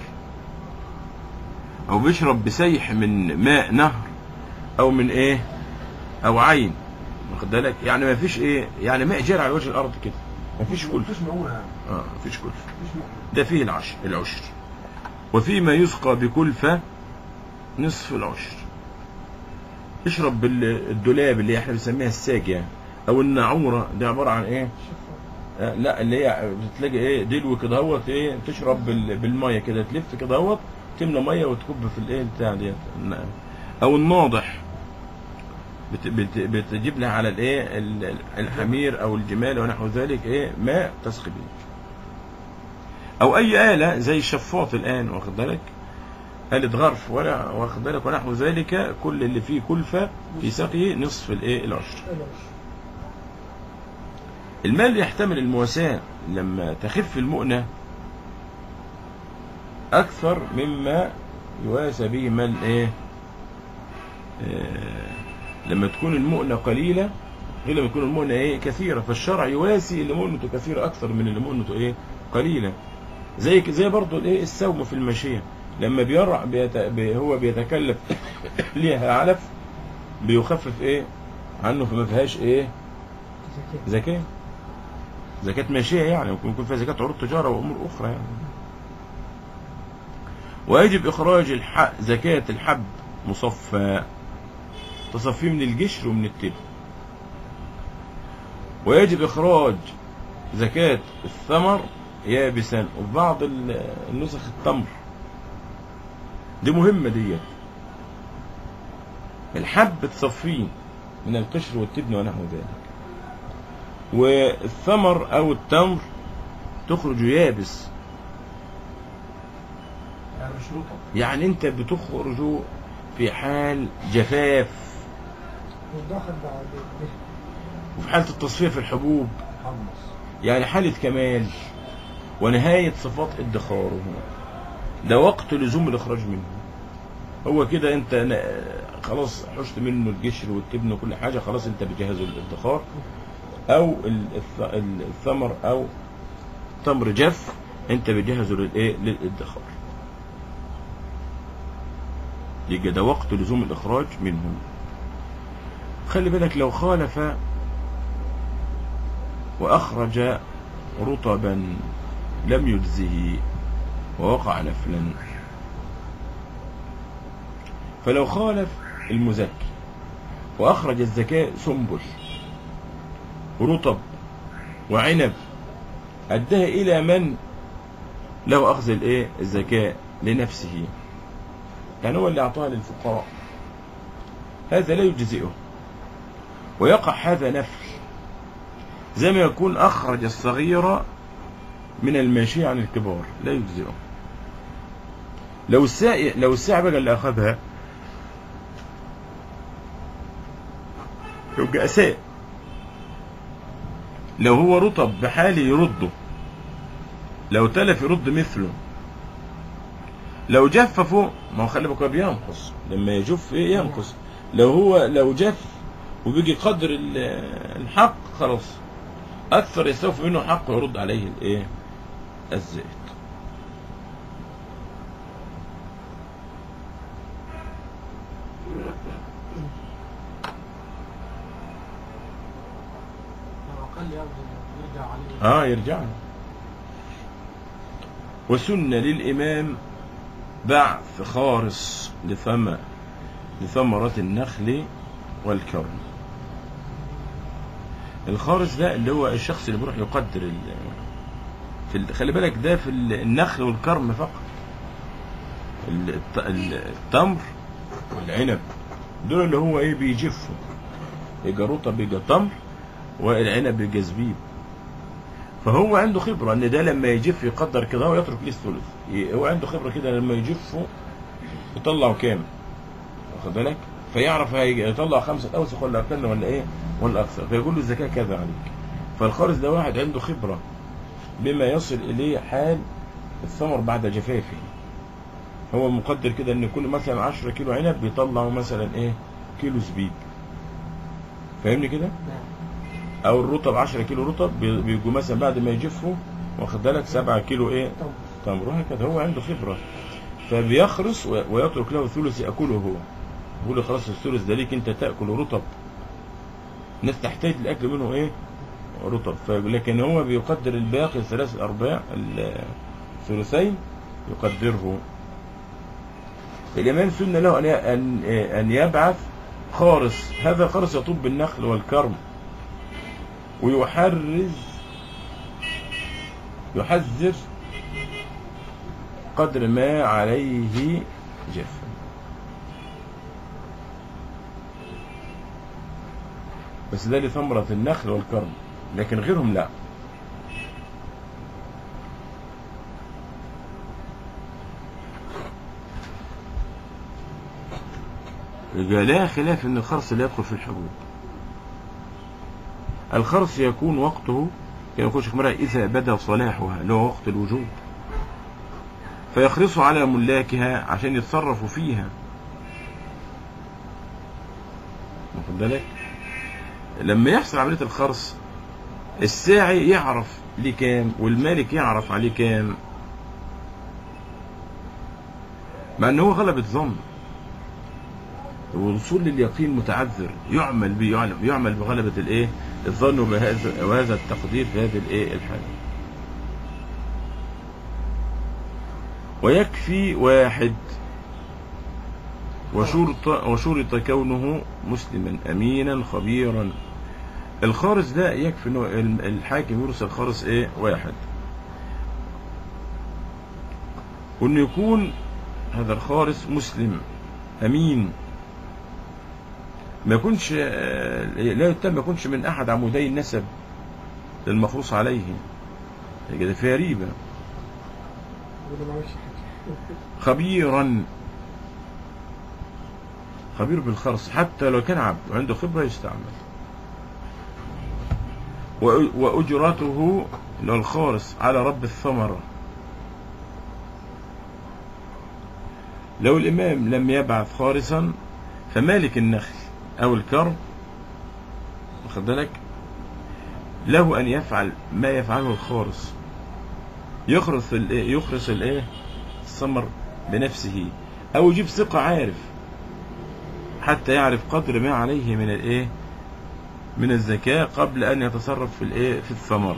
او بيشرب بسيح من ماء نهر او من ايه او عين واخد بالك يعني ما فيش ايه يعني ماء جاري على وجه الارض كده ما فيش كلفة مفيش مؤونة يعني اه ما فيش كلفة مفيش مؤونة ده فيه العشر العشر وفيما يسقى بكلفة نصف العشر يشرب بالدولاب اللي احنا بنسميها الساج يعني او الناعورة دي عبارة عن ايه آه لا اللي هي بتلاقي ايه دلو كده هوت ايه تشرب بال- بالميه كده تلف كده هوت تملى ميه وتكب في الايه بتاع ديت الن- او الناضح بت بت بتجيب لها على الايه ال- الحمير او الجمال ونحو ذلك ايه ماء تسقي به او اي آلة زي الشفاط الان واخد بالك آلة غرف ولا واخد بالك ونحو ذلك كل اللي فيه كلفة في سقيه نصف الايه العشر العشر المال يحتمل المواساة لما تخف المؤنة أكثر مما يواسى به مال إيه آه لما تكون المؤنة قليلة غير لما تكون المؤنة إيه كثيرة فالشرع يواسي اللي مؤنته كثيرة أكثر من اللي مؤنته إيه قليلة زي زي برضه الإيه السوم في المشية لما بيرع بيت بي هو بيتكلف ليها علف بيخفف إيه عنه فما فيهاش إيه زكاة زكاة زكاة ماشية يعني ممكن يكون فيها زكاة عروض تجارة وأمور أخرى يعني ويجب إخراج الح... زكاة الحب مصفى تصفيه من الجشر ومن التبن ويجب إخراج زكاة الثمر يابسا وفي بعض ال- النسخ التمر دي مهمة ديت الحب تصفيه من القشر والتبن ونحو ذلك والثمر او التمر تخرج يابس يعني مش رطب يعني انت بتخرج في حال جفاف والضغط بعد وفي حالة التصفية في الحبوب حمص يعني حالة كمال ونهاية صفات ادخاره ده وقت لزوم الإخراج منه هو كده انت ن- خلاص حشت منه الجشر والتبن وكل حاجة خلاص انت بجهزه للادخار او ال- الث- ال- الثمر او تمر جف انت بجهزه للايه للادخار يبقى ده وقت لزوم الإخراج منه خلي بالك لو خالف وأخرج رطبا لم يجزه ووقع نفلا فلو خالف المزكي وأخرج الزكاة سنبل ورطب وعنب أداها إلى من له أخذ الإيه الزكاة لنفسه يعني هو اللي أعطاها للفقراء هذا لا يجزئه ويقع هذا نفل زي ما يكون أخرج الصغير من الماشية عن الكبار لا يجزئه لو الساعي لو الساعي بقى اللي أخذها يبقى أساء لو هو رطب بحاله يرده لو تلف يرد مثله لو جففه ما هو خلي بالك هو بينقص لما يجف ايه ينقص لو هو لو جف وبيجي قدر ال- الحق خلاص اكثر يستوفي منه حق ويرد عليه الايه الزيت لو أقل ياخذ يرجع عليه اه يرجع له. وسن للإمام بعث خارص لثم لثمرة النخل والكرم الخارص ده اللي هو الشخص اللي بيروح يقدر ال... في ال... خلي بالك ده في ال- النخل والكرم فقط ال- الت- ال- التمر والعنب دول اللي هو ايه بيجفوا يبقى رطب يبقى تمر والعنب يبقى زبيب فهو عنده خبرة ان ده لما يجف يقدر كده ويترك ليه الثلث ي- هو عنده خبرة كده لما يجفوا يطلعوا كام واخد بالك فيعرف هيجي- يطلع خمسة أوسخ ولا أقل ولا إيه ولا أكثر فيقول له الزكاة كذا عليك فالخالص ده واحد عنده خبرة بما يصل إليه حال الثمر بعد جفافه هو مقدر كده ان كل مثلا 10 كيلو عنب بيطلعوا مثلا ايه كيلو زبيب فاهمني كده نعم او الرطب 10 كيلو رطب بي- بيجوا مثلا بعد ما يجفوا واخد بالك 7 كيلو ايه طب تمر وهكذا هو عنده خبرة فبيخرص و- ويترك له ثلث يأكله هو يقول له خلاص الثلث ده ليك انت تأكل رطب الناس تحتاج الأكل منه ايه رطب ف- لكن هو بيقدر الباقي ثلاث أرباع الثلثين يقدره الإمام سنة له أن ي- أن أن يبعث خارص هذا خارص يطوب بالنخل والكرم ويحرز يحذر قدر ما عليه جف بس ده لثمرة النخل والكرم لكن غيرهم لا يبقى لا خلاف ان الخرص لا يدخل في الحبوب الخرص يكون وقته كما يقول شيخ مرعي إذا بدا صلاحها اللي هو وقت الوجوب فيخرصوا على ملاكها عشان يتصرفوا فيها واخد بالك لما يحصل عملية الخرص الساعي يعرف ليه كام والمالك يعرف عليه كام مع ان هو غلبة ظن والوصول لليقين متعذر يعمل به يعلم يعمل بغلبة الايه الظن وبهذا وهذا التقدير في هذه الايه الحالة ويكفي واحد وشرط وشرط كونه مسلما امينا خبيرا الخارص ده يكفي انه الحاكم يرسل خارص ايه واحد وانه يكون هذا الخارص مسلم امين ما يكونش آه، لا يتم ما يكونش من احد عمودي النسب للمخروص عليه كده فيها ريبه يقول ما عملش حاجة خبيرا خبير بالخرص حتى لو كان عبد وعنده خبرة يستعمل وأ- وأجرته اللي هو الخارص على رب الثمرة لو الإمام لم يبعث خارصا فمالك النخل أو الكرم واخد بالك له أن يفعل ما يفعله الخارص يخرص الإيه يخرص الإيه الثمر بنفسه أو يجيب ثقة عارف حتى يعرف قدر ما عليه من الإيه من الزكاة قبل أن يتصرف في الإيه في الثمر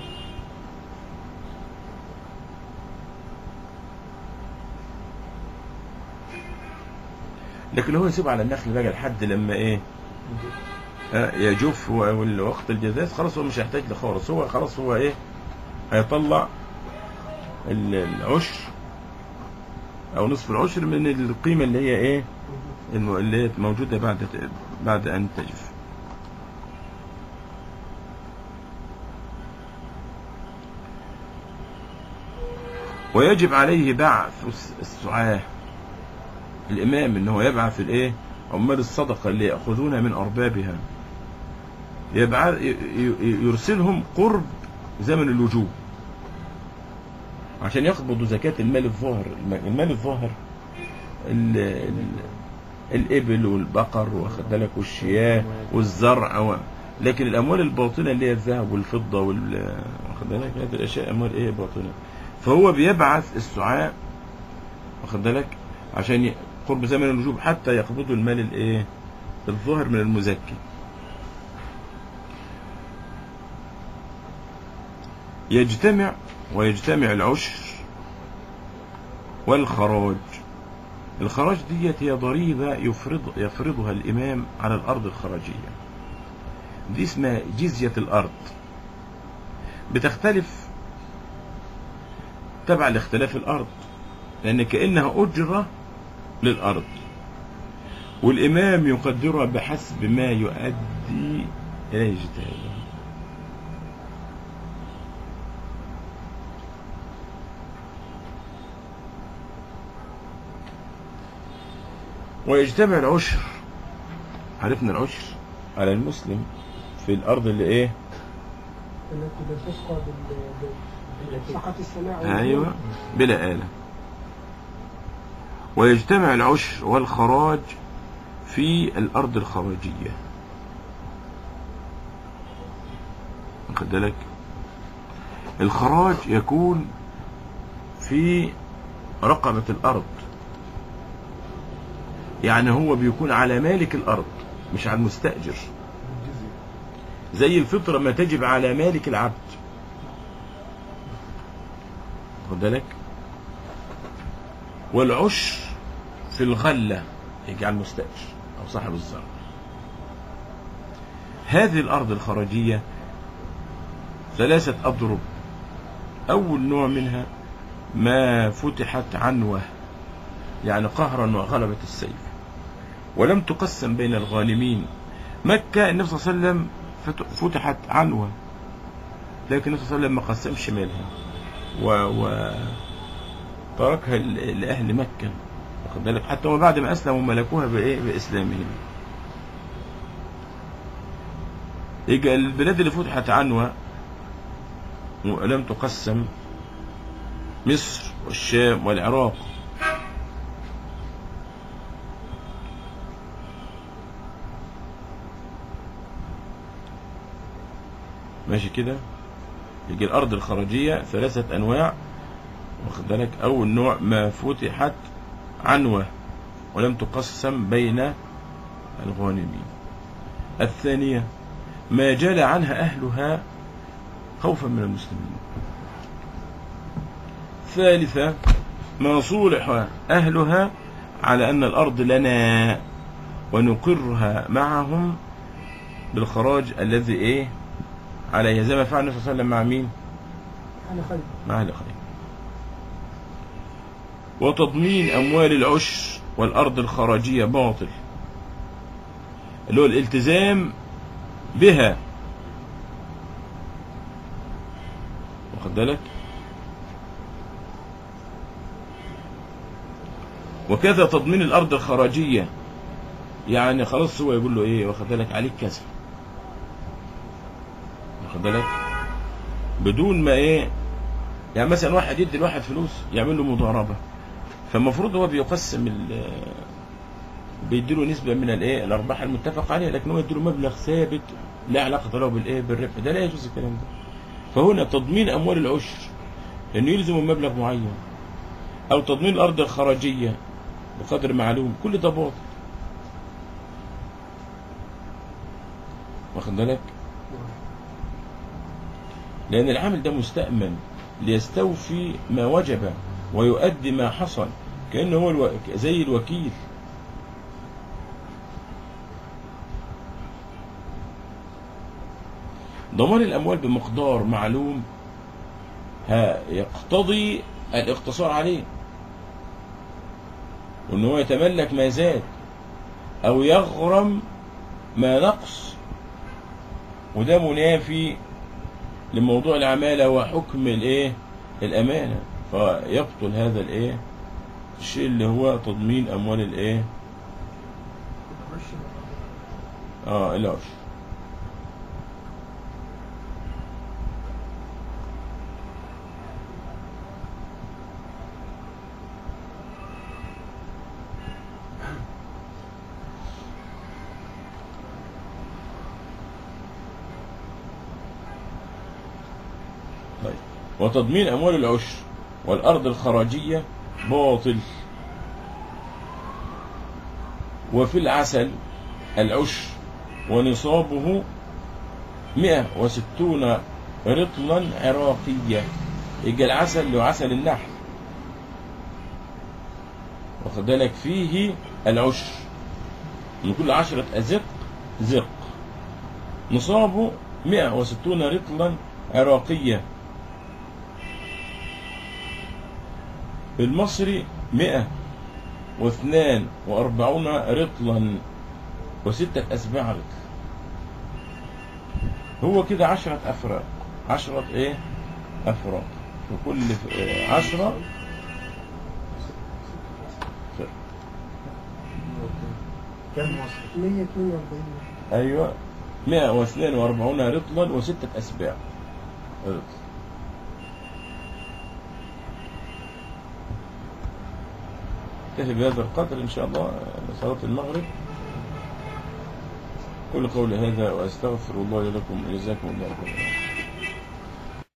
لكن هو يسيب على النخل بقى لحد لما إيه آه، يجف و- والوقت الجزاز خلاص هو مش هيحتاج لخالص هو خلاص هو إيه هيطلع ال- العشر او نصف العشر من القيمة اللي هي ايه الم- اللي هي موجودة بعد بعد ان تجف ويجب عليه بعث الس- السعاة الامام ان هو يبعث الايه عمال الصدقة اللي يأخذونها من اربابها يبعث ي- ي- يرسلهم قرب زمن الوجوب عشان يقبضوا زكاة المال الظاهر الم- المال الظاهر ال ال الإبل والبقر واخد بالك والشياه والزرع و... لكن الأموال الباطنة اللي هي الذهب والفضة وال واخد بالك هذه الأشياء أموال إيه باطنة فهو بيبعث السعاء واخد بالك عشان ي- قرب زمن الوجوب حتى يقبضوا المال الإيه الظاهر من المزكي يجتمع ويجتمع العشر والخراج الخراج ديت هي ضريبة يفرض يفرضها الإمام على الأرض الخراجية دي اسمها جزية الأرض بتختلف تبع لاختلاف الأرض لأن كأنها أجرة للأرض والإمام يقدرها بحسب ما يؤدي إليه اجتهاده ويجتمع العشر عرفنا العشر على المسلم في الأرض اللي إيه التي لا تسقى بال بال- سقط السماع والنور. أيوة بلا آلة ويجتمع العشر والخراج في الأرض الخراجية واخد بالك الخراج يكون في رقبة الأرض يعني هو بيكون على مالك الأرض مش على المستأجر زي الفطرة ما تجب على مالك العبد واخد بالك والعشر في الغلة يجي على المستأجر أو صاحب الزرع هذه الأرض الخراجية ثلاثة أضرب أول نوع منها ما فتحت عنوة يعني قهرا وغلبة السيف ولم تقسم بين الغانمين مكة النبي صلى الله عليه وسلم فت- فتحت عنوة لكن النبي صلى الله عليه وسلم ما قسمش مالها و, و تركها ل- لأهل مكة واخد بالك حتى هم بعد ما أسلموا ملكوها بإيه بإسلامهم يجي البلاد اللي فتحت عنوة ولم تقسم مصر والشام والعراق ماشي كده يجي الأرض الخراجية ثلاثة أنواع واخد بالك أول نوع ما فتحت عنوة ولم تقسم بين الغانمين الثانية ما جال عنها أهلها خوفا من المسلمين ثالثة ما صولح أهلها على أن الأرض لنا ونقرها معهم بالخراج الذي إيه عليها زي ما فعل النبي صلى الله عليه وسلم مع مين على خير مع أهل خير وتضمين أموال العشر والأرض الخراجية باطل اللي هو الالتزام بها واخد بالك وكذا تضمين الأرض الخراجية يعني خلاص هو يقول له ايه واخد بالك عليك كذا واخد بالك بدون ما ايه يعني مثلا واحد يدي لواحد فلوس يعمل له مضاربة فالمفروض هو بيقسم ال بيديله نسبة من الايه الارباح المتفق عليها لكن هو يديله مبلغ ثابت لا علاقة له بالايه بالربح ده لا يجوز الكلام ده فهنا تضمين اموال العشر انه يلزم مبلغ معين او تضمين الارض الخراجية بقدر معلوم كل ده باطل واخد بالك لأن العامل ده مستأمن ليستوفي ما وجب ويؤدي ما حصل كأنه هو الو... زي الوكيل ضمان الأموال بمقدار معلوم ها يقتضي الاقتصار عليه وأنه هو يتملك ما زاد أو يغرم ما نقص وده منافي لموضوع العمالة وحكم الايه الأمانة فيبطل هذا الايه الشيء اللي هو تضمين أموال الايه اه العشر طيب وتضمين أموال العشر والأرض الخراجية باطل وفي العسل العشر ونصابه مئة وستون رطلا عراقية يبقى العسل اللي هو عسل النحل واخد بالك فيه العشر من كل عشرة أزق زق نصابه مئة وستون رطلا عراقية بالمصري مئة واثنان وأربعون رطلا وستة أسباع رطل هو كده عشرة أفراد عشرة إيه أفراد في كل آه، عشرة كم وصف 142 أيوة 142 رطلا وستة أسباع رطل نكتفي بهذا القدر إن شاء الله صلاة المغرب كل قولي هذا وأستغفر الله لكم وجزاكم الله خيرا